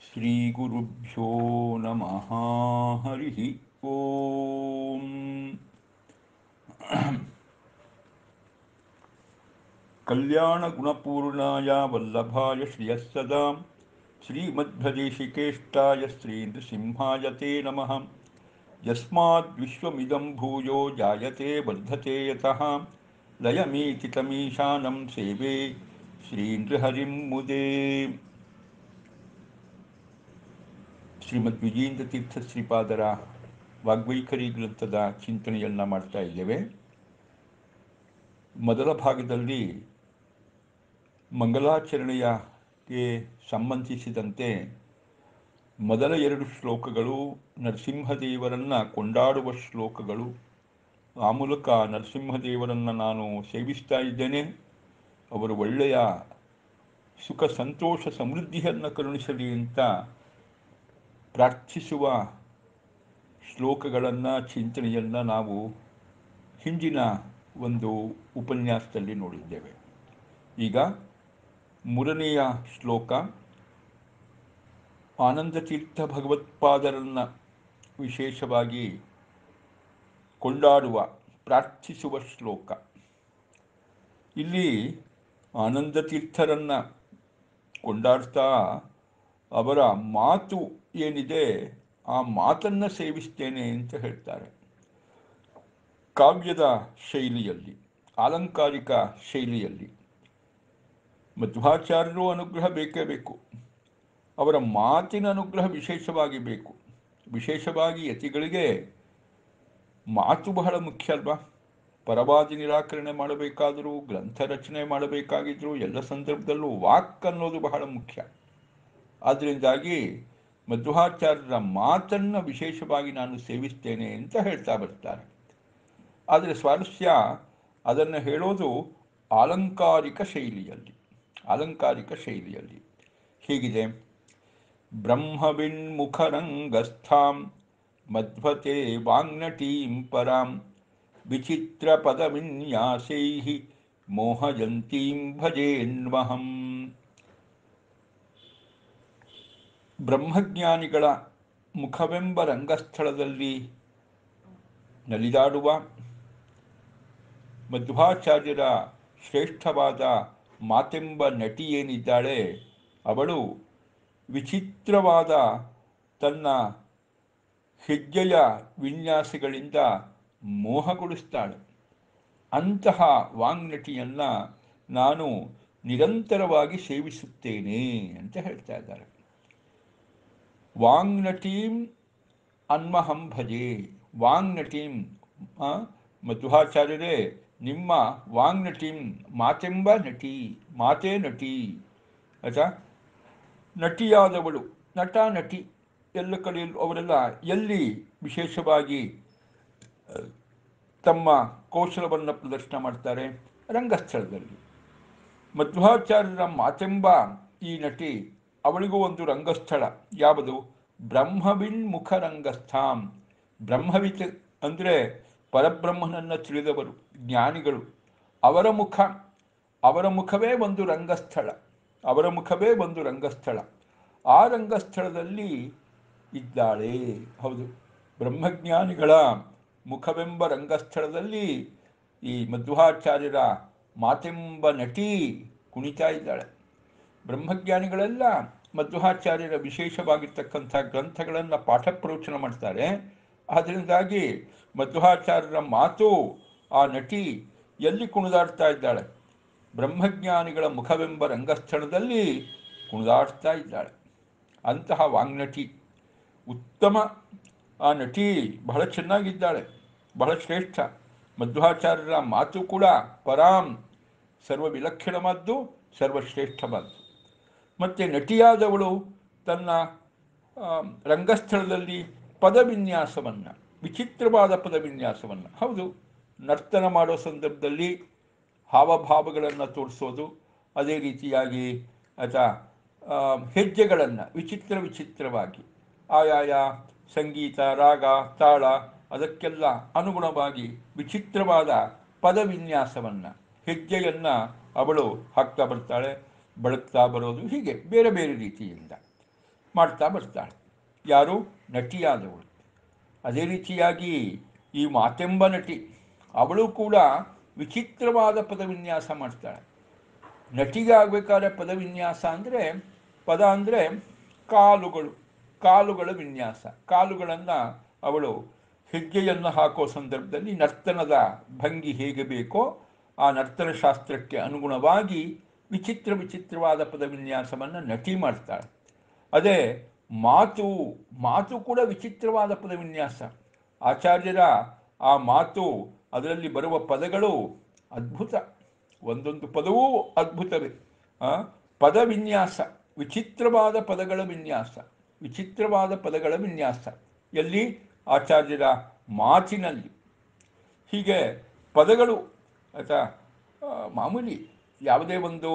ಶ್ರೀಗುರುಭ್ಯೋ ನಮಃ ಹರಿ ಓಂ ಕಲ್ಯಾಣಗುಣಪೂರ್ಣಾಯ ವಲ್ಲಭಾಯ ಶ್ರಿಯಸ್ಸದಾ ಶ್ರೀಮಧ್ವದೇಶಿಕೇಷ್ಟಾಯ ಶ್ರೀನೃಸಿಂಹಾಯ ತೇ ನಮಃ ಯಸ್ಮಾದ್ವಿಶ್ವಮಿದಂ ಭೂಯೋ ಜಾಯತೆ ವರ್ಧತೆ ಯತಃ ಲಯಮೀತಿ ತಮೀಶಾನಂ ಸೇವೆ ಶ್ರೀನೃಹರಿಂ ಮುದೇ ಶ್ರೀಮದ್ ವಿಜೇಂದ್ರ ತೀರ್ಥ ಶ್ರೀಪಾದರ ವಾಗ್ವೈಖರಿ ಗ್ರಂಥದ ಚಿಂತನೆಯನ್ನು ಮಾಡ್ತಾ ಇದ್ದೇವೆ ಮೊದಲ ಭಾಗದಲ್ಲಿ ಮಂಗಲಾಚರಣೆಯಗೆ ಸಂಬಂಧಿಸಿದಂತೆ ಮೊದಲ ಎರಡು ಶ್ಲೋಕಗಳು ನರಸಿಂಹದೇವರನ್ನು ಕೊಂಡಾಡುವ ಶ್ಲೋಕಗಳು ಆ ಮೂಲಕ ನರಸಿಂಹದೇವರನ್ನು ನಾನು ಸೇವಿಸ್ತಾ ಇದ್ದೇನೆ ಅವರು ಒಳ್ಳೆಯ ಸುಖ ಸಂತೋಷ ಸಮೃದ್ಧಿಯನ್ನು ಕರುಣಿಸಲಿ ಅಂತ ಪ್ರಾರ್ಥಿಸುವ ಶ್ಲೋಕಗಳನ್ನು ಚಿಂತನೆಯನ್ನು ನಾವು ಹಿಂದಿನ ಒಂದು ಉಪನ್ಯಾಸದಲ್ಲಿ ನೋಡಿದ್ದೇವೆ ಈಗ ಮೂರನೆಯ ಶ್ಲೋಕ ಆನಂದತೀರ್ಥ ಭಗವತ್ಪಾದರನ್ನು ವಿಶೇಷವಾಗಿ ಕೊಂಡಾಡುವ ಪ್ರಾರ್ಥಿಸುವ ಶ್ಲೋಕ ಇಲ್ಲಿ ಆನಂದತೀರ್ಥರನ್ನು ಕೊಂಡಾಡ್ತಾ ಅವರ ಮಾತು ಏನಿದೆ ಆ ಮಾತನ್ನು ಸೇವಿಸ್ತೇನೆ ಅಂತ ಹೇಳ್ತಾರೆ ಕಾವ್ಯದ ಶೈಲಿಯಲ್ಲಿ ಆಲಂಕಾರಿಕ ಶೈಲಿಯಲ್ಲಿ ಮಧ್ವಾಚಾರ್ಯರು ಅನುಗ್ರಹ ಬೇಕೇ ಬೇಕು ಅವರ ಮಾತಿನ ಅನುಗ್ರಹ ವಿಶೇಷವಾಗಿ ಬೇಕು ವಿಶೇಷವಾಗಿ ಯತಿಗಳಿಗೆ ಮಾತು ಬಹಳ ಮುಖ್ಯ ಅಲ್ವಾ ಪರವಾದಿ ನಿರಾಕರಣೆ ಮಾಡಬೇಕಾದರೂ ಗ್ರಂಥ ರಚನೆ ಮಾಡಬೇಕಾಗಿದ್ದರೂ ಎಲ್ಲ ಸಂದರ್ಭದಲ್ಲೂ ವಾಕ್ ಅನ್ನೋದು ಬಹಳ ಮುಖ್ಯ ಆದ್ದರಿಂದಾಗಿ ಮಧ್ವಾಚಾರ್ಯರ ಮಾತನ್ನು ವಿಶೇಷವಾಗಿ ನಾನು ಸೇವಿಸ್ತೇನೆ ಅಂತ ಹೇಳ್ತಾ ಬರ್ತಾರೆ ಆದರೆ ಸ್ವಾರಸ್ಯ ಅದನ್ನು ಹೇಳೋದು ಆಲಂಕಾರಿಕ ಶೈಲಿಯಲ್ಲಿ ಆಲಂಕಾರಿಕ ಶೈಲಿಯಲ್ಲಿ ಹೀಗಿದೆ ಬ್ರಹ್ಮವಿನ್ಮುಖರಂಗಸ್ಥಾಂ ಮಧ್ವತೆ ವಾಂಗ್ನಟೀಂ ಪರಾಂ ವಿಚಿತ್ರ ಪದವಿನ್ಯಾಸೈ ಮೋಹಯಂತೀಂ ಭಜೇನ್ವಹಂ ಬ್ರಹ್ಮಜ್ಞಾನಿಗಳ ಮುಖವೆಂಬ ರಂಗಸ್ಥಳದಲ್ಲಿ ನಲಿದಾಡುವ ಮಧ್ವಾಚಾರ್ಯರ ಶ್ರೇಷ್ಠವಾದ ಮಾತೆಂಬ ನಟಿ ಏನಿದ್ದಾಳೆ ಅವಳು ವಿಚಿತ್ರವಾದ ತನ್ನ ಹೆಜ್ಜೆಯ ವಿನ್ಯಾಸಗಳಿಂದ ಮೋಹಗೊಳಿಸ್ತಾಳೆ ಅಂತಹ ವಾಂಗ್ನಟಿಯನ್ನು ನಾನು ನಿರಂತರವಾಗಿ ಸೇವಿಸುತ್ತೇನೆ ಅಂತ ಹೇಳ್ತಾ ಇದ್ದಾರೆ ವಾಂಗ್ನಟೀಂ ಅನ್ಮಹಂ ಭಜೆ ವಾಂಗ್ನಟೀಂ ಮಧ್ವಾಚಾರ್ಯರೇ ನಿಮ್ಮ ವಾಂಗ್ನಟೀಂ ಮಾತೆಂಬ ನಟಿ ಮಾತೇ ನಟಿ ಆಯ್ತಾ ನಟಿಯಾದವಳು ನಟ ನಟಿ ಎಲ್ಲ ಕಡೆಯಲ್ಲೂ ಅವರೆಲ್ಲ ಎಲ್ಲಿ ವಿಶೇಷವಾಗಿ ತಮ್ಮ ಕೌಶಲವನ್ನು ಪ್ರದರ್ಶನ ಮಾಡ್ತಾರೆ ರಂಗಸ್ಥಳದಲ್ಲಿ ಮಧ್ವಾಚಾರ್ಯರ ಮಾತೆಂಬ ಈ ನಟಿ ಅವಳಿಗೂ ಒಂದು ರಂಗಸ್ಥಳ ಯಾವುದು ಬ್ರಹ್ಮವಿನ್ ಮುಖ ರಂಗಸ್ಥಾಂ ಬ್ರಹ್ಮವಿತ್ ಅಂದರೆ ಪರಬ್ರಹ್ಮನನ್ನು ತಿಳಿದವರು ಜ್ಞಾನಿಗಳು ಅವರ ಮುಖ ಅವರ ಮುಖವೇ ಒಂದು ರಂಗಸ್ಥಳ ಅವರ ಮುಖವೇ ಒಂದು ರಂಗಸ್ಥಳ ಆ ರಂಗಸ್ಥಳದಲ್ಲಿ ಇದ್ದಾಳೆ ಹೌದು ಬ್ರಹ್ಮಜ್ಞಾನಿಗಳ ಮುಖವೆಂಬ ರಂಗಸ್ಥಳದಲ್ಲಿ ಈ ಮಧ್ವಾಚಾರ್ಯರ ಮಾತೆಂಬ ನಟಿ ಕುಣಿತಾ ಇದ್ದಾಳೆ ಬ್ರಹ್ಮಜ್ಞಾನಿಗಳೆಲ್ಲ ಮಧ್ವಾಚಾರ್ಯರ ವಿಶೇಷವಾಗಿರ್ತಕ್ಕಂಥ ಗ್ರಂಥಗಳನ್ನು ಪಾಠ ಪ್ರವಚನ ಮಾಡ್ತಾರೆ ಅದರಿಂದಾಗಿ ಮಧ್ವಾಚಾರ್ಯರ ಮಾತು ಆ ನಟಿ ಎಲ್ಲಿ ಕುಣಿದಾಡ್ತಾ ಇದ್ದಾಳೆ ಬ್ರಹ್ಮಜ್ಞಾನಿಗಳ ಮುಖವೆಂಬ ರಂಗಸ್ಥಳದಲ್ಲಿ ಕುಣಿದಾಡ್ತಾ ಇದ್ದಾಳೆ ಅಂತಹ ವಾಂಗ್ನಟಿ ಉತ್ತಮ ಆ ನಟಿ ಬಹಳ ಚೆನ್ನಾಗಿದ್ದಾಳೆ ಬಹಳ ಶ್ರೇಷ್ಠ ಮಧ್ವಾಚಾರ್ಯರ ಮಾತು ಕೂಡ ಪರಾಂ ಸರ್ವ ವಿಲಕ್ಷಣವಾದ್ದು ಸರ್ವಶ್ರೇಷ್ಠವಾದ್ದು ಮತ್ತು ನಟಿಯಾದವಳು ತನ್ನ ರಂಗಸ್ಥಳದಲ್ಲಿ ಪದವಿನ್ಯಾಸವನ್ನು ವಿಚಿತ್ರವಾದ ಪದವಿನ್ಯಾಸವನ್ನು ಹೌದು ನರ್ತನ ಮಾಡೋ ಸಂದರ್ಭದಲ್ಲಿ ಹಾವಭಾವಗಳನ್ನು ತೋರಿಸೋದು ಅದೇ ರೀತಿಯಾಗಿ ಅಥವಾ ಹೆಜ್ಜೆಗಳನ್ನು ವಿಚಿತ್ರ ವಿಚಿತ್ರವಾಗಿ ಆಯಾಯ ಸಂಗೀತ ರಾಗ ತಾಳ ಅದಕ್ಕೆಲ್ಲ ಅನುಗುಣವಾಗಿ ವಿಚಿತ್ರವಾದ ಪದವಿನ್ಯಾಸವನ್ನು ಹೆಜ್ಜೆಯನ್ನು ಅವಳು ಹಾಕ್ತಾ ಬರ್ತಾಳೆ ಬಳಕ್ತಾ ಬರೋದು ಹೀಗೆ ಬೇರೆ ಬೇರೆ ರೀತಿಯಿಂದ ಮಾಡ್ತಾ ಬರ್ತಾಳೆ ಯಾರು ನಟಿಯಾದವಳು ಅದೇ ರೀತಿಯಾಗಿ ಈ ಮಾತೆಂಬ ನಟಿ ಅವಳು ಕೂಡ ವಿಚಿತ್ರವಾದ ಪದವಿನ್ಯಾಸ ಮಾಡ್ತಾಳೆ ನಟಿಗೆ ಆಗಬೇಕಾದ್ರೆ ಪದವಿನ್ಯಾಸ ಅಂದರೆ ಪದ ಅಂದರೆ ಕಾಲುಗಳು ಕಾಲುಗಳ ವಿನ್ಯಾಸ ಕಾಲುಗಳನ್ನು ಅವಳು ಹೆಜ್ಜೆಯನ್ನು ಹಾಕೋ ಸಂದರ್ಭದಲ್ಲಿ ನರ್ತನದ ಭಂಗಿ ಹೇಗೆ ಬೇಕೋ ಆ ನರ್ತನ ಶಾಸ್ತ್ರಕ್ಕೆ ಅನುಗುಣವಾಗಿ ವಿಚಿತ್ರ ವಿಚಿತ್ರವಾದ ಪದವಿನ್ಯಾಸವನ್ನು ನಟಿ ಮಾಡ್ತಾಳೆ ಅದೇ ಮಾತು ಮಾತು ಕೂಡ ವಿಚಿತ್ರವಾದ ಪದವಿನ್ಯಾಸ ಆಚಾರ್ಯರ ಆ ಮಾತು ಅದರಲ್ಲಿ ಬರುವ ಪದಗಳು ಅದ್ಭುತ ಒಂದೊಂದು ಪದವೂ ಅದ್ಭುತವೇ ಆ, ಪದ ವಿನ್ಯಾಸ ವಿಚಿತ್ರವಾದ ಪದಗಳ ವಿನ್ಯಾಸ ವಿಚಿತ್ರವಾದ ಪದಗಳ ವಿನ್ಯಾಸ ಎಲ್ಲಿ ಆಚಾರ್ಯರ ಮಾತಿನಲ್ಲಿ ಹೀಗೆ ಪದಗಳು ಆಯ್ತಾ ಆ, ಮಾಮೂಲಿ ಯಾವುದೇ ಒಂದು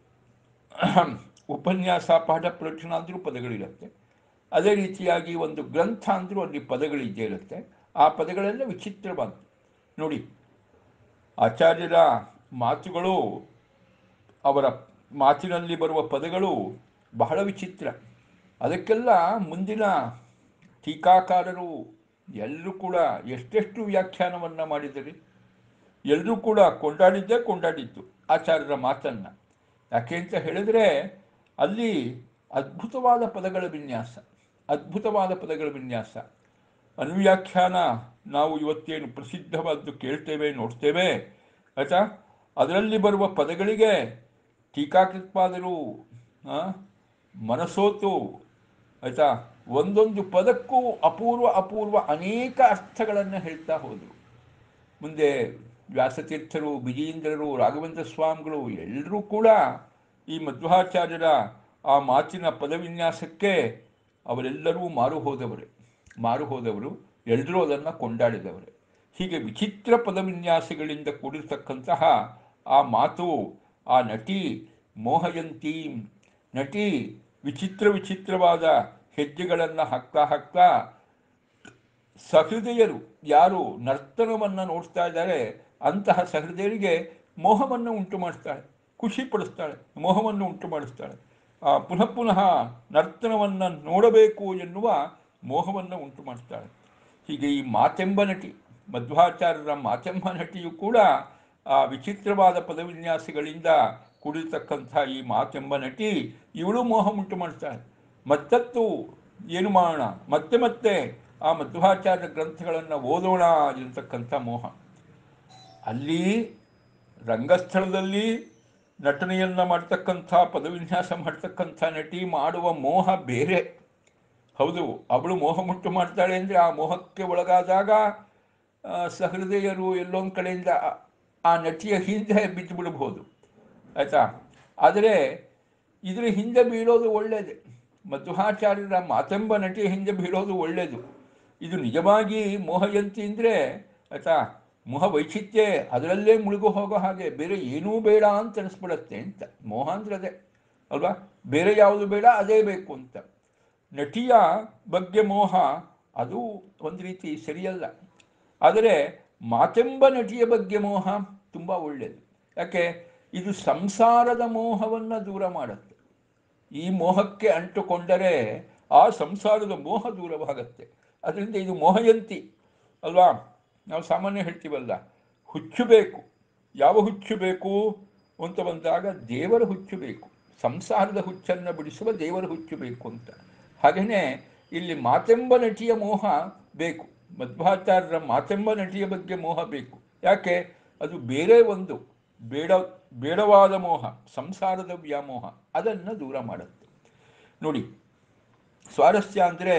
ಉಪನ್ಯಾಸ ಪಾಠ ಪ್ರವಚನ ಅಂದರೂ ಪದಗಳಿರುತ್ತೆ ಅದೇ ರೀತಿಯಾಗಿ ಒಂದು ಗ್ರಂಥ ಅಂದರೂ ಅಲ್ಲಿ ಪದಗಳಿದ್ದೇ ಇರುತ್ತೆ ಆ ಪದಗಳೆಲ್ಲ ವಿಚಿತ್ರವಾದ ನೋಡಿ ಆಚಾರ್ಯರ ಮಾತುಗಳು ಅವರ ಮಾತಿನಲ್ಲಿ ಬರುವ ಪದಗಳು ಬಹಳ ವಿಚಿತ್ರ ಅದಕ್ಕೆಲ್ಲ ಮುಂದಿನ ಟೀಕಾಕಾರರು ಎಲ್ಲರೂ ಕೂಡ ಎಷ್ಟೆಷ್ಟು ವ್ಯಾಖ್ಯಾನವನ್ನು ಮಾಡಿದರೆ ಎಲ್ಲರೂ ಕೂಡ ಕೊಂಡಾಡಿದ್ದೇ ಕೊಂಡಾಡಿದ್ದು ಆಚಾರ್ಯರ ಮಾತನ್ನು ಯಾಕೆ ಅಂತ ಹೇಳಿದ್ರೆ ಅಲ್ಲಿ ಅದ್ಭುತವಾದ ಪದಗಳ ವಿನ್ಯಾಸ ಅದ್ಭುತವಾದ ಪದಗಳ ವಿನ್ಯಾಸ ಅನುವ್ಯಾಖ್ಯಾನ ನಾವು ಇವತ್ತೇನು ಪ್ರಸಿದ್ಧವಾದ್ದು ಕೇಳ್ತೇವೆ ನೋಡ್ತೇವೆ ಆಯ್ತಾ ಅದರಲ್ಲಿ ಬರುವ ಪದಗಳಿಗೆ ಟೀಕಾಕೃತ್ಪಾದರು ಆ, ಮನಸೋತು ಆಯ್ತಾ ಒಂದೊಂದು ಪದಕ್ಕೂ ಅಪೂರ್ವ ಅಪೂರ್ವ ಅನೇಕ ಅರ್ಥಗಳನ್ನು ಹೇಳ್ತಾ ಹೋದರು ಮುಂದೆ ವ್ಯಾಸತೀರ್ಥರು ಬಿಜೀಂದ್ರರು ರಾಘವೇಂದ್ರ ಸ್ವಾಮಿಗಳು ಎಲ್ಲರೂ ಕೂಡ ಈ ಮಧ್ವಾಚಾರ್ಯರ ಆ ಮಾತಿನ ಪದವಿನ್ಯಾಸಕ್ಕೆ ಅವರೆಲ್ಲರೂ ಮಾರು ಹೋದವರೇ ಮಾರು ಹೋದವರು ಎಲ್ಲರೂ ಅದನ್ನು ಕೊಂಡಾಡಿದವರೇ ಹೀಗೆ ವಿಚಿತ್ರ ಪದವಿನ್ಯಾಸಗಳಿಂದ ಕೂಡಿರ್ತಕ್ಕಂತಹ ಆ ಮಾತು ಆ ನಟಿ ಮೋಹಯಂತಿ ನಟಿ ವಿಚಿತ್ರ ವಿಚಿತ್ರವಾದ ಹೆಜ್ಜೆಗಳನ್ನು ಹಾಕ್ತಾ ಹಾಕ್ತಾ ಸಹೃದಯರು ಯಾರು ನರ್ತನವನ್ನು ನೋಡ್ತಾ ಇದ್ದಾರೆ ಅಂತಹ ಸಹೃದಯರಿಗೆ ಮೋಹವನ್ನು ಉಂಟು ಮಾಡ್ತಾಳೆ ಖುಷಿ ಪಡಿಸ್ತಾಳೆ ಮೋಹವನ್ನು ಉಂಟು ಮಾಡಿಸ್ತಾಳೆ ಆ ಪುನಃ ಪುನಃ ನರ್ತನವನ್ನು ನೋಡಬೇಕು ಎನ್ನುವ ಮೋಹವನ್ನು ಉಂಟು ಮಾಡ್ತಾಳೆ ಹೀಗೆ ಈ ಮಾತೆಂಬ ನಟಿ ಮಧ್ವಾಚಾರ್ಯರ ಮಾತೆಂಬ ನಟಿಯು ಕೂಡ ಆ ವಿಚಿತ್ರವಾದ ಪದವಿನ್ಯಾಸಗಳಿಂದ ಕೂಡಿರ್ತಕ್ಕಂಥ ಈ ಮಾತೆಂಬ ನಟಿ ಇವಳು ಮೋಹ ಉಂಟು ಮಾಡ್ತಾಳೆ ಮತ್ತತ್ತು ಏನು ಮಾಡೋಣ ಮತ್ತೆ ಮತ್ತೆ ಆ ಮಧ್ವಾಚಾರ್ಯ ಗ್ರಂಥಗಳನ್ನು ಓದೋಣ ಇರತಕ್ಕಂಥ ಮೋಹ ಅಲ್ಲಿ ರಂಗಸ್ಥಳದಲ್ಲಿ ನಟನೆಯನ್ನು ಮಾಡ್ತಕ್ಕಂಥ ಪದವಿನ್ಯಾಸ ಮಾಡ್ತಕ್ಕಂಥ ನಟಿ ಮಾಡುವ ಮೋಹ ಬೇರೆ ಹೌದು ಅವಳು ಮೋಹ ಮುಟ್ಟು ಮಾಡ್ತಾಳೆ ಅಂದರೆ ಆ ಮೋಹಕ್ಕೆ ಒಳಗಾದಾಗ ಆ, ಸಹೃದಯರು ಎಲ್ಲೊಂದು ಕಡೆಯಿಂದ ಆ- ಆ ನಟಿಯ ಹಿಂದೆ ಬಿದ್ದು ಬಿಡಬಹುದು ಆಯಿತಾ ಆದರೆ ಇದರ ಹಿಂದೆ ಬೀಳೋದು ಒಳ್ಳೆಯದೇ ಮಧ್ವಾಚಾರ್ಯರ ಮಾತೆಂಬ ನಟಿಯ ಹಿಂದೆ ಬೀಳೋದು ಒಳ್ಳೆಯದು ಇದು ನಿಜವಾಗಿ ಮೋಹಯಂತಿ ಅಂದರೆ ಆಯಿತಾ ಮೋಹ ವೈಚಿತ್ಯ ಅದರಲ್ಲೇ ಮುಳುಗು ಹೋಗೋ ಹಾಗೆ ಬೇರೆ ಏನೂ ಬೇಡ ಅಂತ ಅನಿಸ್ಬಿಡತ್ತೆ ಅಂತ ಮೋಹ ಅಂದ್ರೆ ಅದೇ ಅಲ್ವಾ ಬೇರೆ ಯಾವುದು ಬೇಡ ಅದೇ ಬೇಕು ಅಂತ ನಟಿಯ ಬಗ್ಗೆ ಮೋಹ ಅದು ಒಂದು ರೀತಿ ಸರಿಯಲ್ಲ ಆದರೆ ಮಾತೆಂಬ ನಟಿಯ ಬಗ್ಗೆ ಮೋಹ ತುಂಬ ಒಳ್ಳೆಯದು ಯಾಕೆ ಇದು ಸಂಸಾರದ ಮೋಹವನ್ನು ದೂರ ಮಾಡುತ್ತೆ ಈ ಮೋಹಕ್ಕೆ ಅಂಟುಕೊಂಡರೆ ಆ ಸಂಸಾರದ ಮೋಹ ದೂರವಾಗತ್ತೆ ಅದರಿಂದ ಇದು ಮೋಹಯಂತಿ ಅಲ್ವಾ ನಾವು ಸಾಮಾನ್ಯ ಹೇಳ್ತೀವಲ್ಲ ಹುಚ್ಚು ಬೇಕು ಯಾವ ಹುಚ್ಚು ಬೇಕು ಅಂತ ಬಂದಾಗ ದೇವರ ಹುಚ್ಚು ಬೇಕು ಸಂಸಾರದ ಹುಚ್ಚನ್ನು ಬಿಡಿಸುವ ದೇವರ ಹುಚ್ಚು ಬೇಕು ಅಂತ ಹಾಗೆಯೇ ಇಲ್ಲಿ ಮಾತೆಂಬ ನಟಿಯ ಮೋಹ ಬೇಕು ಮಧ್ವಾಚಾರ್ಯರ ಮಾತೆಂಬ ನಟಿಯ ಬಗ್ಗೆ ಮೋಹ ಬೇಕು ಯಾಕೆ ಅದು ಬೇರೆ ಒಂದು ಬೇಡ ಬೇಡವಾದ ಮೋಹ ಸಂಸಾರದ ವ್ಯಾಮೋಹ ಅದನ್ನು ದೂರ ಮಾಡುತ್ತೆ ನೋಡಿ ಸ್ವಾರಸ್ಯ ಅಂದರೆ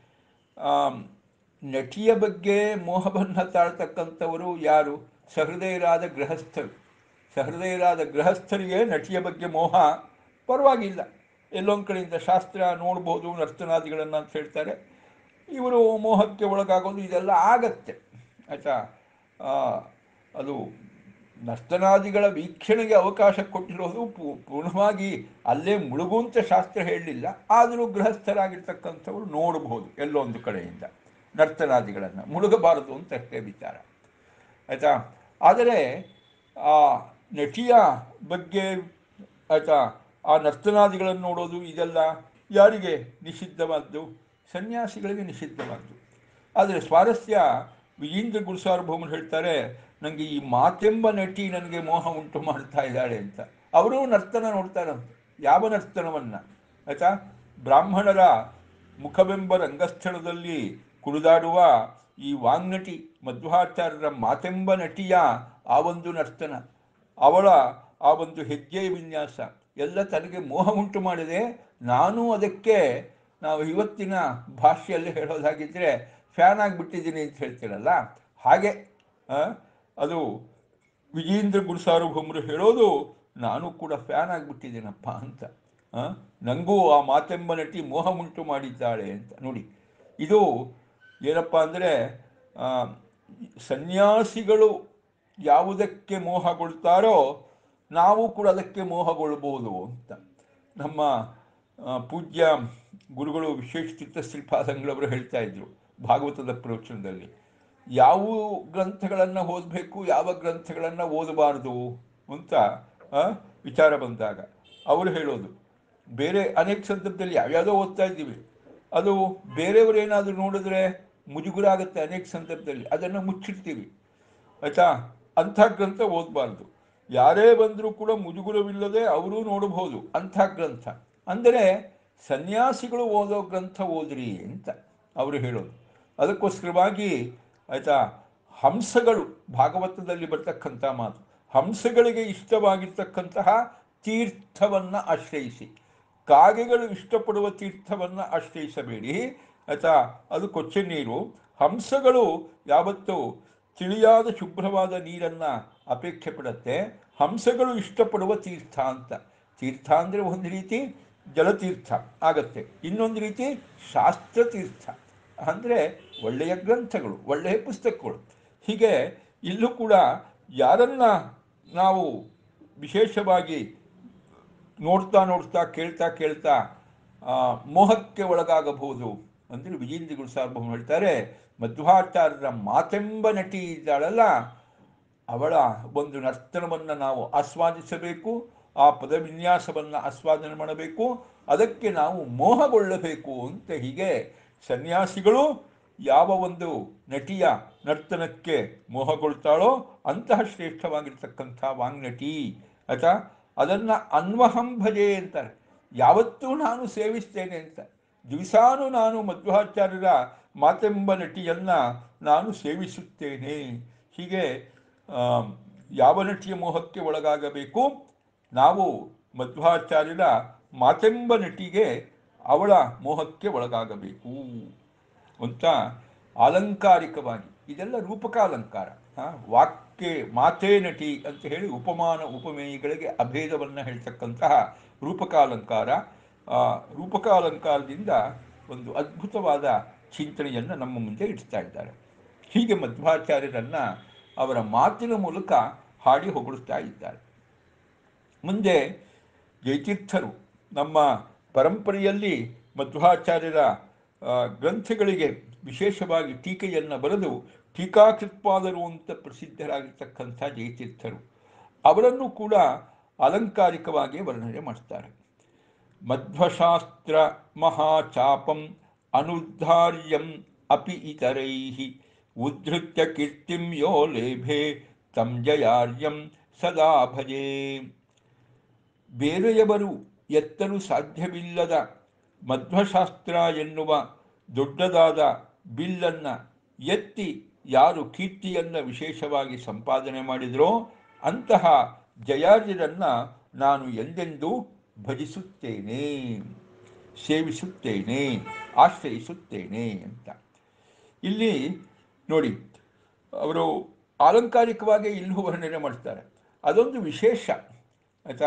ನಟಿಯ ಬಗ್ಗೆ ಮೋಹವನ್ನು ತಾಳ್ತಕ್ಕಂಥವರು ಯಾರು ಸಹೃದಯರಾದ ಗೃಹಸ್ಥರು ಸಹೃದಯರಾದ ಗೃಹಸ್ಥರಿಗೆ ನಟಿಯ ಬಗ್ಗೆ ಮೋಹ ಪರವಾಗಿಲ್ಲ ಎಲ್ಲೊಂದು ಕಡೆಯಿಂದ ಶಾಸ್ತ್ರ ನೋಡ್ಬೋದು ನರ್ತನಾದಿಗಳನ್ನು ಅಂತ ಹೇಳ್ತಾರೆ ಇವರು ಮೋಹಕ್ಕೆ ಒಳಗಾಗೋದು ಇದೆಲ್ಲ ಆಗತ್ತೆ ಆಯಿತಾ ಅದು ನರ್ತನಾದಿಗಳ ವೀಕ್ಷಣೆಗೆ ಅವಕಾಶ ಕೊಟ್ಟಿರೋದು ಪೂ- ಪೂರ್ಣವಾಗಿ ಅಲ್ಲೇ ಮುಳುಗುವಂತ ಶಾಸ್ತ್ರ ಹೇಳಲಿಲ್ಲ ಆದರೂ ಗೃಹಸ್ಥರಾಗಿರ್ತಕ್ಕಂಥವ್ರು ನೋಡಬಹುದು ಎಲ್ಲೊಂದು ಕಡೆಯಿಂದ ನರ್ತನಾದಿಗಳನ್ನು ಮುಳುಗಬಾರದು ಅಂತ ಅಷ್ಟೇ ವಿಚಾರ ಆಯಿತಾ ಆದರೆ ಆ ನಟಿಯ ಬಗ್ಗೆ ಆಯಿತಾ ಆ ನರ್ತನಾದಿಗಳನ್ನು ನೋಡೋದು ಇದೆಲ್ಲ ಯಾರಿಗೆ ನಿಷಿದ್ಧವಾದ್ದು ಸನ್ಯಾಸಿಗಳಿಗೆ ನಿಷಿದ್ಧವಾದ್ದು ಆದರೆ ಸ್ವಾರಸ್ಯ ವಿಜೇಂದ್ರ ಗುರುಸಾರ್ವಭೌಮರು ಹೇಳ್ತಾರೆ ನನಗೆ ಈ ಮಾತೆಂಬ ನಟಿ ನನಗೆ ಮೋಹ ಉಂಟು ಮಾಡ್ತಾ ಇದ್ದಾಳೆ ಅಂತ ಅವರು ನರ್ತನ ನೋಡ್ತಾರಂತೆ ಯಾವ ನರ್ತನವನ್ನು ಆಯ್ತಾ ಬ್ರಾಹ್ಮಣರ ಮುಖವೆಂಬ ರಂಗಸ್ಥಳದಲ್ಲಿ ಕುಣಿದಾಡುವ ಈ ವಾಂಗ್ನಟಿ ಮಧ್ವಾಚಾರ್ಯರ ಮಾತೆಂಬ ನಟಿಯ ಆ ಒಂದು ನರ್ತನ ಅವಳ ಆ ಒಂದು ಹೆಜ್ಜೆಯ ವಿನ್ಯಾಸ ಎಲ್ಲ ತನಗೆ ಮೋಹ ಉಂಟು ಮಾಡಿದೆ ನಾನು ಅದಕ್ಕೆ ನಾವು ಇವತ್ತಿನ ಭಾಷೆಯಲ್ಲಿ ಹೇಳೋದಾಗಿದ್ದರೆ ಫ್ಯಾನ್ ಆಗಿಬಿಟ್ಟಿದ್ದೀನಿ ಅಂತ ಹೇಳ್ತೀರಲ್ಲ ಹಾಗೆ ಆ, ಅದು ವಿಜೇಂದ್ರ ಗುರುಸಾರ್ವಭೌಮರು ಹೇಳೋದು ನಾನು ಕೂಡ ಫ್ಯಾನ್ ಆಗಿಬಿಟ್ಟಿದ್ದೀನಪ್ಪ ಅಂತ ಆ, ನನಗೂ ಆ ಮಾತೆಂಬ ನಟಿ ಮೋಹ ಉಂಟು ಮಾಡಿದ್ದಾಳೆ ಅಂತ ನೋಡಿ ಇದು ಏನಪ್ಪ ಅಂದರೆ ಸನ್ಯಾಸಿಗಳು ಯಾವುದಕ್ಕೆ ಮೋಹಗೊಳ್ತಾರೋ ನಾವು ಕೂಡ ಅದಕ್ಕೆ ಮೋಹಗೊಳ್ಬೋದು ಅಂತ ನಮ್ಮ ಆ, ಪೂಜ್ಯ ಗುರುಗಳು ವಿಶೇಷ ತೀರ್ಥಶ್ರೀಪಾದಂಗಳವರು ಹೇಳ್ತಾ ಇದ್ರು ಭಾಗವತದ ಪ್ರವಚನದಲ್ಲಿ ಯಾವ ಗ್ರಂಥಗಳನ್ನು ಓದಬೇಕು ಯಾವ ಗ್ರಂಥಗಳನ್ನು ಓದಬಾರ್ದು ಅಂತ ಆ, ವಿಚಾರ ಬಂದಾಗ ಅವರು ಹೇಳೋದು ಬೇರೆ ಅನೇಕ ಸಂದರ್ಭದಲ್ಲಿ ಯಾವ್ಯಾವುದೋ ಓದ್ತಾ ಇದ್ದೀವಿ ಅದು ಬೇರೆಯವರು ಏನಾದರೂ ನೋಡಿದ್ರೆ ಮುಜುಗುರ ಆಗುತ್ತೆ ಅನೇಕ ಸಂದರ್ಭದಲ್ಲಿ ಅದನ್ನು ಮುಚ್ಚಿಡ್ತೀವಿ ಆಯ್ತಾ ಅಂಥ ಗ್ರಂಥ ಓದಬಾರ್ದು ಯಾರೇ ಬಂದರೂ ಕೂಡ ಮುಜುಗುರವಿಲ್ಲದೆ ಅವರೂ ನೋಡಬಹುದು ಅಂಥ ಗ್ರಂಥ ಅಂದರೆ ಸನ್ಯಾಸಿಗಳು ಓದೋ ಗ್ರಂಥ ಓದ್ರಿ ಅಂತ ಅವರು ಹೇಳೋದು ಅದಕ್ಕೋಸ್ಕರವಾಗಿ ಆಯಿತಾ ಹಂಸಗಳು ಭಾಗವತದಲ್ಲಿ ಬರ್ತಕ್ಕಂಥ ಮಾತು ಹಂಸಗಳಿಗೆ ಇಷ್ಟವಾಗಿರ್ತಕ್ಕಂತಹ ತೀರ್ಥವನ್ನು ಆಶ್ರಯಿಸಿ ಕಾಗೆಗಳು ಇಷ್ಟಪಡುವ ತೀರ್ಥವನ್ನು ಆಶ್ರಯಿಸಬೇಡಿ ಆಯಿತಾ ಅದು ಕೊಚ್ಚೆ ನೀರು ಹಂಸಗಳು ಯಾವತ್ತೂ ತಿಳಿಯಾದ ಶುಭ್ರವಾದ ನೀರನ್ನು ಅಪೇಕ್ಷೆ ಪಡುತ್ತೆ ಹಂಸಗಳು ಇಷ್ಟಪಡುವ ತೀರ್ಥ ಅಂತ ತೀರ್ಥ ಅಂದರೆ ಒಂದು ರೀತಿ ಜಲತೀರ್ಥ ಆಗತ್ತೆ ಇನ್ನೊಂದು ರೀತಿ ಶಾಸ್ತ್ರತೀರ್ಥ ಅಂದರೆ ಒಳ್ಳೆಯ ಗ್ರಂಥಗಳು ಒಳ್ಳೆಯ ಪುಸ್ತಕಗಳು ಹೀಗೆ ಇಲ್ಲೂ ಕೂಡ ಯಾರನ್ನ ನಾವು ವಿಶೇಷವಾಗಿ ನೋಡ್ತಾ ನೋಡ್ತಾ ಕೇಳ್ತಾ ಕೇಳ್ತಾ ಆ, ಮೋಹಕ್ಕೆ ಒಳಗಾಗಬಹುದು ಅಂದರೆ ವಿಜೇಂದ್ರಗಳು ಸಾರ್ವಭೌಮ ಹೇಳ್ತಾರೆ ಮಧ್ವಾಚಾರ್ಯರ ಮಾತೆಂಬ ನಟಿ ಇದ್ದಾಳಲ್ಲ ಅವಳ ಒಂದು ನರ್ತನವನ್ನು ನಾವು ಆಸ್ವಾದಿಸಬೇಕು ಆ ಪದವಿನ್ಯಾಸವನ್ನು ಆಸ್ವಾದನೆ ಮಾಡಬೇಕು ಅದಕ್ಕೆ ನಾವು ಮೋಹಗೊಳ್ಳಬೇಕು ಅಂತ ಹೀಗೆ ಸನ್ಯಾಸಿಗಳು ಯಾವ ಒಂದು ನಟಿಯ ನರ್ತನಕ್ಕೆ ಮೋಹಗೊಳ್ತಾಳೋ ಅಂತಹ ಶ್ರೇಷ್ಠವಾಗಿರ್ತಕ್ಕಂಥ ವಾಂಗ್ನಟಿ ಆಯ್ತಾ ಅದನ್ನು ಅನ್ವಹಂ ಭಜೆ ಅಂತಾರೆ ಯಾವತ್ತೂ ನಾನು ಸೇವಿಸ್ತೇನೆ ಅಂತ ದಿವಸಾನು ನಾನು ಮಧ್ವಾಚಾರ್ಯರ ಮಾತೆಂಬ ನಟಿಯನ್ನು ನಾನು ಸೇವಿಸುತ್ತೇನೆ ಹೀಗೆ ಆ, ಯಾವ ನಟಿಯ ಮೋಹಕ್ಕೆ ಒಳಗಾಗಬೇಕು ನಾವು ಮಧ್ವಾಚಾರ್ಯರ ಮಾತೆಂಬ ನಟಿಗೆ ಅವಳ ಮೋಹಕ್ಕೆ ಒಳಗಾಗಬೇಕು ಅಂತ ಆಲಂಕಾರಿಕವಾಗಿ ಇದೆಲ್ಲ ರೂಪಕ ಅಲಂಕಾರ ಆ, ವಾಕ್ಯ ಮಾತೇ ನಟಿ ಅಂತ ಹೇಳಿ ಉಪಮಾನ ಉಪಮೇಯಗಳಿಗೆ ಅಭೇದವನ್ನು ಹೇಳ್ತಕ್ಕಂತಹ ರೂಪಕಾಲಂಕಾರ ಆ ರೂಪಕಾಲಂಕಾರದಿಂದ ಒಂದು ಅದ್ಭುತವಾದ ಚಿಂತನೆಯನ್ನು ನಮ್ಮ ಮುಂದೆ ಇಡ್ತಾ ಇದ್ದಾರೆ ಹೀಗೆ ಮಧ್ವಾಚಾರ್ಯರನ್ನು ಅವರ ಮಾತಿನ ಮೂಲಕ ಹಾಡಿ ಹೊಗಳುತ್ತಾ ಇದ್ದಾರೆ ಮುಂದೆ ಜಯತೀರ್ಥರು ನಮ್ಮ ಪರಂಪರೆಯಲ್ಲಿ ಮಧ್ವಾಚಾರ್ಯರ ಆ, ಗ್ರಂಥಗಳಿಗೆ ವಿಶೇಷವಾಗಿ ಟೀಕೆಯನ್ನು ಬರೆದು ಟೀಕಾಕೃತ್ಪಾದರು ಅಂತ ಪ್ರಸಿದ್ಧರಾಗಿರ್ತಕ್ಕಂಥ ಜಯತೀರ್ಥರು ಅವರನ್ನು ಕೂಡ ಅಲಂಕಾರಿಕವಾಗಿ ವರ್ಣನೆ ಮಾಡ್ತಾರೆ ಮಧ್ವಶಾಸ್ತ್ರ ಮಹಾಚಾಪಂ ಅನುದ್ಧಾರ್ಯಂ ಅಪಿ ಇತರೈ ಉದ್ಧೃತ್ಯ ಕೀರ್ತಿಂ ಯೋ ಲೇಭೆ ತಂ ಜಯಾರ್ಯಂ ಸದಾ ಭಜೆ ಬೇರೆಯವರು ಎತ್ತಲು ಸಾಧ್ಯವಿಲ್ಲದ ಮಧ್ವಶಾಸ್ತ್ರ ಎನ್ನುವ ದೊಡ್ಡದಾದ ಬಿಲ್ಲನ್ನು ಎತ್ತಿ ಯಾರು ಕೀರ್ತಿಯನ್ನು ವಿಶೇಷವಾಗಿ ಸಂಪಾದನೆ ಮಾಡಿದರೋ ಅಂತಹ ಜಯಾರ್ಯರನ್ನು ನಾನು ಎಂದೆಂದೂ ಭಜಿಸುತ್ತೇನೆ ಸೇವಿಸುತ್ತೇನೆ ಆಶ್ರಯಿಸುತ್ತೇನೆ ಅಂತ ಇಲ್ಲಿ ನೋಡಿ ಅವರು ಆಲಂಕಾರಿಕವಾಗಿ ಇಲ್ಲೂ ವರ್ಣನೆ ಮಾಡ್ತಾರೆ ಅದೊಂದು ವಿಶೇಷ ಆಯಿತಾ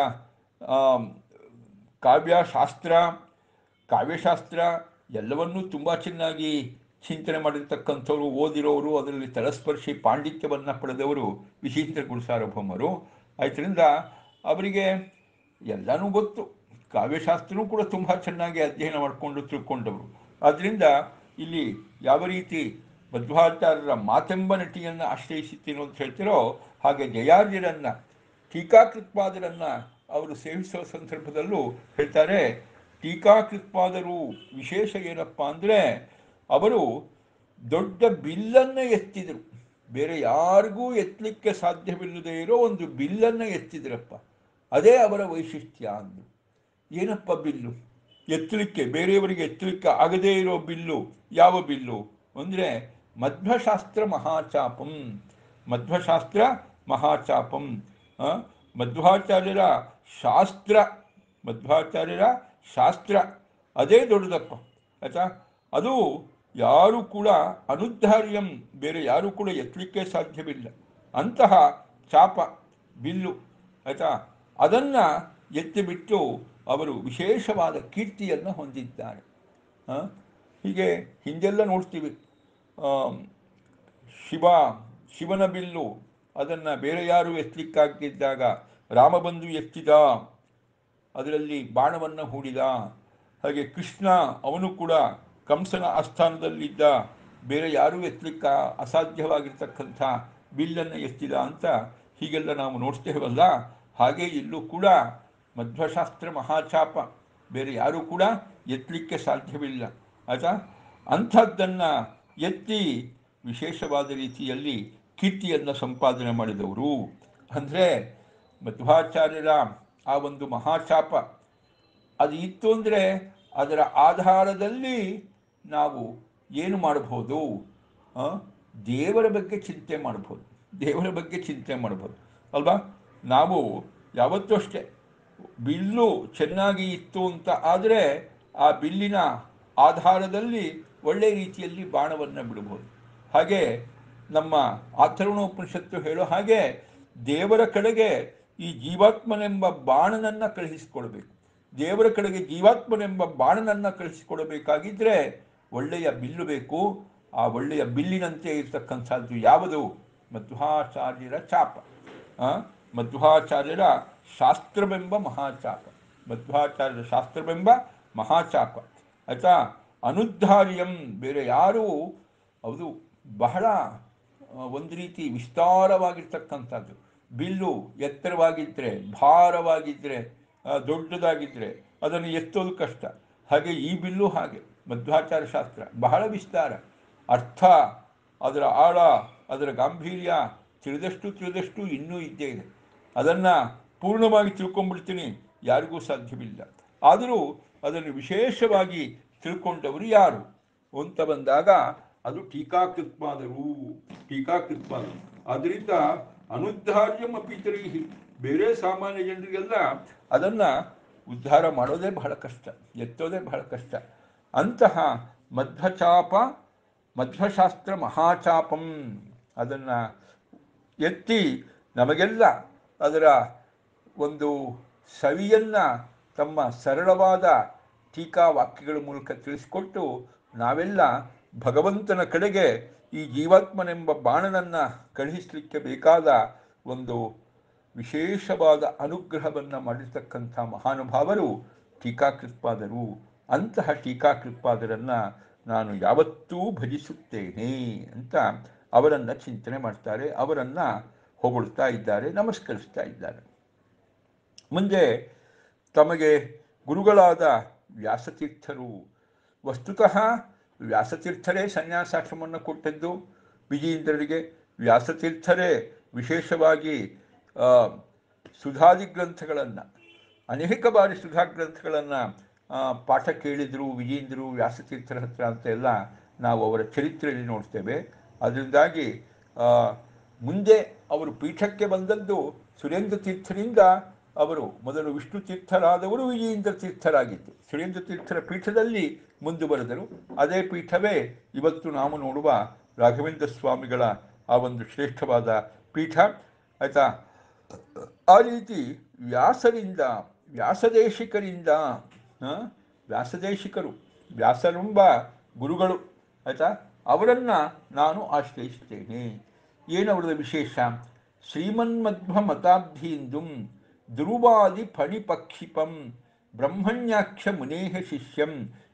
ಕಾವ್ಯಶಾಸ್ತ್ರ ಕಾವ್ಯಶಾಸ್ತ್ರ ಎಲ್ಲವನ್ನೂ ತುಂಬ ಚೆನ್ನಾಗಿ ಚಿಂತನೆ ಮಾಡಿರ್ತಕ್ಕಂಥವ್ರು ಓದಿರೋರು ಅದರಲ್ಲಿ ತಲಸ್ಪರ್ಶಿ ಪಾಂಡಿತ್ಯವನ್ನು ಪಡೆದವರು ವಿಶೇಷ ಗುರುಸಾರ್ವಭೌಮರು ಆಯ್ತರಿಂದ ಅವರಿಗೆ ಎಲ್ಲನೂ ಗೊತ್ತು ಕಾವ್ಯಶಾಸ್ತ್ರನೂ ಕೂಡ ತುಂಬ ಚೆನ್ನಾಗಿ ಅಧ್ಯಯನ ಮಾಡಿಕೊಂಡು ತಿಳ್ಕೊಂಡವರು ಆದ್ದರಿಂದ ಇಲ್ಲಿ ಯಾವ ರೀತಿ ಮಧ್ವಾಚಾರ್ಯರ ಮಾತೆಂಬ ನಟಿಯನ್ನು ಆಶ್ರಯಿಸುತ್ತೇನೋ ಅಂತ ಹೇಳ್ತಿರೋ ಹಾಗೆ ಜಯಾರ್ಯರನ್ನು ಟೀಕಾಕೃತ್ಪಾದರನ್ನು ಅವರು ಸೇವಿಸುವ ಸಂದರ್ಭದಲ್ಲೂ ಹೇಳ್ತಾರೆ ಟೀಕಾಕೃತ್ಪಾದರು ವಿಶೇಷ ಏನಪ್ಪ ಅಂದರೆ ಅವರು ದೊಡ್ಡ ಬಿಲ್ಲನ್ನು ಎತ್ತಿದರು ಬೇರೆ ಯಾರಿಗೂ ಎತ್ತಲಿಕ್ಕೆ ಸಾಧ್ಯವಿಲ್ಲದೆ ಇರೋ ಒಂದು ಬಿಲ್ಲನ್ನು ಎತ್ತಿದ್ರಪ್ಪ ಅದೇ ಅವರ ವೈಶಿಷ್ಟ್ಯ ಅಂದು ಏನಪ್ಪ ಬಿಲ್ಲು ಎತ್ತಲಿಕ್ಕೆ ಬೇರೆಯವರಿಗೆ ಎತ್ತಲಿಕ್ಕೆ ಆಗದೇ ಇರೋ ಬಿಲ್ಲು ಯಾವ ಬಿಲ್ಲು ಅಂದರೆ ಮಧ್ವಶಾಸ್ತ್ರ ಮಹಾಚಾಪಂ ಮಧ್ವಶಾಸ್ತ್ರ ಮಹಾಚಾಪಂ ಆ, ಮಧ್ವಾಚಾರ್ಯರ ಶಾಸ್ತ್ರ ಮಧ್ವಾಚಾರ್ಯರ ಶಾಸ್ತ್ರ ಅದೇ ದೊಡ್ಡದಪ್ಪ ಆಯ್ತಾ ಅದು ಯಾರು ಕೂಡ ಅನುದ್ಧಾರ್ಯಂ ಬೇರೆ ಯಾರು ಕೂಡ ಎತ್ತಲಿಕ್ಕೆ ಸಾಧ್ಯವಿಲ್ಲ ಅಂತಹ ಚಾಪ ಬಿಲ್ಲು ಆಯ್ತಾ ಅದನ್ನು ಎತ್ತಿಬಿಟ್ಟು ಅವರು ವಿಶೇಷವಾದ ಕೀರ್ತಿಯನ್ನು ಹೊಂದಿದ್ದಾರೆ ಆ, ಹೀಗೆ ಹಿಂದೆಲ್ಲ ನೋಡ್ತೀವಿ ಆಮ್, ಶಿವ ಶಿವನ ಬಿಲ್ಲು ಅದನ್ನು ಬೇರೆ ಯಾರು ಎತ್ತಲಿಕ್ಕಾಗದಿದ್ದಾಗ ರಾಮಬಂಧು ಎತ್ತಿದ ಅದರಲ್ಲಿ ಬಾಣವನ್ನು ಹೂಡಿದ ಹಾಗೆ ಕೃಷ್ಣ ಅವನು ಕೂಡ ಕಂಸನ ಆಸ್ಥಾನದಲ್ಲಿದ್ದ ಬೇರೆ ಯಾರೂ ಎತ್ತಲಿಕ್ಕ ಅಸಾಧ್ಯವಾಗಿರ್ತಕ್ಕಂಥ ಬಿಲ್ಲನ್ನು ಎತ್ತಿದ ಅಂತ ಹೀಗೆಲ್ಲ ನಾವು ನೋಡ್ತೇವಲ್ಲ ಹಾಗೆ ಇಲ್ಲೂ ಕೂಡ ಮಧ್ವಶಾಸ್ತ್ರ ಮಹಾಚಾಪ ಬೇರೆ ಯಾರೂ ಕೂಡ ಎತ್ತಲಿಕ್ಕೆ ಸಾಧ್ಯವಿಲ್ಲ ಆಯ್ತಾ ಅಂಥದ್ದನ್ನು ಎತ್ತಿ ವಿಶೇಷವಾದ ರೀತಿಯಲ್ಲಿ ಕೀರ್ತಿಯನ್ನು ಸಂಪಾದನೆ ಮಾಡಿದವರು ಅಂದರೆ ಮಧ್ವಾಚಾರ್ಯರ ಆ ಒಂದು ಮಹಾಚಾಪ ಅದು ಇತ್ತು ಅಂದರೆ ಅದರ ಆಧಾರದಲ್ಲಿ ನಾವು ಏನು ಮಾಡಬಹುದು ಆ? ದೇವರ ಬಗ್ಗೆ ಚಿಂತೆ ಮಾಡ್ಬೋದು ದೇವರ ಬಗ್ಗೆ ಚಿಂತೆ ಮಾಡ್ಬೋದು ಅಲ್ವಾ ನಾವು ಯಾವತ್ತೂ ಅಷ್ಟೇ ಬಿಲ್ಲು ಚೆನ್ನಾಗಿ ಇತ್ತು ಅಂತ ಆದರೆ ಆ ಬಿಲ್ಲಿನ ಆಧಾರದಲ್ಲಿ ಒಳ್ಳೆಯ ರೀತಿಯಲ್ಲಿ ಬಾಣವನ್ನು ಬಿಡಬಹುದು ಹಾಗೆ ನಮ್ಮ ಆಥರ್ವಣೋಪನಿಷತ್ತು ಹೇಳೋ ಹಾಗೆ ದೇವರ ಕಡೆಗೆ ಈ ಜೀವಾತ್ಮನೆಂಬ ಬಾಣನನ್ನು ಕಳುಹಿಸಿಕೊಡ್ಬೇಕು ದೇವರ ಕಡೆಗೆ ಜೀವಾತ್ಮನೆಂಬ ಬಾಣನನ್ನು ಕಳಿಸಿಕೊಡಬೇಕಾಗಿದ್ದರೆ ಒಳ್ಳೆಯ ಬಿಲ್ಲು ಬೇಕು ಆ ಒಳ್ಳೆಯ ಬಿಲ್ಲಿನಂತೆ ಇರತಕ್ಕಂಥದ್ದು ಯಾವುದು ಮಧ್ವಾಚಾರ್ಯರ ಚಾಪ ಆ? ಮಧ್ವಾಚಾರ್ಯರ ಶಾಸ್ತ್ರವೆಂಬ ಮಹಾಚಾಪ ಮಧ್ವಾಚಾರ್ಯರ ಶಾಸ್ತ್ರವೆಂಬ ಮಹಾಚಾಪ ಆಯ್ತಾ ಅನುದ್ಧಾರ್ಯಂ ಬೇರೆ ಯಾರೂ ಅದು ಬಹಳ ಆ, ಒಂದು ರೀತಿ ವಿಸ್ತಾರವಾಗಿರ್ತಕ್ಕಂಥದ್ದು ಬಿಲ್ಲು ಎತ್ತರವಾಗಿದ್ದರೆ ಭಾರವಾಗಿದ್ದರೆ ಆ, ದೊಡ್ಡದಾಗಿದ್ದರೆ ಅದನ್ನು ಎತ್ತೋದು ಕಷ್ಟ ಹಾಗೆ ಈ ಬಿಲ್ಲು ಹಾಗೆ ಮಧ್ವಾಚಾರ್ಯ ಶಾಸ್ತ್ರ ಬಹಳ ವಿಸ್ತಾರ ಅರ್ಥ ಅದರ ಆಳ ಅದರ ಗಾಂಭೀರ್ಯ ತಿಳಿದಷ್ಟು ತಿಳಿದಷ್ಟು ಇನ್ನೂ ಇದ್ದೇ ಇದೆ ಅದನ್ನು ಪೂರ್ಣವಾಗಿ ತಿಳ್ಕೊಂಡ್ಬಿಡ್ತೀನಿ ಯಾರಿಗೂ ಸಾಧ್ಯವಿಲ್ಲ ಆದರೂ ಅದನ್ನು ವಿಶೇಷವಾಗಿ ತಿಳ್ಕೊಂಡವರು ಯಾರು ಅಂತ ಬಂದಾಗ ಅದು ಟೀಕಾಕೃತ್ಪಾದರು ಟೀಕಾಕೃತ್ಪಾದರು ಅದರಿಂದ ಅನುದ್ಧಾರ್ಯಂ ಅಪಿತರೀಹಿ ಬೇರೆ ಸಾಮಾನ್ಯ ಜನರಿಗೆಲ್ಲ ಅದನ್ನು ಉದ್ಧಾರ ಮಾಡೋದೇ ಬಹಳ ಕಷ್ಟ ಎತ್ತೋದೇ ಬಹಳ ಕಷ್ಟ ಅಂತಹ ಮಧ್ವಚಾಪ ಮಧ್ವಶಾಸ್ತ್ರ ಮಹಾಚಾಪಂ ಅದನ್ನು ಎತ್ತಿ ನಮಗೆಲ್ಲ ಅದರ ಒಂದು ಸವಿಯನ್ನು ತಮ್ಮ ಸರಳವಾದ ಟೀಕಾ ವಾಕ್ಯಗಳ ಮೂಲಕ ತಿಳಿಸಿಕೊಟ್ಟು ನಾವೆಲ್ಲ ಭಗವಂತನ ಕಡೆಗೆ ಈ ಜೀವಾತ್ಮನೆಂಬ ಬಾಣನನ್ನು ಕಳುಹಿಸಲಿಕ್ಕೆ ಬೇಕಾದ ಒಂದು ವಿಶೇಷವಾದ ಅನುಗ್ರಹವನ್ನು ಮಾಡಿರ್ತಕ್ಕಂಥ ಮಹಾನುಭಾವರು ಟೀಕಾಕೃತ್ಪಾದರು ಅಂತಹ ಟೀಕಾಕೃತ್ಪಾದರನ್ನು ನಾನು ಯಾವತ್ತೂ ಭಜಿಸುತ್ತೇನೆ ಅಂತ ಅವರನ್ನು ಚಿಂತನೆ ಮಾಡ್ತಾರೆ ಅವರನ್ನು ಹೊಗಳ್ತಾ ಇದ್ದಾರೆ ನಮಸ್ಕರಿಸ್ತಾ ಇದ್ದಾರೆ ಮುಂದೆ ತಮಗೆ ಗುರುಗಳಾದ ವ್ಯಾಸತೀರ್ಥರು ವಸ್ತುತಃ ವ್ಯಾಸತೀರ್ಥರೇ ಸನ್ಯಾಸಾಶ್ರಮವನ್ನು ಕೊಟ್ಟದ್ದು ವಿಜಯೇಂದ್ರರಿಗೆ ವ್ಯಾಸತೀರ್ಥರೇ ವಿಶೇಷವಾಗಿ ಆ, ಸುಧಾದಿ ಗ್ರಂಥಗಳನ್ನು ಅನೇಕ ಬಾರಿ ಸುಧಾ ಗ್ರಂಥಗಳನ್ನು ಪಾಠ ಕೇಳಿದರು ವಿಜೇಂದ್ರರು ವ್ಯಾಸತೀರ್ಥರ ಹತ್ರ ಅಂತ ಎಲ್ಲ ನಾವು ಅವರ ಚರಿತ್ರೆಯಲ್ಲಿ ನೋಡ್ತೇವೆ ಅದರಿಂದಾಗಿ ಆ, ಮುಂದೆ ಅವರು ಪೀಠಕ್ಕೆ ಬಂದದ್ದು ಸುರೇಂದ್ರ ತೀರ್ಥರಿಂದ ಅವರು ಮೊದಲು ವಿಷ್ಣು ತೀರ್ಥರಾದವರು ವಿಜಯೇಂದ್ರ ತೀರ್ಥರಾಗಿತ್ತು ಸುರೇಂದ್ರ ತೀರ್ಥರ ಪೀಠದಲ್ಲಿ ಮುಂದುವರೆದರು ಅದೇ ಪೀಠವೇ ಇವತ್ತು ನಾವು ನೋಡುವ ರಾಘವೇಂದ್ರ ಸ್ವಾಮಿಗಳ ಆ ಒಂದು ಶ್ರೇಷ್ಠವಾದ ಪೀಠ ಆಯಿತಾ ಆ ರೀತಿ ವ್ಯಾಸರಿಂದ ವ್ಯಾಸದೇಶಿಕರಿಂದ ಆ, ವ್ಯಾಸದೇಶಿಕರು ವ್ಯಾಸರೆಂಬ ಗುರುಗಳು ಆಯಿತಾ ಅವರನ್ನು ನಾನು ಆಶ್ರಯಿಸ್ತೇನೆ ಏನವರದ ವಿಶೇಷ ಶ್ರೀಮನ್ಮಧ್ವ ಮತಾಬ್ಧೀಂದು ಧ್ರುವಾದಿ ಫಣಿಪಕ್ಷಿಪಂ ಬ್ರಹ್ಮಣ್ಯಾಕ್ಷ ಮುನೇಹ ಶಿಷ್ಯಂ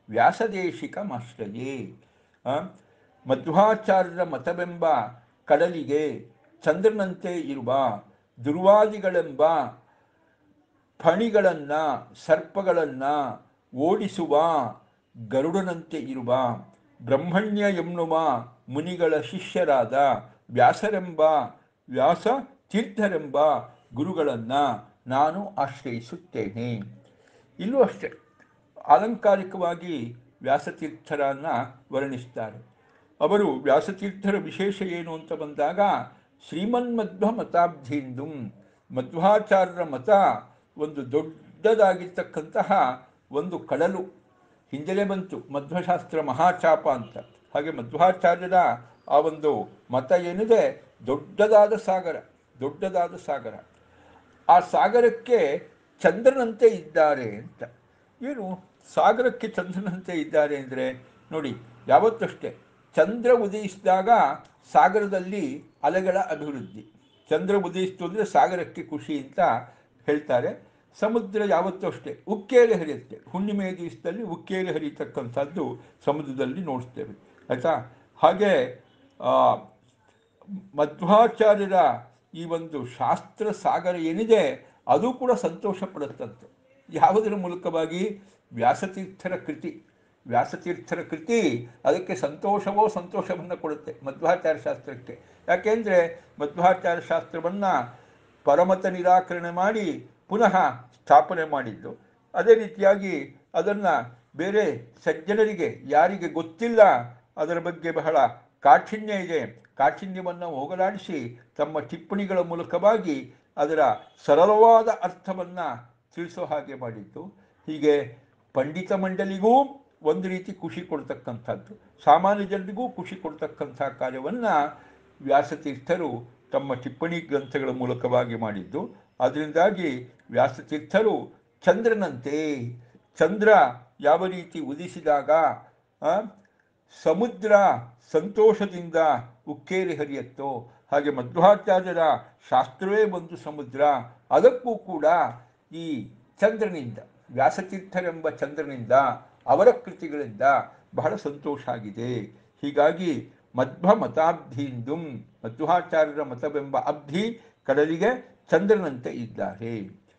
ವ್ಯಾಸದೇಶಿಕಮಾಶ್ರಯೇ ಆ, ಮಧ್ವಾಚಾರ್ಯರ ಮತವೆಂಬ ಕಡಲಿಗೆ ಚಂದ್ರನಂತೆ ಇರುವ ದುರ್ವಾದಿಗಳೆಂಬ ಫಣಿಗಳನ್ನು ಸರ್ಪಗಳನ್ನು ಓಡಿಸುವ ಗರುಡನಂತೆ ಇರುವ ಬ್ರಹ್ಮಣ್ಯ ಎನ್ನುವ ಮುನಿಗಳ ಶಿಷ್ಯರಾದ ವ್ಯಾಸರೆಂಬ ವ್ಯಾಸ ತೀರ್ಥರೆಂಬ ಗುರುಗಳನ್ನು ನಾನು ಆಶ್ರಯಿಸುತ್ತೇನೆ ಇಲ್ಲೂ ಅಷ್ಟೇ ಅಲಂಕಾರಿಕವಾಗಿ ವ್ಯಾಸತೀರ್ಥರನ್ನು ವರ್ಣಿಸ್ತಾರೆ ಅವರು ವ್ಯಾಸತೀರ್ಥರ ವಿಶೇಷ ಏನು ಅಂತ ಬಂದಾಗ ಶ್ರೀಮನ್ಮಧ್ವ ಮತಾಬ್ಧೀಂದು ಮಧ್ವಾಚಾರ್ಯರ ಮತ ಒಂದು ದೊಡ್ಡದಾಗಿರ್ತಕ್ಕಂತಹ ಒಂದು ಕಡಲು ಹಿಂದೆಲೇ ಬಂತು ಮಧ್ವಶಾಸ್ತ್ರ ಮಹಾಚಾಪ ಅಂತ ಹಾಗೆ ಮಧ್ವಾಚಾರ್ಯರ ಆ ಒಂದು ಮತ ಏನಿದೆ ದೊಡ್ಡದಾದ ಸಾಗರ ದೊಡ್ಡದಾದ ಸಾಗರ ಆ ಸಾಗರಕ್ಕೆ ಚಂದ್ರನಂತೆ ಇದ್ದಾರೆ ಅಂತ ಏನು ಸಾಗರಕ್ಕೆ ಚಂದ್ರನಂತೆ ಇದ್ದಾರೆ ಅಂದರೆ ನೋಡಿ ಯಾವತ್ತಷ್ಟೇ ಚಂದ್ರ ಉದಯಿಸಿದಾಗ ಸಾಗರದಲ್ಲಿ ಅಲೆಗಳ ಅಭಿವೃದ್ಧಿ ಚಂದ್ರ ಉದಯಿಸ್ತು ಅಂದರೆ ಸಾಗರಕ್ಕೆ ಖುಷಿ ಅಂತ ಹೇಳ್ತಾರೆ ಸಮುದ್ರ ಯಾವತ್ತೂ ಅಷ್ಟೇ ಉಕ್ಕೇರಿ ಹರಿಯುತ್ತೆ ಹುಣ್ಣಿಮೆ ದಿವಸದಲ್ಲಿ ಉಕ್ಕೇರಿ ಹರಿಯತಕ್ಕಂಥದ್ದು ಸಮುದ್ರದಲ್ಲಿ ನೋಡ್ತೇವೆ ಆಯಿತಾ ಹಾಗೆ ಆ, ಮಧ್ವಾಚಾರ್ಯರ ಈ ಒಂದು ಶಾಸ್ತ್ರ ಸಾಗರ ಏನಿದೆ ಅದು ಕೂಡ ಸಂತೋಷ ಪಡುತ್ತಂತೆ ಯಾವುದರ ಮೂಲಕವಾಗಿ ವ್ಯಾಸತೀರ್ಥರ ಕೃತಿ ವ್ಯಾಸತೀರ್ಥರ ಕೃತಿ ಅದಕ್ಕೆ ಸಂತೋಷವೋ ಸಂತೋಷವನ್ನು ಕೊಡುತ್ತೆ ಮಧ್ವಾಚಾರ್ಯ ಶಾಸ್ತ್ರಕ್ಕೆ ಯಾಕೆಂದರೆ ಮಧ್ವಾಚಾರ್ಯ ಶಾಸ್ತ್ರವನ್ನು ಪರಮತ ನಿರಾಕರಣೆ ಮಾಡಿ ಪುನಃ ಸ್ಥಾಪನೆ ಮಾಡಿದ್ದು ಅದೇ ರೀತಿಯಾಗಿ ಅದನ್ನು ಬೇರೆ ಸಜ್ಜನರಿಗೆ ಯಾರಿಗೆ ಗೊತ್ತಿಲ್ಲ ಅದರ ಬಗ್ಗೆ ಬಹಳ ಕಾಠಿಣ್ಯ ಇದೆ ಕಾಠಿಣ್ಯವನ್ನು ಹೋಗಲಾಡಿಸಿ ತಮ್ಮ ಟಿಪ್ಪಣಿಗಳ ಮೂಲಕವಾಗಿ ಅದರ ಸರಳವಾದ ಅರ್ಥವನ್ನು ತಿಳಿಸೋ ಹಾಗೆ ಮಾಡಿದ್ದು ಹೀಗೆ ಪಂಡಿತ ಮಂಡಲಿಗೂ ಒಂದು ರೀತಿ ಖುಷಿ ಕೊಡ್ತಕ್ಕಂಥದ್ದು ಸಾಮಾನ್ಯ ಜನರಿಗೂ ಖುಷಿ ಕೊಡ್ತಕ್ಕಂಥ ಕಾರ್ಯವನ್ನು ವ್ಯಾಸತೀರ್ಥರು ತಮ್ಮ ಟಿಪ್ಪಣಿ ಗ್ರಂಥಗಳ ಮೂಲಕವಾಗಿ ಮಾಡಿದ್ದು ಅದರಿಂದಾಗಿ ವ್ಯಾಸತೀರ್ಥರು ಚಂದ್ರನಂತೆ ಚಂದ್ರ ಯಾವ ರೀತಿ ಉದಿಸಿದಾಗ ಆ, ಸಮುದ್ರ ಸಂತೋಷದಿಂದ ಉಕ್ಕೇರಿ ಹರಿಯತ್ತೋ ಹಾಗೆ ಮಧ್ವಾಚಾರ್ಯರ ಶಾಸ್ತ್ರವೇ ಒಂದು ಸಮುದ್ರ ಅದಕ್ಕೂ ಕೂಡ ಈ ಚಂದ್ರನಿಂದ ವ್ಯಾಸತೀರ್ಥರೆಂಬ ಚಂದ್ರನಿಂದ ಅವರ ಕೃತಿಗಳಿಂದ ಬಹಳ ಸಂತೋಷ ಆಗಿದೆ ಹೀಗಾಗಿ ಮಧ್ವ ಮತಾಬ್ಧಿಯಿಂದು ಮಧ್ವಾಚಾರ್ಯರ ಮತವೆಂಬ ಅಬ್ಧಿ ಕಡಲಿಗೆ ಚಂದ್ರನಂತೆ ಇದ್ದಾರೆ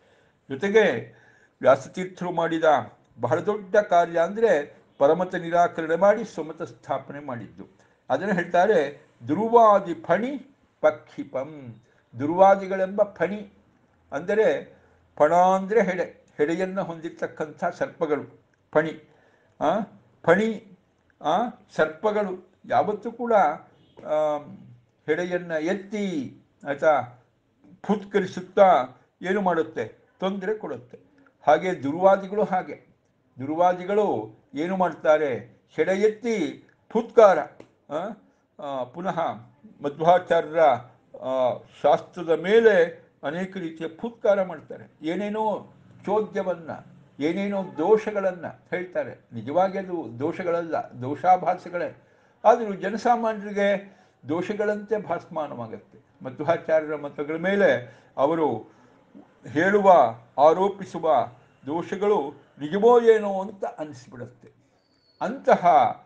ಜೊತೆಗೆ ವ್ಯಾಸತೀರ್ಥರು ಮಾಡಿದ ಬಹಳ ದೊಡ್ಡ ಕಾರ್ಯ ಅಂದರೆ ಪರಮತ ನಿರಾಕರಣೆ ಮಾಡಿ ಸ್ವಮತ ಸ್ಥಾಪನೆ ಮಾಡಿದ್ದು ಅದನ್ನು ಹೇಳ್ತಾರೆ ದುರ್ವಾದಿ ಫಣಿ ಪಕ್ಷಿಪಂ ದುರ್ವಾದಿಗಳೆಂಬ ಫಣಿ ಅಂದರೆ ಪಣ ಅಂದರೆ ಹೆಡೆ ಹೆಡೆಯನ್ನು ಹೊಂದಿರತಕ್ಕಂಥ ಸರ್ಪಗಳು ಫಣಿ ಆ, ಫಣಿ ಆ, ಸರ್ಪಗಳು ಯಾವತ್ತೂ ಕೂಡ ಆ, ಹೆಡೆಯನ್ನು ಎತ್ತಿ ಆಯಿತಾ ಫುತ್ಕರಿಸುತ್ತಾ ಏನು ಮಾಡುತ್ತೆ ತೊಂದರೆ ಕೊಡುತ್ತೆ ಹಾಗೆ ದುರ್ವಾದಿಗಳು ಹಾಗೆ ದುರ್ವಾದಿಗಳು ಏನು ಮಾಡ್ತಾರೆ ಹೆಡೆ ಎತ್ತಿ ಫುತ್ಕಾರ ಆ, ಆ, ಪುನಃ ಮಧ್ವಾಚಾರ್ಯರ ಆ, ಶಾಸ್ತ್ರದ ಮೇಲೆ ಅನೇಕ ರೀತಿಯ ಫುತ್ಕಾರ ಮಾಡ್ತಾರೆ ಏನೇನೋ ಚೋದ್ಯವನ್ನು ಏನೇನೋ ದೋಷಗಳನ್ನು ಹೇಳ್ತಾರೆ ನಿಜವಾಗಿ ಅದು ದೋಷಗಳಲ್ಲ ದೋಷಾಭಾಸಗಳೇ ಆದರೂ ಜನಸಾಮಾನ್ಯರಿಗೆ ದೋಷಗಳಂತೆ ಭಾಸಮಾನವಾಗುತ್ತೆ ಮಧ್ವಾಚಾರ್ಯರ ಮತಗಳ ಮೇಲೆ ಅವರು ಹೇಳುವ ಆರೋಪಿಸುವ ದೋಷಗಳು ನಿಜವೋ ಏನೋ ಅಂತ ಅನಿಸ್ಬಿಡುತ್ತೆ ಅಂತಹ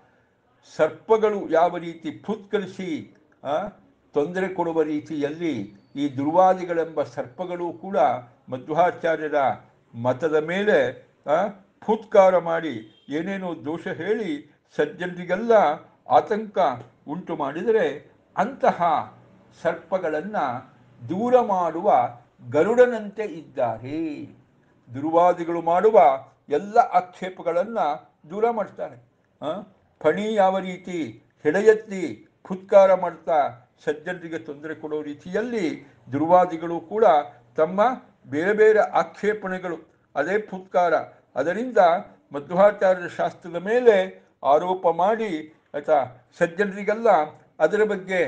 ಸರ್ಪಗಳು ಯಾವ ರೀತಿ ಫುತ್ಕರಿಸಿ ಆ, ತೊಂದರೆ ಕೊಡುವ ರೀತಿಯಲ್ಲಿ ಈ ದುರ್ವಾದಿಗಳೆಂಬ ಸರ್ಪಗಳು ಕೂಡ ಮಧ್ವಾಚಾರ್ಯರ ಮತದ ಮೇಲೆ ಆ, ಫುತ್ಕಾರ ಮಾಡಿ ಏನೇನೋ ದೋಷ ಹೇಳಿ ಸಜ್ಜನರಿಗೆಲ್ಲ ಆತಂಕ ಉಂಟು ಮಾಡಿದರೆ ಅಂತಹ ಸರ್ಪಗಳನ್ನು ದೂರ ಮಾಡುವ ಗರುಡನಂತೆ ಇದ್ದಾರೆ ದುರ್ವಾದಿಗಳು ಮಾಡುವ ಎಲ್ಲ ಆಕ್ಷೇಪಗಳನ್ನು ದೂರ ಮಾಡ್ತಾರೆ ಆ? ಫಣಿ ಯಾವ ರೀತಿ ಹೆಡೆಯೆತ್ತಿ ಫುತ್ಕಾರ ಮಾಡ್ತಾ ಸಜ್ಜನರಿಗೆ ತೊಂದರೆ ಕೊಡೋ ರೀತಿಯಲ್ಲಿ ದುರ್ವಾದಿಗಳು ಕೂಡ ತಮ್ಮ ಬೇರೆ ಬೇರೆ ಆಕ್ಷೇಪಣೆಗಳು ಅದೇ ಫುತ್ಕಾರ ಅದರಿಂದ ಮಧ್ವಾಚಾರ್ಯರ ಶಾಸ್ತ್ರದ ಮೇಲೆ ಆರೋಪ ಮಾಡಿ ಆಯ್ತಾ ಸಜ್ಜನರಿಗೆಲ್ಲ ಅದರ ಬಗ್ಗೆ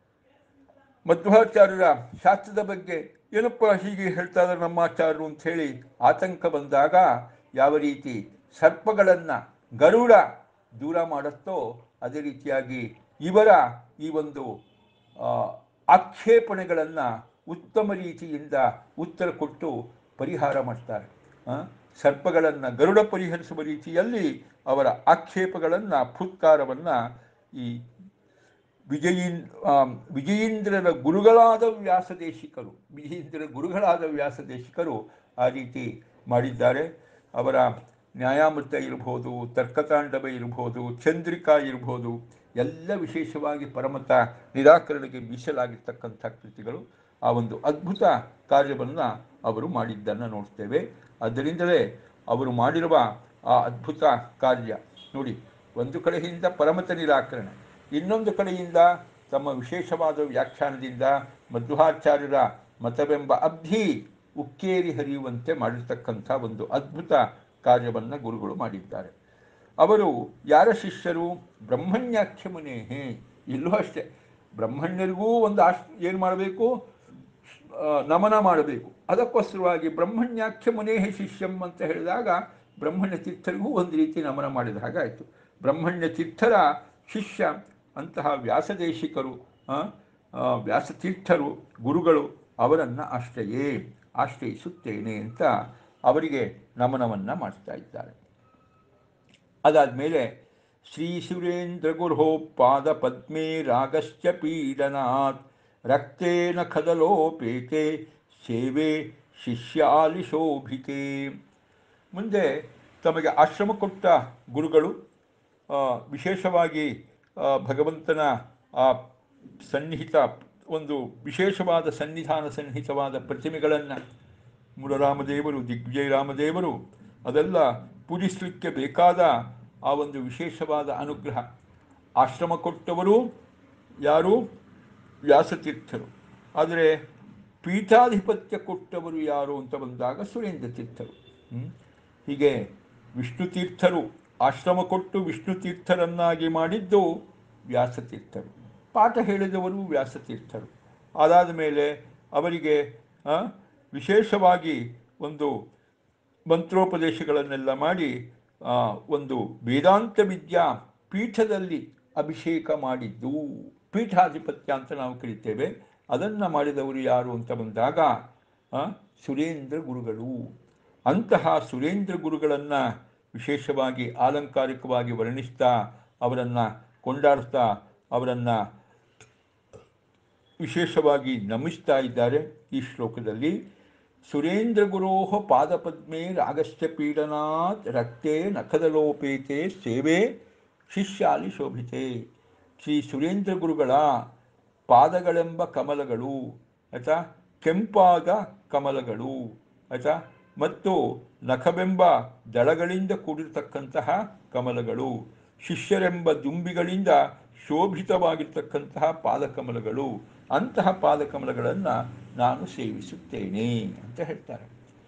ಮಧ್ವಾಚಾರ್ಯರ ಶಾಸ್ತ್ರದ ಬಗ್ಗೆ ಏನಪ್ಪ ಹೀಗೆ ಹೇಳ್ತಾ ಇದ್ದಾರೆ ನಮ್ಮ ಆಚಾರ್ಯರು ಅಂತ ಹೇಳಿ ಆತಂಕ ಬಂದಾಗ ಯಾವ ರೀತಿ ಸರ್ಪಗಳನ್ನು ಗರುಡ ದೂರ ಮಾಡುತ್ತೋ ಅದೇ ರೀತಿಯಾಗಿ ಇವರ ಈ ಒಂದು ಆ, ಆಕ್ಷೇಪಣೆಗಳನ್ನು ಉತ್ತಮ ರೀತಿಯಿಂದ ಉತ್ತರ ಕೊಟ್ಟು ಪರಿಹಾರ ಮಾಡ್ತಾರೆ ಆ, ಸರ್ಪಗಳನ್ನು ಗರುಡ ಪರಿಹರಿಸುವ ರೀತಿಯಲ್ಲಿ ಅವರ ಆಕ್ಷೇಪಗಳನ್ನು ಫುತ್ಕಾರವನ್ನು ಈ ವಿಜಯೀನ್ ಆ, ವಿಜಯೀಂದ್ರರ ಗುರುಗಳಾದ ವ್ಯಾಸದೇಶಿಕರು ವಿಜಯೀಂದ್ರರ ಗುರುಗಳಾದ ವ್ಯಾಸದೇಶಿಕರು ಆ ರೀತಿ ಮಾಡಿದ್ದಾರೆ ಅವರ ನ್ಯಾಯಾಮೃತ ಇರ್ಬೋದು ತರ್ಕತಾಂಡವ ಇರ್ಬೋದು ಚಂದ್ರಿಕಾ ಇರ್ಬೋದು ಎಲ್ಲ ವಿಶೇಷವಾಗಿ ಪರಮತ ನಿರಾಕರಣೆಗೆ ಮೀಸಲಾಗಿರ್ತಕ್ಕಂಥ ಕೃತಿಗಳು ಆ ಒಂದು ಅದ್ಭುತ ಕಾರ್ಯವನ್ನು ಅವರು ಮಾಡಿದ್ದನ್ನು ನೋಡ್ತೇವೆ ಅದರಿಂದಲೇ ಅವರು ಮಾಡಿರುವ ಆ ಅದ್ಭುತ ಕಾರ್ಯ ನೋಡಿ ಒಂದು ಕಡೆಯಿಂದ ಪರಮತ ನಿರಾಕರಣೆ ಇನ್ನೊಂದು ಕಡೆಯಿಂದ ತಮ್ಮ ವಿಶೇಷವಾದ ವ್ಯಾಖ್ಯಾನದಿಂದ ಮಧ್ವಾಚಾರ್ಯರ ಮತವೆಂಬ ಅಬ್ಧಿ ಉಕ್ಕೇರಿ ಹರಿಯುವಂತೆ ಮಾಡಿರ್ತಕ್ಕಂಥ ಒಂದು ಅದ್ಭುತ ಕಾರ್ಯವನ್ನು ಗುರುಗಳು ಮಾಡಿದ್ದಾರೆ ಅವರು ಯಾರ ಶಿಷ್ಯರು ಬ್ರಹ್ಮಣ್ಯಾಖ್ಯ ಮುನೇಹೇ ಇಲ್ಲೂ ಅಷ್ಟೇ ಬ್ರಹ್ಮಣ್ಯರಿಗೂ ಒಂದು ಆಶ್ ಏನು ಮಾಡಬೇಕು ಆ, ನಮನ ಮಾಡಬೇಕು ಅದಕ್ಕೋಸ್ಕರವಾಗಿ ಬ್ರಹ್ಮಣ್ಯಾಖ್ಯ ಮುನೇಹ ಶಿಷ್ಯಂ ಅಂತ ಹೇಳಿದಾಗ ಬ್ರಹ್ಮಣ್ಯ ತೀರ್ಥರಿಗೂ ಒಂದು ರೀತಿ ನಮನ ಮಾಡಿದ ಹಾಗಾಯಿತು ಬ್ರಹ್ಮಣ್ಯ ತೀರ್ಥರ ಶಿಷ್ಯ ಅಂತಹ ವ್ಯಾಸದೇಶಿಕರು ಆ, ಆ, ವ್ಯಾಸತೀರ್ಥರು ಗುರುಗಳು ಅವರನ್ನು ಆಶ್ರಯೇ ಆಶ್ರಯಿಸುತ್ತೇನೆ ಅಂತ ಅವರಿಗೆ ನಮನವನ್ನು ಮಾಡ್ತಾ ಇದ್ದಾರೆ ಅದಾದಮೇಲೆ ಶ್ರೀ ಸುರೇಂದ್ರ ಗುರು ಪಾದ ಪದ್ಮೇ ರಾಗಶ್ಚ ಪೀಡನಾತ್ ರಕ್ತೇನ ಖದಲೋಪೇತೆ ಸೇವೆ ಶಿಷ್ಯಾಲಿ ಶೋಭಿತೆ ಮುಂದೆ ತಮಗೆ ಆಶ್ರಮ ಕೊಟ್ಟ ಗುರುಗಳು ಆ, ವಿಶೇಷವಾಗಿ ಆ, ಭಗವಂತನ ಆ ಸನ್ನಿಹಿತ ಒಂದು ವಿಶೇಷವಾದ ಸನ್ನಿಧಾನ ಸನ್ನಿಹಿತವಾದ ಪ್ರತಿಮೆಗಳನ್ನು ಮುರರಾಮದೇವರು ದಿಗ್ವಿಜಯ ರಾಮದೇವರು ಅದೆಲ್ಲ ಪೂಜಿಸಲಿಕ್ಕೆ ಬೇಕಾದ ಆ ಒಂದು ವಿಶೇಷವಾದ ಅನುಗ್ರಹ ಆಶ್ರಮ ಕೊಟ್ಟವರು ಯಾರು ವ್ಯಾಸತೀರ್ಥರು ಆದರೆ ಪೀಠಾಧಿಪತ್ಯ ಕೊಟ್ಟವರು ಯಾರು ಅಂತ ಬಂದಾಗ ಸುರೇಂದ್ರ ತೀರ್ಥರು ಹ್ಮ್? ಹೀಗೆ ವಿಷ್ಣು ತೀರ್ಥರು ಆಶ್ರಮ ಕೊಟ್ಟು ವಿಷ್ಣು ತೀರ್ಥರನ್ನಾಗಿ ಮಾಡಿದ್ದು ವ್ಯಾಸತೀರ್ಥರು ಪಾಠ ಹೇಳಿದವರು ವ್ಯಾಸತೀರ್ಥರು ಅದಾದ ಮೇಲೆ ಅವರಿಗೆ ಆ, ವಿಶೇಷವಾಗಿ ಒಂದು ಮಂತ್ರೋಪದೇಶಗಳನ್ನೆಲ್ಲ ಮಾಡಿ ಆ, ಒಂದು ವೇದಾಂತ ವಿದ್ಯಾ ಪೀಠದಲ್ಲಿ ಅಭಿಷೇಕ ಮಾಡಿದ್ದು ಪೀಠಾಧಿಪತ್ಯ ಅಂತ ನಾವು ಕರಿತೇವೆ ಅದನ್ನು ಮಾಡಿದವರು ಯಾರು ಅಂತ ಬಂದಾಗ ಆ, ಸುರೇಂದ್ರ ಗುರುಗಳು ಅಂತಹ ಸುರೇಂದ್ರ ಗುರುಗಳನ್ನು ವಿಶೇಷವಾಗಿ ಆಲಂಕಾರಿಕವಾಗಿ ವರ್ಣಿಸ್ತಾ ಅವರನ್ನು ಕೊಂಡಾಡ್ತಾ ಅವರನ್ನು ವಿಶೇಷವಾಗಿ ನಮಿಸ್ತಾ ಇದ್ದಾರೆ ಈ ಶ್ಲೋಕದಲ್ಲಿ ಸುರೇಂದ್ರ ಗುರೋಹ ಪಾದಪದ್ಮೆ ರಾಗಶ್ಚ ಪೀಡನಾತ್ ರಕ್ತೆ ನಖದಲೋಪೇತೆ ಸೇವೆ ಶಿಷ್ಯಾಲಿ ಶೋಭಿತೆ ಶ್ರೀ ಸುರೇಂದ್ರ ಗುರುಗಳ ಪಾದಗಳೆಂಬ ಕಮಲಗಳು ಆಯ್ತಾ ಕೆಂಪಾದ ಕಮಲಗಳು ಆಯ್ತಾ ಮತ್ತು ನಖವೆಂಬ ದಳಗಳಿಂದ ಕೂಡಿರತಕ್ಕಂತಹ ಕಮಲಗಳು ಶಿಷ್ಯರೆಂಬ ದುಂಬಿಗಳಿಂದ ಶೋಭಿತವಾಗಿರ್ತಕ್ಕಂತಹ ಪಾದಕಮಲಗಳು ಅಂತಹ ಪಾದಕಮಲಗಳನ್ನು ನಾನು ಸೇವಿಸುತ್ತೇನೆ ಅಂತ ಹೇಳ್ತಾರೆ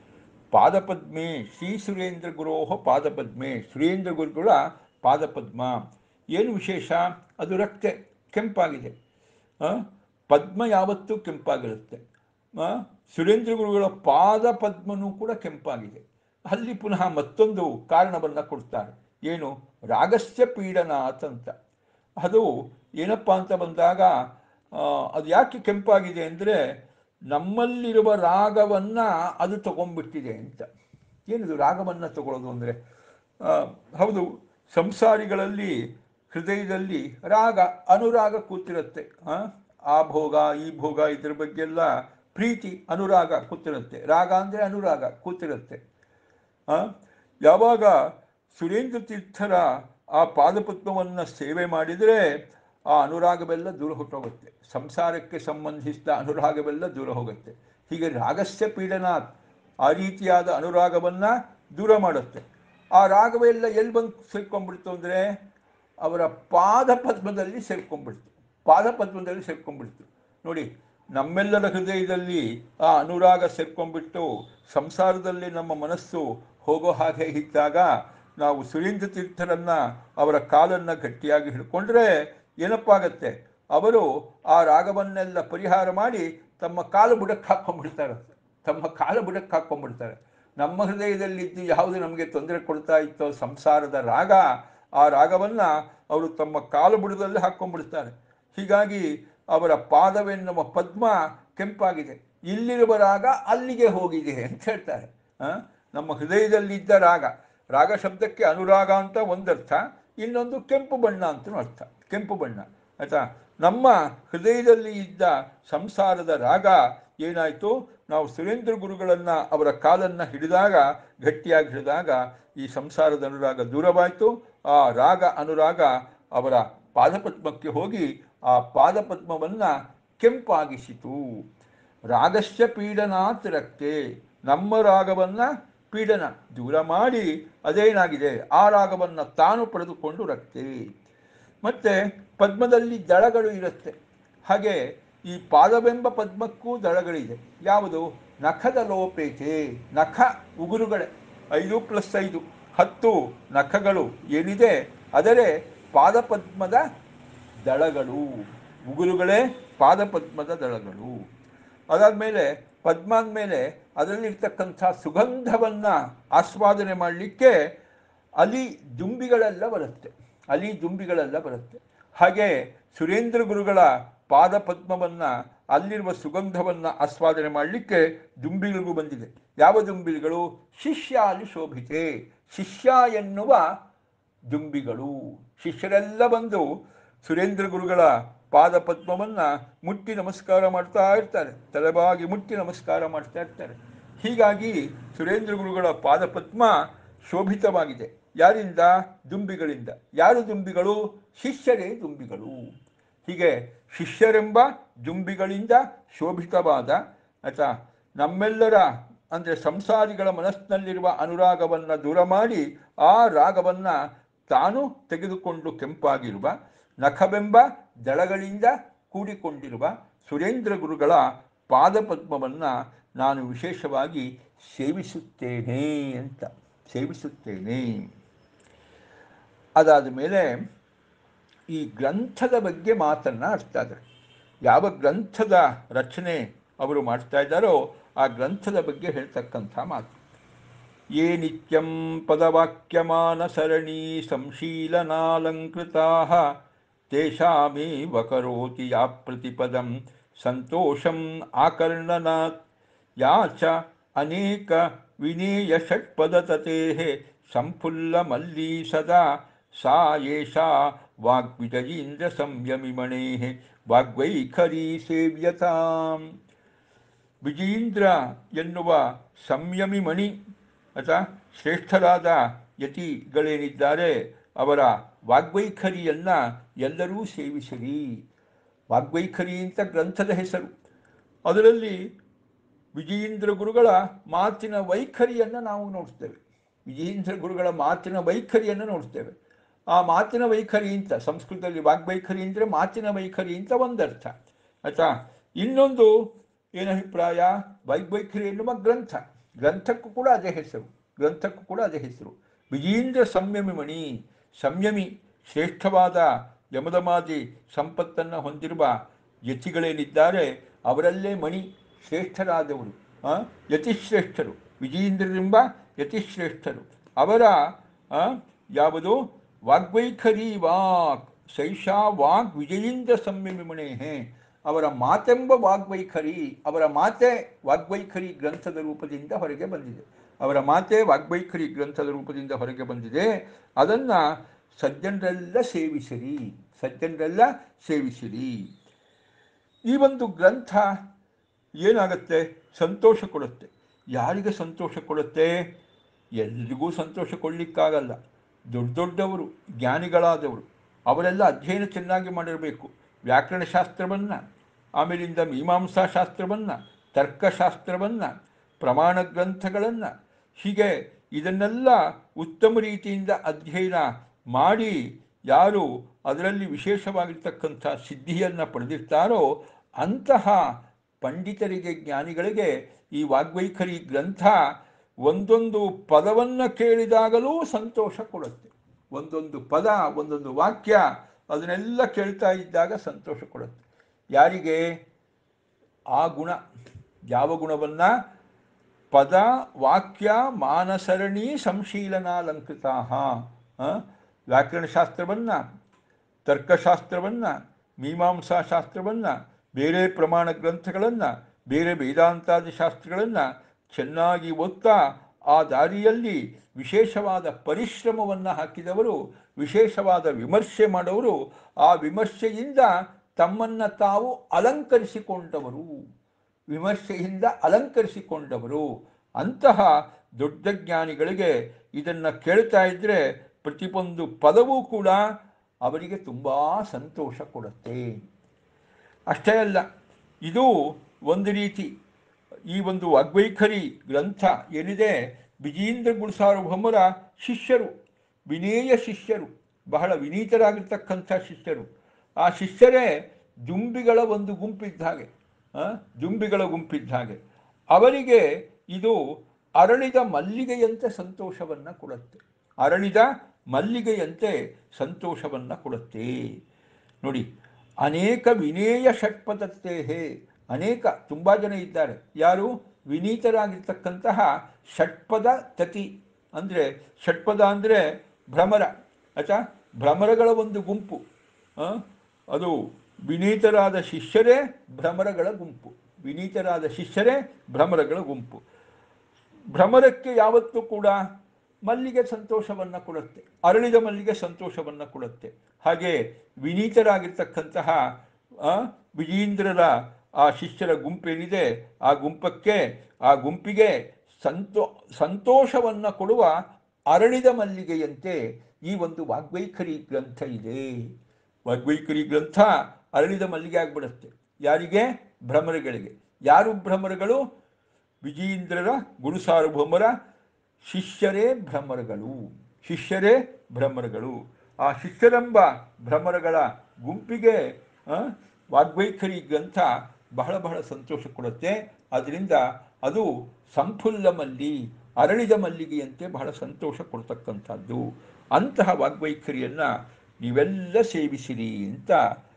ಪಾದಪದ್ಮೆ ಶ್ರೀ ಸುರೇಂದ್ರ ಗುರೋಹ ಪಾದಪದ್ಮೆ ಸುರೇಂದ್ರ ಗುರುಗಳ ಪಾದಪದ್ಮ ಏನು ವಿಶೇಷ ಅದು ರಕ್ತೆ ಕೆಂಪಾಗಿದೆ ಆ, ಪದ್ಮ ಯಾವತ್ತೂ ಕೆಂಪಾಗಿರುತ್ತೆ ಆ, ಸುರೇಂದ್ರ ಗುರುಗಳ ಪಾದ ಪದ್ಮನೂ ಕೂಡ ಕೆಂಪಾಗಿದೆ ಅಲ್ಲಿ ಪುನಃ ಮತ್ತೊಂದು ಕಾರಣವನ್ನು ಕೊಡ್ತಾರೆ ಏನು ರಾಗಸ್ಯ ಪೀಡನಾಥ್ ಅಂತ ಅದು ಏನಪ್ಪ ಅಂತ ಬಂದಾಗ ಆ, ಅದು ಯಾಕೆ ಕೆಂಪಾಗಿದೆ ಅಂದರೆ ನಮ್ಮಲ್ಲಿರುವ ರಾಗವನ್ನು ಅದು ತಗೊಂಡ್ಬಿಟ್ಟಿದೆ ಅಂತ ಏನಿದು ರಾಗವನ್ನು ತಗೊಳ್ಳೋದು ಅಂದರೆ ಹೌದು ಸಂಸಾರಿಗಳಲ್ಲಿ ಹೃದಯದಲ್ಲಿ ರಾಗ ಅನುರಾಗ ಕೂತಿರುತ್ತೆ ಆ? ಆ ಭೋಗ ಈ ಭೋಗ ಇದ್ರ ಬಗ್ಗೆ ಎಲ್ಲ ಪ್ರೀತಿ ಅನುರಾಗ ಕೂತಿರುತ್ತೆ ರಾಗ ಅಂದರೆ ಅನುರಾಗ ಕೂತಿರುತ್ತೆ ಆ? ಯಾವಾಗ ಸುರೇಂದ್ರ ತೀರ್ಥರ ಆ ಪಾದಪದ್ಮವನ್ನು ಸೇವೆ ಮಾಡಿದರೆ ಆ ಅನುರಾಗವೆಲ್ಲ ದೂರ ಹೊಟ್ಟೋಗುತ್ತೆ ಸಂಸಾರಕ್ಕೆ ಸಂಬಂಧಿಸಿದ ಅನುರಾಗವೆಲ್ಲ ದೂರ ಹೋಗುತ್ತೆ ಹೀಗೆ ರಾಗಸ್ಯ ಪೀಡನಾಥ್ ಆ ರೀತಿಯಾದ ಅನುರಾಗವನ್ನು ದೂರ ಮಾಡುತ್ತೆ ಆ ರಾಗವೆಲ್ಲ ಎಲ್ಲಿ ಬಂದು ಸೇರ್ಕೊಂಡ್ಬಿಡ್ತು ಅಂದರೆ ಅವರ ಪಾದ ಪದ್ಮದಲ್ಲಿ ಸೇರ್ಕೊಂಡ್ಬಿಡ್ತು ಪಾದ ಪದ್ಮದಲ್ಲಿ ಸೇರ್ಕೊಂಡ್ಬಿಡ್ತು ನೋಡಿ ನಮ್ಮೆಲ್ಲರ ಹೃದಯದಲ್ಲಿ ಆ ಅನುರಾಗ ಸೇರ್ಕೊಂಡ್ಬಿಟ್ಟು ಸಂಸಾರದಲ್ಲಿ ನಮ್ಮ ಮನಸ್ಸು ಹೋಗೋ ಹಾಗೆ ಇದ್ದಾಗ ನಾವು ಸುರೇಂದ್ರ ತೀರ್ಥರನ್ನ ಅವರ ಕಾಲನ್ನು ಗಟ್ಟಿಯಾಗಿ ಹಿಡ್ಕೊಂಡ್ರೆ ಏನಪ್ಪಾಗತ್ತೆ ಅವರು ಆ ರಾಗವನ್ನೆಲ್ಲ ಪರಿಹಾರ ಮಾಡಿ ತಮ್ಮ ಕಾಲು ಬುಡಕ್ಕೆ ಹಾಕ್ಕೊಂಡ್ಬಿಡ್ತಾರೆ ತಮ್ಮ ಕಾಲು ಬುಡಕ್ಕೆ ಹಾಕ್ಕೊಂಡ್ಬಿಡ್ತಾರೆ ನಮ್ಮ ಹೃದಯದಲ್ಲಿದ್ದು ಯಾವುದು ನಮಗೆ ತೊಂದರೆ ಕೊಡ್ತಾ ಇತ್ತೋ ಸಂಸಾರದ ರಾಗ ಆ ರಾಗವನ್ನು ಅವರು ತಮ್ಮ ಕಾಲು ಬುಡದಲ್ಲಿ ಹಾಕ್ಕೊಂಡ್ಬಿಡ್ತಾರೆ ಹೀಗಾಗಿ ಅವರ ಪಾದವೆನ್ನುವ ಪದ್ಮ ಕೆಂಪಾಗಿದೆ ಇಲ್ಲಿರುವ ರಾಗ ಅಲ್ಲಿಗೆ ಹೋಗಿದೆ ಅಂತ ಹೇಳ್ತಾರೆ ಆ? ನಮ್ಮ ಹೃದಯದಲ್ಲಿದ್ದ ರಾಗ ರಾಗ ಶಬ್ದಕ್ಕೆ ಅನುರಾಗ ಅಂತ ಒಂದರ್ಥ ಇನ್ನೊಂದು ಕೆಂಪು ಬಣ್ಣ ಅಂತಲೂ ಅರ್ಥ ಕೆಂಪು ಬಣ್ಣ ಆಯ್ತಾ ನಮ್ಮ ಹೃದಯದಲ್ಲಿ ಇದ್ದ ಸಂಸಾರದ ರಾಗ ಏನಾಯಿತು ನಾವು ಸುರೇಂದ್ರ ಗುರುಗಳನ್ನು ಅವರ ಕಾಲನ್ನು ಹಿಡಿದಾಗ ಗಟ್ಟಿಯಾಗಿ ಹಿಡಿದಾಗ ಈ ಸಂಸಾರದ ಅನುರಾಗ ದೂರವಾಯಿತು ಆ ರಾಗ ಅನುರಾಗ ಅವರ ಪಾದಪದ್ಮಕ್ಕೆ ಹೋಗಿ ಆ ಪಾದಪದ್ಮವನ್ನು ಕೆಂಪಾಗಿಸಿತು ರಾಗಸ್ಯ ಪೀಡನಾತ್ ರಕ್ತೆ ನಮ್ಮ ರಾಗವನ್ನು ಪೀಡನ ದೂರ ಮಾಡಿ ಅದೇನಾಗಿದೆ ಆ ರಾಗವನ್ನು ತಾನು ಪಡೆದುಕೊಂಡು ರಕ್ತೆ ಮತ್ತು ಪದ್ಮದಲ್ಲಿ ದಳಗಳು ಇರುತ್ತೆ ಹಾಗೆ ಈ ಪಾದವೆಂಬ ಪದ್ಮಕ್ಕೂ ದಳಗಳಿದೆ ಯಾವುದು ನಖದ ಲೋಪೇಚೆ ನಖ ಉಗುರುಗಳೇ ಐದು ಪ್ಲಸ್ ಐದು ಹತ್ತು ನಖಗಳು ಏನಿದೆ ಅದರೇ ಪಾದಪದ್ಮದ ದಳಗಳು ಉಗುರುಗಳೇ ಪಾದಪದ್ಮದ ದಳಗಳು ಅದಾದಮೇಲೆ ಪದ್ಮ ಮೇಲೆ ಅದರಲ್ಲಿರ್ತಕ್ಕಂಥ ಸುಗಂಧವನ್ನು ಆಸ್ವಾದನೆ ಮಾಡಲಿಕ್ಕೆ ಅಲಿ ದುಂಬಿಗಳೆಲ್ಲ ಬರುತ್ತೆ ಅಲಿ ದುಂಬಿಗಳೆಲ್ಲ ಬರುತ್ತೆ ಹಾಗೆ ಸುರೇಂದ್ರ ಗುರುಗಳ ಪಾದಪದ್ಮವನ್ನು ಅಲ್ಲಿರುವ ಸುಗಂಧವನ್ನು ಆಸ್ವಾದನೆ ಮಾಡಲಿಕ್ಕೆ ದುಂಬಿಗಳಿಗೂ ಬಂದಿದೆ ಯಾವ ದುಂಬಿಗಳು ಶಿಷ್ಯ ಅಲ್ಲಿ ಶೋಭಿತೆ ಶಿಷ್ಯ ಎನ್ನುವ ದುಂಬಿಗಳು ಶಿಷ್ಯರೆಲ್ಲ ಬಂದು ಸುರೇಂದ್ರ ಗುರುಗಳ ಪಾದಪದ್ಮವನ್ನು ಮುಟ್ಟಿ ನಮಸ್ಕಾರ ಮಾಡ್ತಾ ಇರ್ತಾರೆ ತಲೆಬಾಗಿ ಮುಟ್ಟಿ ನಮಸ್ಕಾರ ಮಾಡ್ತಾ ಇರ್ತಾರೆ ಹೀಗಾಗಿ ಸುರೇಂದ್ರ ಗುರುಗಳ ಪಾದಪದ್ಮ ಶೋಭಿತವಾಗಿದೆ ಯಾರಿಂದ ದುಂಬಿಗಳಿಂದ ಯಾರು ದುಂಬಿಗಳು ಶಿಷ್ಯರೇ ದುಂಬಿಗಳು ಹೀಗೆ ಶಿಷ್ಯರೆಂಬ ದುಂಬಿಗಳಿಂದ ಶೋಭಿತವಾದ ಆಯ್ತಾ ನಮ್ಮೆಲ್ಲರ ಅಂದರೆ ಸಂಸಾರಿಗಳ ಮನಸ್ಸಿನಲ್ಲಿರುವ ಅನುರಾಗವನ್ನು ದೂರ ಮಾಡಿ ಆ ರಾಗವನ್ನು ತಾನು ತೆಗೆದುಕೊಂಡು ಕೆಂಪಾಗಿರುವ ನಖವೆಂಬ ದಳಗಳಿಂದ ಕೂಡಿಕೊಂಡಿರುವ ಸುರೇಂದ್ರ ಗುರುಗಳ ಪಾದಪದ್ಮವನ್ನು ನಾನು ವಿಶೇಷವಾಗಿ ಸೇವಿಸುತ್ತೇನೆ ಅಂತ ಸೇವಿಸುತ್ತೇನೆ ಅದಾದ ಮೇಲೆ ಈ ಗ್ರಂಥದ ಬಗ್ಗೆ ಮಾತನ್ನು ಆಡ್ತಾ ಇದ್ದಾರೆ ಯಾವ ಗ್ರಂಥದ ರಚನೆ ಅವರು ಮಾಡ್ತಾ ಇದ್ದಾರೋ ಆ ಗ್ರಂಥದ ಬಗ್ಗೆ ಹೇಳ್ತಕ್ಕಂಥ ಮಾತು ಯೇ ನಿತ್ಯಂ ಪದವಾಕ್ಯಮಾನ ಸರಣಿ ಸಂಶೀಲನಾಲಂಕೃತಾ ತೇಷಾಮೇವ ಕರೋತಿ ಯಾ ಪ್ರತಿಪದಂ ಸಂತೋಷಂ ಆಕರ್ಣನಾತ್ ಯಾ ಚ ಅನೇಕ ವಿನೇಯ ಷಟ್ಪದತತೆ ಸಂಫುಲ್ಲ ಮಲ್ಲೀ ಸದಾ ಸಾ ಏಷಾ ವಾಗ್ವಿಜಯೀಂದ್ರ ಸಂಯಮಿಮಣೇ ವಾಗ್ವೈಖರಿ ಸೇವ್ಯತಾಂ ವಿಜಯೀಂದ್ರ ಎನ್ನುವ ಸಂಯಮಿ ಮಣಿ ಅಥವಾ ಶ್ರೇಷ್ಠರಾದ ಯತಿಗಳೇನಿದ್ದಾರೆ ಅವರ ವಾಗ್ವೈಖರಿಯನ್ನು ಎಲ್ಲರೂ ಸೇವಿಸಿರಿ ವಾಗ್ವೈಖರಿ ಅಂತ ಗ್ರಂಥದ ಹೆಸರು ಅದರಲ್ಲಿ ವಿಜಯೇಂದ್ರ ಗುರುಗಳ ಮಾತಿನ ವೈಖರಿಯನ್ನು ನಾವು ನೋಡ್ತೇವೆ ವಿಜಯೇಂದ್ರ ಗುರುಗಳ ಮಾತಿನ ವೈಖರಿಯನ್ನು ನೋಡ್ತೇವೆ ಆ ಮಾತಿನ ವೈಖರಿ ಅಂತ ಸಂಸ್ಕೃತದಲ್ಲಿ ವಾಗ್ವೈಖರಿ ಅಂದರೆ ಮಾತಿನ ವೈಖರಿ ಅಂತ ಒಂದರ್ಥ ಆಯ್ತಾ ಇನ್ನೊಂದು ಏನು ಅಭಿಪ್ರಾಯ ವಾಗ್ವೈಖರಿ ಎನ್ನುವ ಗ್ರಂಥ ಗ್ರಂಥಕ್ಕೂ ಕೂಡ ಅದೇ ಹೆಸರು ಗ್ರಂಥಕ್ಕೂ ಕೂಡ ಅದೇ ಹೆಸರು ವಿಜೇಂದ್ರ ಸಂಯಮಿ ಮಣಿ ಸಂಯಮಿ ಶ್ರೇಷ್ಠವಾದ ಯಮದಮಾದಿ ಸಂಪತ್ತನ್ನು ಹೊಂದಿರುವ ಯತಿಗಳೇನಿದ್ದಾರೆ ಅವರಲ್ಲೇ ಮಣಿ ಶ್ರೇಷ್ಠರಾದವರು ಆ, ಯತಿಶ್ರೇಷ್ಠರು ವಿಜಯೇಂದ್ರರೆಂಬ ಯತಿಶ್ರೇಷ್ಠರು ಅವರ ಆ, ಯಾವುದು ವಾಗ್ವೈಖರಿ ವಾಕ್ ಶೈಷಾ ವಾಗ್ ವಿಜಯೇಂದ್ರ ಸಂಯಮಿಮಣೆ ಅವರ ಮಾತೆಂಬ ವಾಗ್ವೈಖರಿ ಅವರ ಮಾತೆ ವಾಗ್ವೈಖರಿ ಗ್ರಂಥದ ರೂಪದಿಂದ ಹೊರಗೆ ಬಂದಿದೆ ಅವರ ಮಾತೆ ವಾಗ್ವೈಖರಿ ಗ್ರಂಥದ ರೂಪದಿಂದ ಹೊರಗೆ ಬಂದಿದೆ ಅದನ್ನು ಸಜ್ಜನರೆಲ್ಲ ಸೇವಿಸಿರಿ ಸಜ್ಜನರೆಲ್ಲ ಸೇವಿಸಿರಿ ಈ ಒಂದು ಗ್ರಂಥ ಏನಾಗುತ್ತೆ ಸಂತೋಷ ಕೊಡುತ್ತೆ ಯಾರಿಗೆ ಸಂತೋಷ ಕೊಡುತ್ತೆ ಎಲ್ರಿಗೂ ಸಂತೋಷ ಕೊಡಲಿಕ್ಕಾಗಲ್ಲ ದೊಡ್ಡ ದೊಡ್ಡವರು ಜ್ಞಾನಿಗಳಾದವರು ಅವರೆಲ್ಲ ಅಧ್ಯಯನ ಚೆನ್ನಾಗಿ ಮಾಡಿರಬೇಕು ವ್ಯಾಕರಣಶಾಸ್ತ್ರವನ್ನು ಆಮೇಲಿಂದ ಮೀಮಾಂಸಾ ಶಾಸ್ತ್ರವನ್ನು ತರ್ಕಶಾಸ್ತ್ರವನ್ನು ಪ್ರಮಾಣ ಗ್ರಂಥಗಳನ್ನು ಹೀಗೆ ಇದನ್ನೆಲ್ಲ ಉತ್ತಮ ರೀತಿಯಿಂದ ಅಧ್ಯಯನ ಮಾಡಿ ಯಾರು ಅದರಲ್ಲಿ ವಿಶೇಷವಾಗಿರ್ತಕ್ಕಂಥ ಸಿದ್ಧಿಯನ್ನು ಪಡೆದಿರ್ತಾರೋ ಅಂತಹ ಪಂಡಿತರಿಗೆ ಜ್ಞಾನಿಗಳಿಗೆ ಈ ವಾಗ್ವೈಖರಿ ಗ್ರಂಥ ಒಂದೊಂದು ಪದವನ್ನು ಕೇಳಿದಾಗಲೂ ಸಂತೋಷ ಕೊಡುತ್ತೆ ಒಂದೊಂದು ಪದ ಒಂದೊಂದು ವಾಕ್ಯ ಅದನ್ನೆಲ್ಲ ಕೇಳ್ತಾ ಇದ್ದಾಗ ಸಂತೋಷ ಕೊಡುತ್ತೆ ಯಾರಿಗೆ ಆ ಗುಣ ಯಾವ ಗುಣವನ್ನು ಪದ ವಾಕ್ಯ ಮಾನಸರಣಿ ಸಂಶೀಲನಾಲಂಕೃತಾ ವ್ಯಾಕರಣಶಾಸ್ತ್ರವನ್ನು ತರ್ಕಶಾಸ್ತ್ರವನ್ನು ಮೀಮಾಂಸಾ ಶಾಸ್ತ್ರವನ್ನು ಬೇರೆ ಪ್ರಮಾಣ ಗ್ರಂಥಗಳನ್ನು ಬೇರೆ ವೇದಾಂತಾದಿ ಶಾಸ್ತ್ರಗಳನ್ನು ಚೆನ್ನಾಗಿ ಓದ್ತಾ ಆ ದಾರಿಯಲ್ಲಿ ವಿಶೇಷವಾದ ಪರಿಶ್ರಮವನ್ನು ಹಾಕಿದವರು ವಿಶೇಷವಾದ ವಿಮರ್ಶೆ ಮಾಡೋರು ಆ ವಿಮರ್ಶೆಯಿಂದ ತಮ್ಮನ್ನು ತಾವು ಅಲಂಕರಿಸಿಕೊಂಡವರು ವಿಮರ್ಶೆಯಿಂದ ಅಲಂಕರಿಸಿಕೊಂಡವರು ಅಂತಹ ದೊಡ್ಡ ಜ್ಞಾನಿಗಳಿಗೆ ಇದನ್ನು ಕೇಳ್ತಾ ಇದ್ದರೆ ಪ್ರತಿಯೊಂದು ಪದವೂ ಕೂಡ ಅವರಿಗೆ ತುಂಬ ಸಂತೋಷ ಕೊಡುತ್ತೆ ಅಷ್ಟೇ ಅಲ್ಲ ಇದು ಒಂದು ರೀತಿ ಈ ಒಂದು ವಾಗ್ವೈಖರಿ ಗ್ರಂಥ ಏನಿದೆ ವಿಜೇಂದ್ರ ಗುರುಸಾರ್ವಭೌಮರ ಶಿಷ್ಯರು ವಿನೇಯ ಶಿಷ್ಯರು ಬಹಳ ವಿನೀತರಾಗಿರ್ತಕ್ಕಂಥ ಶಿಷ್ಯರು ಆ ಶಿಷ್ಯರೇ ದುಂಬಿಗಳ ಒಂದು ಗುಂಪಿದ್ದ ಹಾಗೆ ಆ, ದುಂಬಿಗಳ ಗುಂಪಿದ್ದ ಹಾಗೆ ಅವರಿಗೆ ಇದು ಅರಳಿದ ಮಲ್ಲಿಗೆಯಂತೆ ಸಂತೋಷವನ್ನು ಕೊಡುತ್ತೆ ಅರಳಿದ ಮಲ್ಲಿಗೆಯಂತೆ ಸಂತೋಷವನ್ನು ಕೊಡುತ್ತೆ ನೋಡಿ ಅನೇಕ ವಿನೇಯ ಷಟ್ಪದತ್ತೇಹೇ ಅನೇಕ ತುಂಬ ಜನ ಇದ್ದಾರೆ ಯಾರು ವಿನೀತರಾಗಿರ್ತಕ್ಕಂತಹ ಷಟ್ಪದ ತತಿ ಅಂದರೆ ಷಟ್ಪದ ಅಂದರೆ ಭ್ರಮರ ಆಯ್ತಾ ಭ್ರಮರಗಳ ಒಂದು ಗುಂಪು ಆ? ಅದು ವಿನೀತರಾದ ಶಿಷ್ಯರೇ ಭ್ರಮರಗಳ ಗುಂಪು ವಿನೀತರಾದ ಶಿಷ್ಯರೇ ಭ್ರಮರಗಳ ಗುಂಪು ಭ್ರಮರಕ್ಕೆ ಯಾವತ್ತೂ ಕೂಡ ಮಲ್ಲಿಗೆ ಸಂತೋಷವನ್ನು ಕೊಡುತ್ತೆ ಅರಳಿದ ಮಲ್ಲಿಗೆ ಸಂತೋಷವನ್ನು ಕೊಡುತ್ತೆ ಹಾಗೆ ವಿನೀತರಾಗಿರ್ತಕ್ಕಂತಹ ಆ, ವಿಜೇಂದ್ರರ ಆ ಶಿಷ್ಯರ ಗುಂಪೇನಿದೆ ಆ ಗುಂಪಕ್ಕೆ ಆ ಗುಂಪಿಗೆ ಸಂತೋ ಸಂತೋಷವನ್ನು ಕೊಡುವ ಅರಳಿದ ಮಲ್ಲಿಗೆಯಂತೆ ಈ ಒಂದು ವಾಗ್ವೈಖರಿ ಗ್ರಂಥ ಇದೆ ವಾಗ್ವೈಖರಿ ಗ್ರಂಥ ಅರಳಿದ ಮಲ್ಲಿಗೆ ಆಗ್ಬಿಡುತ್ತೆ ಯಾರಿಗೆ ಭ್ರಮರಗಳಿಗೆ ಯಾರು ಭ್ರಮರಗಳು ವಿಜೇಂದ್ರರ ಗುರು ಸಾರ್ವಭೌಮರ ಶಿಷ್ಯರೇ ಭ್ರಮರಗಳು ಶಿಷ್ಯರೇ ಭ್ರಮರಗಳು ಆ ಶಿಷ್ಯರೆಂಬ ಭ್ರಮರಗಳ ಗುಂಪಿಗೆ ಆ, ವಾಗ್ವೈಖರಿ ಗ್ರಂಥ ಬಹಳ ಬಹಳ ಸಂತೋಷ ಕೊಡುತ್ತೆ ಅದರಿಂದ ಅದು ಸಂಫುಲ್ಲ ಮಲ್ಲಿ ಅರಳಿದ ಮಲ್ಲಿಗೆಯಂತೆ ಬಹಳ ಸಂತೋಷ ಕೊಡ್ತಕ್ಕಂಥದ್ದು ಅಂತಹ ವಾಗ್ವೈಖರಿಯನ್ನು ನೀವೆಲ್ಲ ಸೇವಿಸಿರಿ ಅಂತ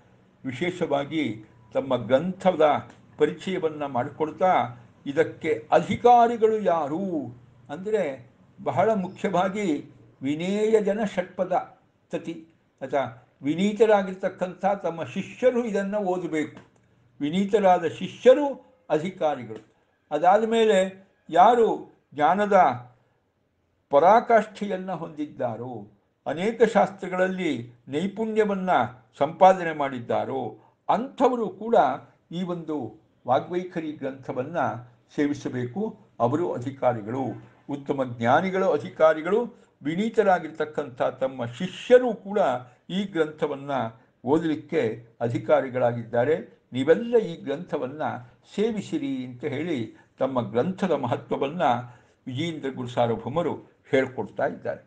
ವಿಶೇಷವಾಗಿ ತಮ್ಮ ಗ್ರಂಥದ ಪರಿಚಯವನ್ನು ಮಾಡಿಕೊಡ್ತಾ ಇದಕ್ಕೆ ಅಧಿಕಾರಿಗಳು ಯಾರು ಅಂದರೆ ಬಹಳ ಮುಖ್ಯವಾಗಿ ವಿನೇಯ ಜನ ಷಟ್ಪದ ತತಿ ಅಥವಾ ವಿನೀತರಾಗಿರ್ತಕ್ಕಂಥ ತಮ್ಮ ಶಿಷ್ಯರು ಇದನ್ನು ಓದಬೇಕು ವಿನೀತರಾದ ಶಿಷ್ಯರು ಅಧಿಕಾರಿಗಳು ಅದಾದ ಮೇಲೆ ಯಾರು ಜ್ಞಾನದ ಪರಾಕಾಷ್ಠೆಯನ್ನು ಹೊಂದಿದ್ದಾರೋ ಅನೇಕ ಶಾಸ್ತ್ರಗಳಲ್ಲಿ ನೈಪುಣ್ಯವನ್ನು ಸಂಪಾದನೆ ಮಾಡಿದ್ದಾರೋ ಅಂಥವರು ಕೂಡ ಈ ಒಂದು ವಾಗ್ವೈಖರಿ ಗ್ರಂಥವನ್ನು ಸೇವಿಸಬೇಕು ಅವರು ಅಧಿಕಾರಿಗಳು ಉತ್ತಮ ಜ್ಞಾನಿಗಳು ಅಧಿಕಾರಿಗಳು ವಿನೀತರಾಗಿರ್ತಕ್ಕಂಥ ತಮ್ಮ ಶಿಷ್ಯರು ಕೂಡ ಈ ಗ್ರಂಥವನ್ನು ಓದಲಿಕ್ಕೆ ಅಧಿಕಾರಿಗಳಾಗಿದ್ದಾರೆ ನೀವೆಲ್ಲ ಈ ಗ್ರಂಥವನ್ನು ಸೇವಿಸಿರಿ ಅಂತ ಹೇಳಿ ತಮ್ಮ ಗ್ರಂಥದ ಮಹತ್ವವನ್ನು ವಿಜೇಂದ್ರ ಗುರು ಸಾರ್ವಭೌಮರು ಹೇಳಿಕೊಡ್ತಾ ಇದ್ದಾರೆ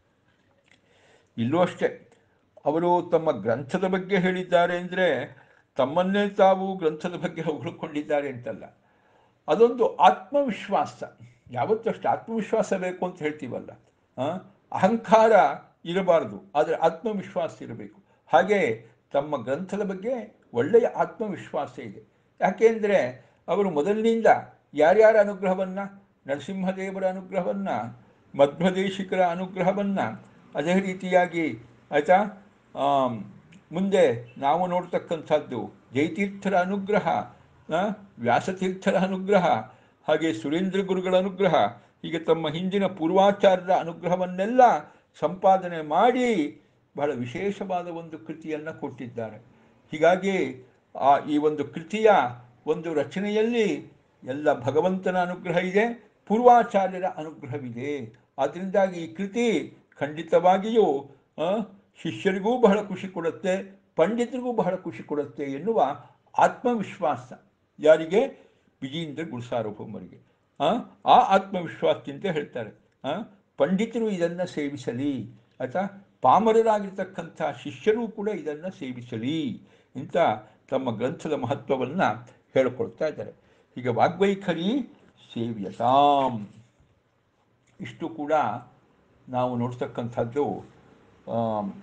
ಇಲ್ಲೂ ಅಷ್ಟೇ ಅವರು ತಮ್ಮ ಗ್ರಂಥದ ಬಗ್ಗೆ ಹೇಳಿದ್ದಾರೆ ಅಂದರೆ ತಮ್ಮನ್ನೇ ತಾವು ಗ್ರಂಥದ ಬಗ್ಗೆ ಹೊಗಳ್ಕೊಂಡಿದ್ದಾರೆ ಅಂತಲ್ಲ ಅದೊಂದು ಆತ್ಮವಿಶ್ವಾಸ ಯಾವತ್ತೂ ಅಷ್ಟೇ ಆತ್ಮವಿಶ್ವಾಸ ಬೇಕು ಅಂತ ಹೇಳ್ತೀವಲ್ಲ ಆ? ಅಹಂಕಾರ ಇರಬಾರದು ಆದರೆ ಆತ್ಮವಿಶ್ವಾಸ ಇರಬೇಕು ಹಾಗೆ ತಮ್ಮ ಗ್ರಂಥದ ಬಗ್ಗೆ ಒಳ್ಳೆಯ ಆತ್ಮವಿಶ್ವಾಸ ಇದೆ ಯಾಕೆಂದರೆ ಅವರು ಮೊದಲಿನಿಂದ ಯಾರ್ಯಾರ ಅನುಗ್ರಹವನ್ನು ನರಸಿಂಹದೇವರ ಅನುಗ್ರಹವನ್ನು ಮಧ್ವದೇಶಿಕರ ಅನುಗ್ರಹವನ್ನು ಅದೇ ರೀತಿಯಾಗಿ ಆಯಿತಾ ಆಮ್, ಮುಂದೆ ನಾವು ನೋಡ್ತಕ್ಕಂಥದ್ದು ಜಯತೀರ್ಥರ ಅನುಗ್ರಹ ಆ, ವ್ಯಾಸತೀರ್ಥರ ಅನುಗ್ರಹ ಹಾಗೆ ಸುರೇಂದ್ರ ಗುರುಗಳ ಅನುಗ್ರಹ ಹೀಗೆ ತಮ್ಮ ಹಿಂದಿನ ಪೂರ್ವಾಚಾರ್ಯರ ಅನುಗ್ರಹವನ್ನೆಲ್ಲ ಸಂಪಾದನೆ ಮಾಡಿ ಬಹಳ ವಿಶೇಷವಾದ ಒಂದು ಕೃತಿಯನ್ನು ಕೊಟ್ಟಿದ್ದಾರೆ ಹೀಗಾಗಿ ಆ ಈ ಒಂದು ಕೃತಿಯ ಒಂದು ರಚನೆಯಲ್ಲಿ ಎಲ್ಲ ಭಗವಂತನ ಅನುಗ್ರಹ ಇದೆ ಪೂರ್ವಾಚಾರ್ಯರ ಅನುಗ್ರಹವಿದೆ ಆದ್ದರಿಂದಾಗಿ ಈ ಕೃತಿ ಖಂಡಿತವಾಗಿಯೂ ಆ, ಶಿಷ್ಯರಿಗೂ ಬಹಳ ಖುಷಿ ಕೊಡುತ್ತೆ ಪಂಡಿತರಿಗೂ ಬಹಳ ಖುಷಿ ಕೊಡುತ್ತೆ ಎನ್ನುವ ಆತ್ಮವಿಶ್ವಾಸ ಯಾರಿಗೆ ವಿಜೇಂದ್ರ ಗುರುಸಾರ್ವಭೌಮರಿಗೆ ಆ ಆ ಆತ್ಮವಿಶ್ವಾಸದಿಂದ ಹೇಳ್ತಾರೆ ಆ, ಪಂಡಿತರು ಇದನ್ನು ಸೇವಿಸಲಿ ಆಯ್ತಾ ಪಾಮರರಾಗಿರ್ತಕ್ಕಂಥ ಶಿಷ್ಯರು ಕೂಡ ಇದನ್ನು ಸೇವಿಸಲಿ ಅಂತ ತಮ್ಮ ಗ್ರಂಥದ ಮಹತ್ವವನ್ನು ಹೇಳಿಕೊಳ್ತಾ ಇದ್ದಾರೆ ಹೀಗೆ ವಾಗ್ವೈಖರಿ ಸೇವ್ಯತಾಂ ಇಷ್ಟು ಕೂಡ ನಾವು ನೋಡ್ತಕ್ಕಂಥದ್ದು ಆ,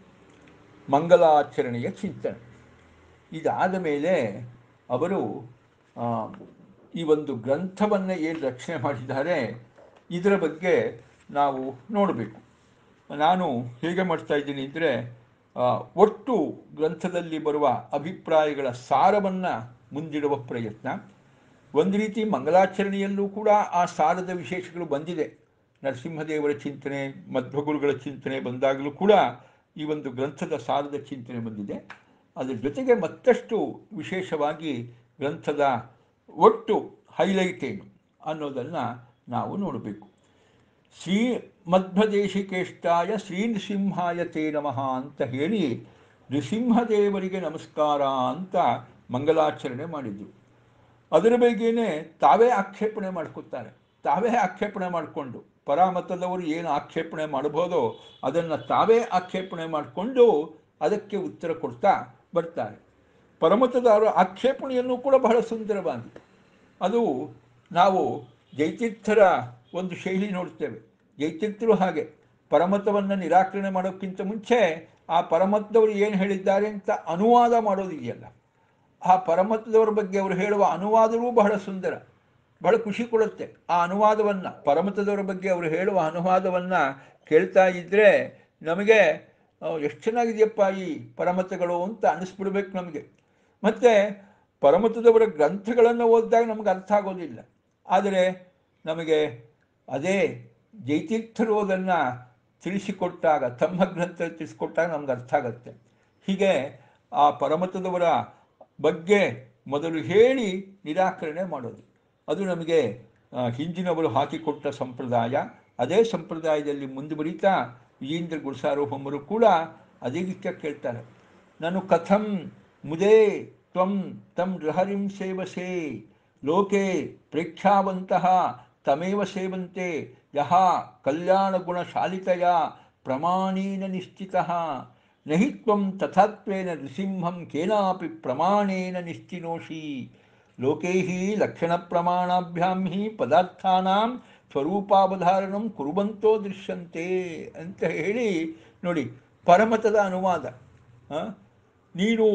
ಮಂಗಲಾಚರಣೆಯ ಚಿಂತನೆ ಇದಾದ ಮೇಲೆ ಅವರು ಆ, ಈ ಒಂದು ಗ್ರಂಥವನ್ನು ಏನು ರಚನೆ ಮಾಡಿದ್ದಾರೆ ಇದರ ಬಗ್ಗೆ ನಾವು ನೋಡಬೇಕು ನಾನು ಹೇಗೆ ಮಾಡ್ತಾ ಇದ್ದೀನಿ ಅಂದರೆ ಒಟ್ಟು ಗ್ರಂಥದಲ್ಲಿ ಬರುವ ಅಭಿಪ್ರಾಯಗಳ ಸಾರವನ್ನು ಮುಂದಿಡುವ ಪ್ರಯತ್ನ ಒಂದು ರೀತಿ ಮಂಗಲಾಚರಣೆಯಲ್ಲೂ ಕೂಡ ಆ ಸಾರದ ವಿಶೇಷಗಳು ಬಂದಿದೆ ನರಸಿಂಹದೇವರ ಚಿಂತನೆ ಮಧ್ವಗುರುಗಳ ಚಿಂತನೆ ಬಂದಾಗಲೂ ಕೂಡ ಈ ಒಂದು ಗ್ರಂಥದ ಸಾರದ ಚಿಂತನೆ ಬಂದಿದೆ ಅದರ ಜೊತೆಗೆ ಮತ್ತಷ್ಟು ವಿಶೇಷವಾಗಿ ಗ್ರಂಥದ ಒಟ್ಟು ಹೈಲೈಟ್ ಏನು ಅನ್ನೋದನ್ನು ನಾವು ನೋಡಬೇಕು ಶ್ರೀ ಮಧ್ವದೇಶಿಕೇಷ್ಟಾಯ ಶ್ರೀ ನೃಸಿಂಹಾಯ ತೇ ನಮಃ ಅಂತ ಹೇಳಿ ನೃಸಿಂಹದೇವರಿಗೆ ನಮಸ್ಕಾರ ಅಂತ ಮಂಗಲಾಚರಣೆ ಮಾಡಿದ್ರು ಅದರ ಬಗ್ಗೆನೇ ತಾವೇ ಆಕ್ಷೇಪಣೆ ಮಾಡ್ಕೊತಾರೆ ತಾವೇ ಆಕ್ಷೇಪಣೆ ಮಾಡಿಕೊಂಡು ಪರಾಮತದವರು ಏನು ಆಕ್ಷೇಪಣೆ ಮಾಡಬಹುದೋ ಅದನ್ನು ತಾವೇ ಆಕ್ಷೇಪಣೆ ಮಾಡಿಕೊಂಡು ಅದಕ್ಕೆ ಉತ್ತರ ಕೊಡ್ತಾ ಬರ್ತಾರೆ ಪರಮತದವರ ಆಕ್ಷೇಪಣೆಯನ್ನು ಕೂಡ ಬಹಳ ಸುಂದರವಾಗಿದೆ ಅದು ನಾವು ಜೈತೀರ್ಥರ ಒಂದು ಶೈಲಿ ನೋಡ್ತೇವೆ ಜೈತೀರ್ಥರು ಹಾಗೆ ಪರಮತವನ್ನು ನಿರಾಕರಣೆ ಮಾಡೋಕ್ಕಿಂತ ಮುಂಚೆ ಆ ಪರಮತದವರು ಏನು ಹೇಳಿದ್ದಾರೆ ಅಂತ ಅನುವಾದ ಮಾಡೋದಿದೆಯಲ್ಲ ಆ ಪರಮತದವರ ಬಗ್ಗೆ ಅವರು ಹೇಳುವ ಅನುವಾದವೂ ಬಹಳ ಸುಂದರ ಬಹಳ ಖುಷಿ ಕೊಡುತ್ತೆ ಆ ಅನುವಾದವನ್ನು ಪರಮತದವರ ಬಗ್ಗೆ ಅವರು ಹೇಳುವ ಅನುವಾದವನ್ನು ಕೇಳ್ತಾ ಇದ್ದರೆ ನಮಗೆ ಎಷ್ಟು ಚೆನ್ನಾಗಿದೆಯಪ್ಪ ಈ ಪರಮತಗಳು ಅಂತ ಅನ್ನಿಸ್ಬಿಡ್ಬೇಕು ನಮಗೆ ಮತ್ತು ಪರಮತದವರ ಗ್ರಂಥಗಳನ್ನು ಓದಿದಾಗ ನಮಗೆ ಅರ್ಥ ಆಗೋದಿಲ್ಲ ಆದರೆ ನಮಗೆ ಅದೇ ಜೈತೀರ್ಥರು ಅದನ್ನು ತಿಳಿಸಿಕೊಟ್ಟಾಗ ತಮ್ಮ ಗ್ರಂಥ ತಿಳಿಸಿಕೊಟ್ಟಾಗ ನಮ್ಗೆ ಅರ್ಥ ಆಗುತ್ತೆ ಹೀಗೆ ಆ ಪರಮತದವರ ಬಗ್ಗೆ ಮೊದಲು ಹೇಳಿ ನಿರಾಕರಣೆ ಮಾಡೋದು ಅದು ನಮಗೆ ಆ, ಹಿಂದಿನವರು ಹಾಕಿಕೊಟ್ಟ ಸಂಪ್ರದಾಯ ಅದೇ ಸಂಪ್ರದಾಯದಲ್ಲಿ ಮುಂದುವರಿತಾ ವಿಜೇಂದ್ರ ಗುರುಸಾರ್ವಭೌಮರು ಕೂಡ ಅದೇ ರೀತಿಯ ಕೇಳ್ತಾರೆ ನಾನು ಕಥಂ ಮುದೇ ತ್ವಂ ತಂ ಲಹರಿಂ ಸೇವಸೆ ಲೋಕೆ ಪ್ರೇಕ್ಷಾವಂತಹ ತಮೇವ ಸೇವಂತೆ ಯಹ ಕಲ್ಯಾಣಗುಣಶಾಲಿತಯ ಪ್ರಮಾಣೇನ ನಿಶ್ಚಿತಃ ನಹಿ ತ್ವಂ ತಥಾತ್ವೇನ ನೃಸಿಂಹಂ ಕೇನಾಪಿ ಪ್ರಮಾಣೇನ ನಿಶ್ಚಿನೋಷಿ ಲೋಕೈಃ ಲಕ್ಷಣಪ್ರಮಾಣಾಭ್ಯಾಂ ಹಿ ಪದಾರ್ಥಾನಾಂ ಸ್ವರೂಪಾವಧಾರಣಂ ಕುರುವಂತೋ ದೃಶ್ಯಂತೆ ಅಂತ ಹೇಳಿ ನೋಡಿ ಪರಮತದ ಅನುವಾದ ಆ? ನೀನು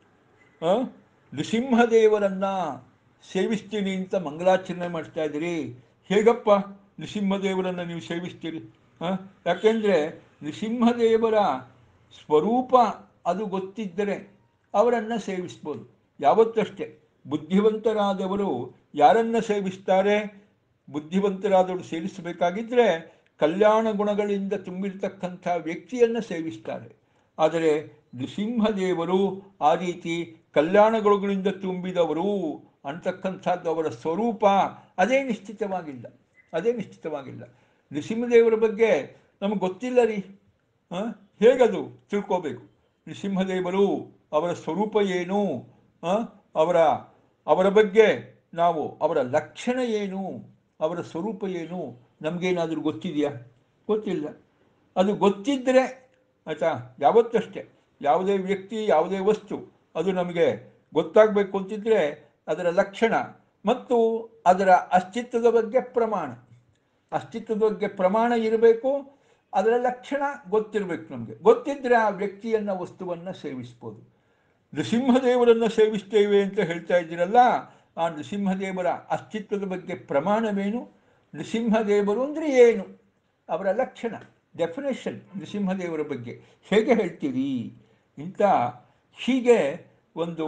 ಆ, ನೃಸಿಂಹದೇವರನ್ನು ಸೇವಿಸ್ತೀನಿ ಅಂತ ಮಂಗಲಾಚರಣೆ ಮಾಡ್ತಾ ಇದ್ದೀರಿ ಹೇಗಪ್ಪ ನೃಸಿಂಹದೇವರನ್ನು ನೀವು ಸೇವಿಸ್ತೀರಿ ಆ? ಯಾಕೆಂದರೆ ನೃಸಿಂಹದೇವರ ಸ್ವರೂಪ ಅದು ಗೊತ್ತಿದ್ದರೆ ಅವರನ್ನು ಸೇವಿಸ್ಬೋದು ಯಾವತ್ತಷ್ಟೇ ಬುದ್ಧಿವಂತರಾದವರು ಯಾರನ್ನು ಸೇವಿಸ್ತಾರೆ ಬುದ್ಧಿವಂತರಾದವರು ಸೇವಿಸಬೇಕಾಗಿದ್ದರೆ ಕಲ್ಯಾಣ ಗುಣಗಳಿಂದ ತುಂಬಿರ್ತಕ್ಕಂಥ ವ್ಯಕ್ತಿಯನ್ನು ಸೇವಿಸ್ತಾರೆ ಆದರೆ ನೃಸಿಂಹದೇವರು ಆ ರೀತಿ ಕಲ್ಯಾಣ ಗುಣಗಳಿಂದ ತುಂಬಿದವರು ಅಂತಕ್ಕಂಥದ್ದು ಅವರ ಸ್ವರೂಪ ಅದೇ ನಿಶ್ಚಿತವಾಗಿಲ್ಲ ಅದೇ ನಿಶ್ಚಿತವಾಗಿಲ್ಲ ನೃಸಿಂಹದೇವರ ಬಗ್ಗೆ ನಮಗೆ ಗೊತ್ತಿಲ್ಲ ರೀ ಆ? ಹೇಗದು ತಿಳ್ಕೋಬೇಕು ನೃಸಿಂಹದೇವರು ಅವರ ಸ್ವರೂಪ ಏನು ಆ? ಅವರ ಅವರ ಬಗ್ಗೆ ನಾವು ಅವರ ಲಕ್ಷಣ ಏನು ಅವರ ಸ್ವರೂಪ ಏನು ನಮಗೇನಾದರೂ ಗೊತ್ತಿದೆಯಾ ಗೊತ್ತಿಲ್ಲ ಅದು ಗೊತ್ತಿದ್ದರೆ ಆಯಿತಾ ಯಾವತ್ತಷ್ಟೇ ಯಾವುದೇ ವ್ಯಕ್ತಿ ಯಾವುದೇ ವಸ್ತು ಅದು ನಮಗೆ ಗೊತ್ತಾಗಬೇಕು ಅಂತಿದ್ರೆ ಅದರ ಲಕ್ಷಣ ಮತ್ತು ಅದರ ಅಸ್ತಿತ್ವದ ಬಗ್ಗೆ ಪ್ರಮಾಣ ಅಸ್ತಿತ್ವದ ಬಗ್ಗೆ ಪ್ರಮಾಣ ಇರಬೇಕು ಅದರ ಲಕ್ಷಣ ಗೊತ್ತಿರಬೇಕು ನಮಗೆ ಗೊತ್ತಿದ್ದರೆ ಆ ವ್ಯಕ್ತಿಯನ್ನು ವಸ್ತುವನ್ನು ಸೇವಿಸ್ಬೋದು ನೃಸಿಂಹದೇವರನ್ನು ಸೇವಿಸ್ತೇವೆ ಅಂತ ಹೇಳ್ತಾ ಇದ್ದೀರಲ್ಲ ಆ ನೃಸಿಂಹದೇವರ ಅಸ್ತಿತ್ವದ ಬಗ್ಗೆ ಪ್ರಮಾಣವೇನು ನೃಸಿಂಹದೇವರು ಅಂದರೆ ಏನು ಅವರ ಲಕ್ಷಣ ಡೆಫಿನೇಷನ್ ನೃಸಿಂಹದೇವರ ಬಗ್ಗೆ ಹೇಗೆ ಹೇಳ್ತೀರಿ ಇಂಥ ಹೀಗೆ ಒಂದು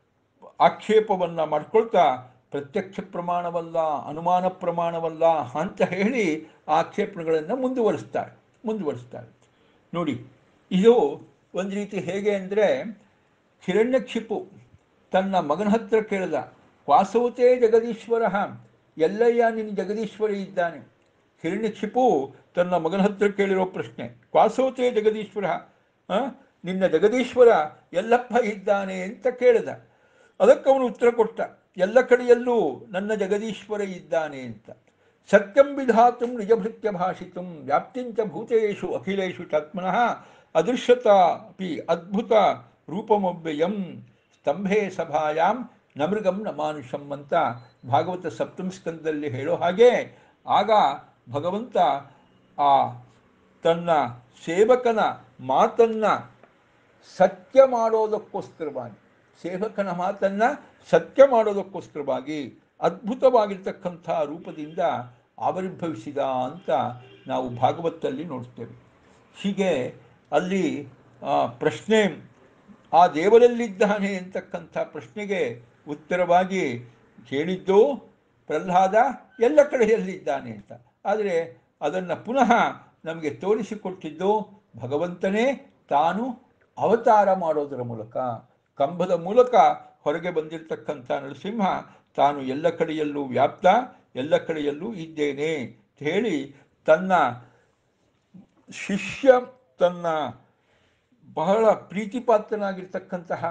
ಆಕ್ಷೇಪವನ್ನು ಮಾಡ್ಕೊಳ್ತಾ ಪ್ರತ್ಯಕ್ಷ ಪ್ರಮಾಣವಲ್ಲ ಅನುಮಾನ ಪ್ರಮಾಣವಲ್ಲ ಅಂತ ಹೇಳಿ ಆ ಆಕ್ಷೇಪಣೆಗಳನ್ನು ಮುಂದುವರಿಸ್ತಾರೆ ಮುಂದುವರಿಸ್ತಾರೆ ನೋಡಿ ಇದು ಒಂದು ರೀತಿ ಹೇಗೆ ಅಂದರೆ ಹಿರಣ್ಯಕ್ಷಿಪು ತನ್ನ ಮಗನ ಹತ್ರ ಕೇಳಿದ ವಾಸವತೆ ಜಗದೀಶ್ವರ ಎಲ್ಲಯ್ಯ ನಿನ್ನ ಜಗದೀಶ್ವರ ಇದ್ದಾನೆ ಹಿರಣ್ಯಕ್ಷಿಪು ತನ್ನ ಮಗನ ಹತ್ರ ಕೇಳಿರೋ ಪ್ರಶ್ನೆ ವಾಸವತೆ ಜಗದೀಶ್ವರ ಆ? ನಿನ್ನ ಜಗದೀಶ್ವರ ಎಲ್ಲಪ್ಪ ಇದ್ದಾನೆ ಅಂತ ಕೇಳಿದ ಅದಕ್ಕೆ ಅವನು ಉತ್ತರ ಕೊಟ್ಟ ಎಲ್ಲ ಕಡೆಯಲ್ಲೂ ನನ್ನ ಜಗದೀಶ್ವರ ಇದ್ದಾನೆ ಅಂತ ಸತ್ಯಂ ವಿಧಾತು ನಿಜಭೃತ್ಯ ಭಾಷಿತು ವ್ಯಾಪ್ತಿಂಚ ಭೂತೇಷು ಅಖಿಲೇಶು ಚಾತ್ಮನಃ ಅದೃಶ್ಯತ ಅಪಿ ಅದ್ಭುತ ರೂಪಮವ್ಯಯಂ ಸ್ತಂಭೆ ಸಭಾಯಾಂ ನಮೃಗಂ ನ ಮಾನುಷಂ ಅಂತ ಭಾಗವತ ಸಪ್ತಮ ಸ್ಕಂದದಲ್ಲಿ ಹೇಳೋ ಹಾಗೆ ಆಗ ಭಗವಂತ ಆ ತನ್ನ ಸೇವಕನ ಮಾತನ್ನು ಸತ್ಯ ಮಾಡೋದಕ್ಕೋಸ್ಕರವಾಗಿ ಸೇವಕನ ಮಾತನ್ನು ಸತ್ಯ ಮಾಡೋದಕ್ಕೋಸ್ಕರವಾಗಿ ಅದ್ಭುತವಾಗಿರ್ತಕ್ಕಂಥ ರೂಪದಿಂದ ಆವಿರ್ಭವಿಸಿದ ಅಂತ ನಾವು ಭಾಗವತಲ್ಲಿ ನೋಡ್ತೇವೆ ಹೀಗೆ ಅಲ್ಲಿ ಆ, ಪ್ರಶ್ನೆ ಆ ದೇವರಲ್ಲಿದ್ದಾನೆ ಅಂತಕ್ಕಂಥ ಪ್ರಶ್ನೆಗೆ ಉತ್ತರವಾಗಿ ಹೇಳಿದ್ದು ಪ್ರಹ್ಲಾದ ಎಲ್ಲ ಕಡೆಯಲ್ಲಿದ್ದಾನೆ ಅಂತ ಆದರೆ ಅದನ್ನು ಪುನಃ ನಮಗೆ ತೋರಿಸಿಕೊಟ್ಟಿದ್ದು ಭಗವಂತನೇ ತಾನು ಅವತಾರ ಮಾಡೋದರ ಮೂಲಕ ಕಂಬದ ಮೂಲಕ ಹೊರಗೆ ಬಂದಿರತಕ್ಕಂಥ ನರಸಿಂಹ ತಾನು ಎಲ್ಲ ಕಡೆಯಲ್ಲೂ ವ್ಯಾಪ್ತ ಎಲ್ಲ ಕಡೆಯಲ್ಲೂ ಇದ್ದೇನೆ ಅಂತ ಹೇಳಿ ತನ್ನ ಶಿಷ್ಯ ತನ್ನ ಬಹಳ ಪ್ರೀತಿಪಾತ್ರನಾಗಿರ್ತಕ್ಕಂತಹ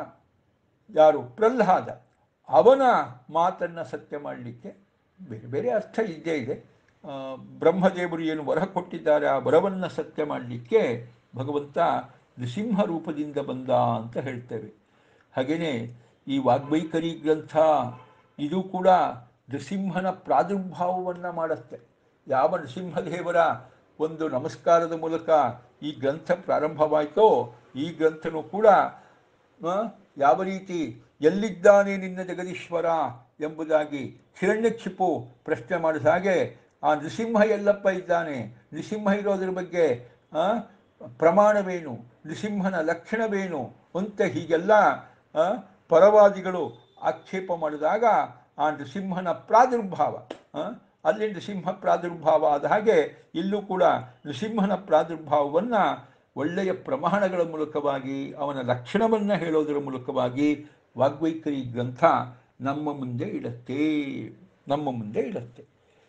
ಯಾರು ಪ್ರಹ್ಲಾದ ಅವನ ಮಾತನ್ನು ಸತ್ಯ ಮಾಡಲಿಕ್ಕೆ ಬೇರೆ ಬೇರೆ ಅರ್ಥ ಇದ್ದೇ ಇದೆ ಆ, ಬ್ರಹ್ಮದೇವರು ಏನು ವರ ಕೊಟ್ಟಿದ್ದಾರೆ ಆ ವರವನ್ನು ಸತ್ಯ ಮಾಡಲಿಕ್ಕೆ ಭಗವಂತ ನೃಸಿಂಹ ರೂಪದಿಂದ ಬಂದ ಅಂತ ಹೇಳ್ತೇವೆ ಹಾಗೆಯೇ ಈ ವಾಗ್ಬೈಖರಿ ಗ್ರಂಥ ಇದು ಕೂಡ ನೃಸಿಂಹನ ಪ್ರಾದುರ್ಭಾವವನ್ನು ಮಾಡುತ್ತೆ ಯಾವ ನೃಸಿಂಹದೇವರ ಒಂದು ನಮಸ್ಕಾರದ ಮೂಲಕ ಈ ಗ್ರಂಥ ಪ್ರಾರಂಭವಾಯಿತೋ ಈ ಗ್ರಂಥನೂ ಕೂಡ ಆ, ಯಾವ ರೀತಿ ಎಲ್ಲಿದ್ದಾನೆ ನಿನ್ನ ಜಗದೀಶ್ವರ ಎಂಬುದಾಗಿ ಹಿರಣ್ಯಕ್ಷಿಪು ಪ್ರಶ್ನೆ ಮಾಡಿದ ಹಾಗೆ ಆ ನೃಸಿಂಹ ಎಲ್ಲಪ್ಪ ಇದ್ದಾನೆ ನೃಸಿಂಹ ಇರೋದ್ರ ಬಗ್ಗೆ ಆ, ಪ್ರಮಾಣವೇನು ನೃಸಿಂಹನ ಲಕ್ಷಣವೇನು ಅಂತ ಹೀಗೆಲ್ಲ ಆ, ಪರವಾದಿಗಳು ಆಕ್ಷೇಪ ಮಾಡಿದಾಗ ಆ ನೃಸಿಂಹನ ಪ್ರಾದುರ್ಭಾವ ಆ, ಅಲ್ಲಿ ನೃಸಿಂಹ ಪ್ರಾದುರ್ಭಾವ ಆದ ಹಾಗೆ ಇಲ್ಲೂ ಕೂಡ ನೃಸಿಂಹನ ಪ್ರಾದುರ್ಭಾವವನ್ನು ಒಳ್ಳೆಯ ಪ್ರಮಾಣಗಳ ಮೂಲಕವಾಗಿ ಅವನ ಲಕ್ಷಣವನ್ನು ಹೇಳೋದರ ಮೂಲಕವಾಗಿ ವಾಗ್ವೈಖರಿ ಗ್ರಂಥ ನಮ್ಮ ಮುಂದೆ ಇಡತ್ತೆ ನಮ್ಮ ಮುಂದೆ ಇಡತ್ತೆ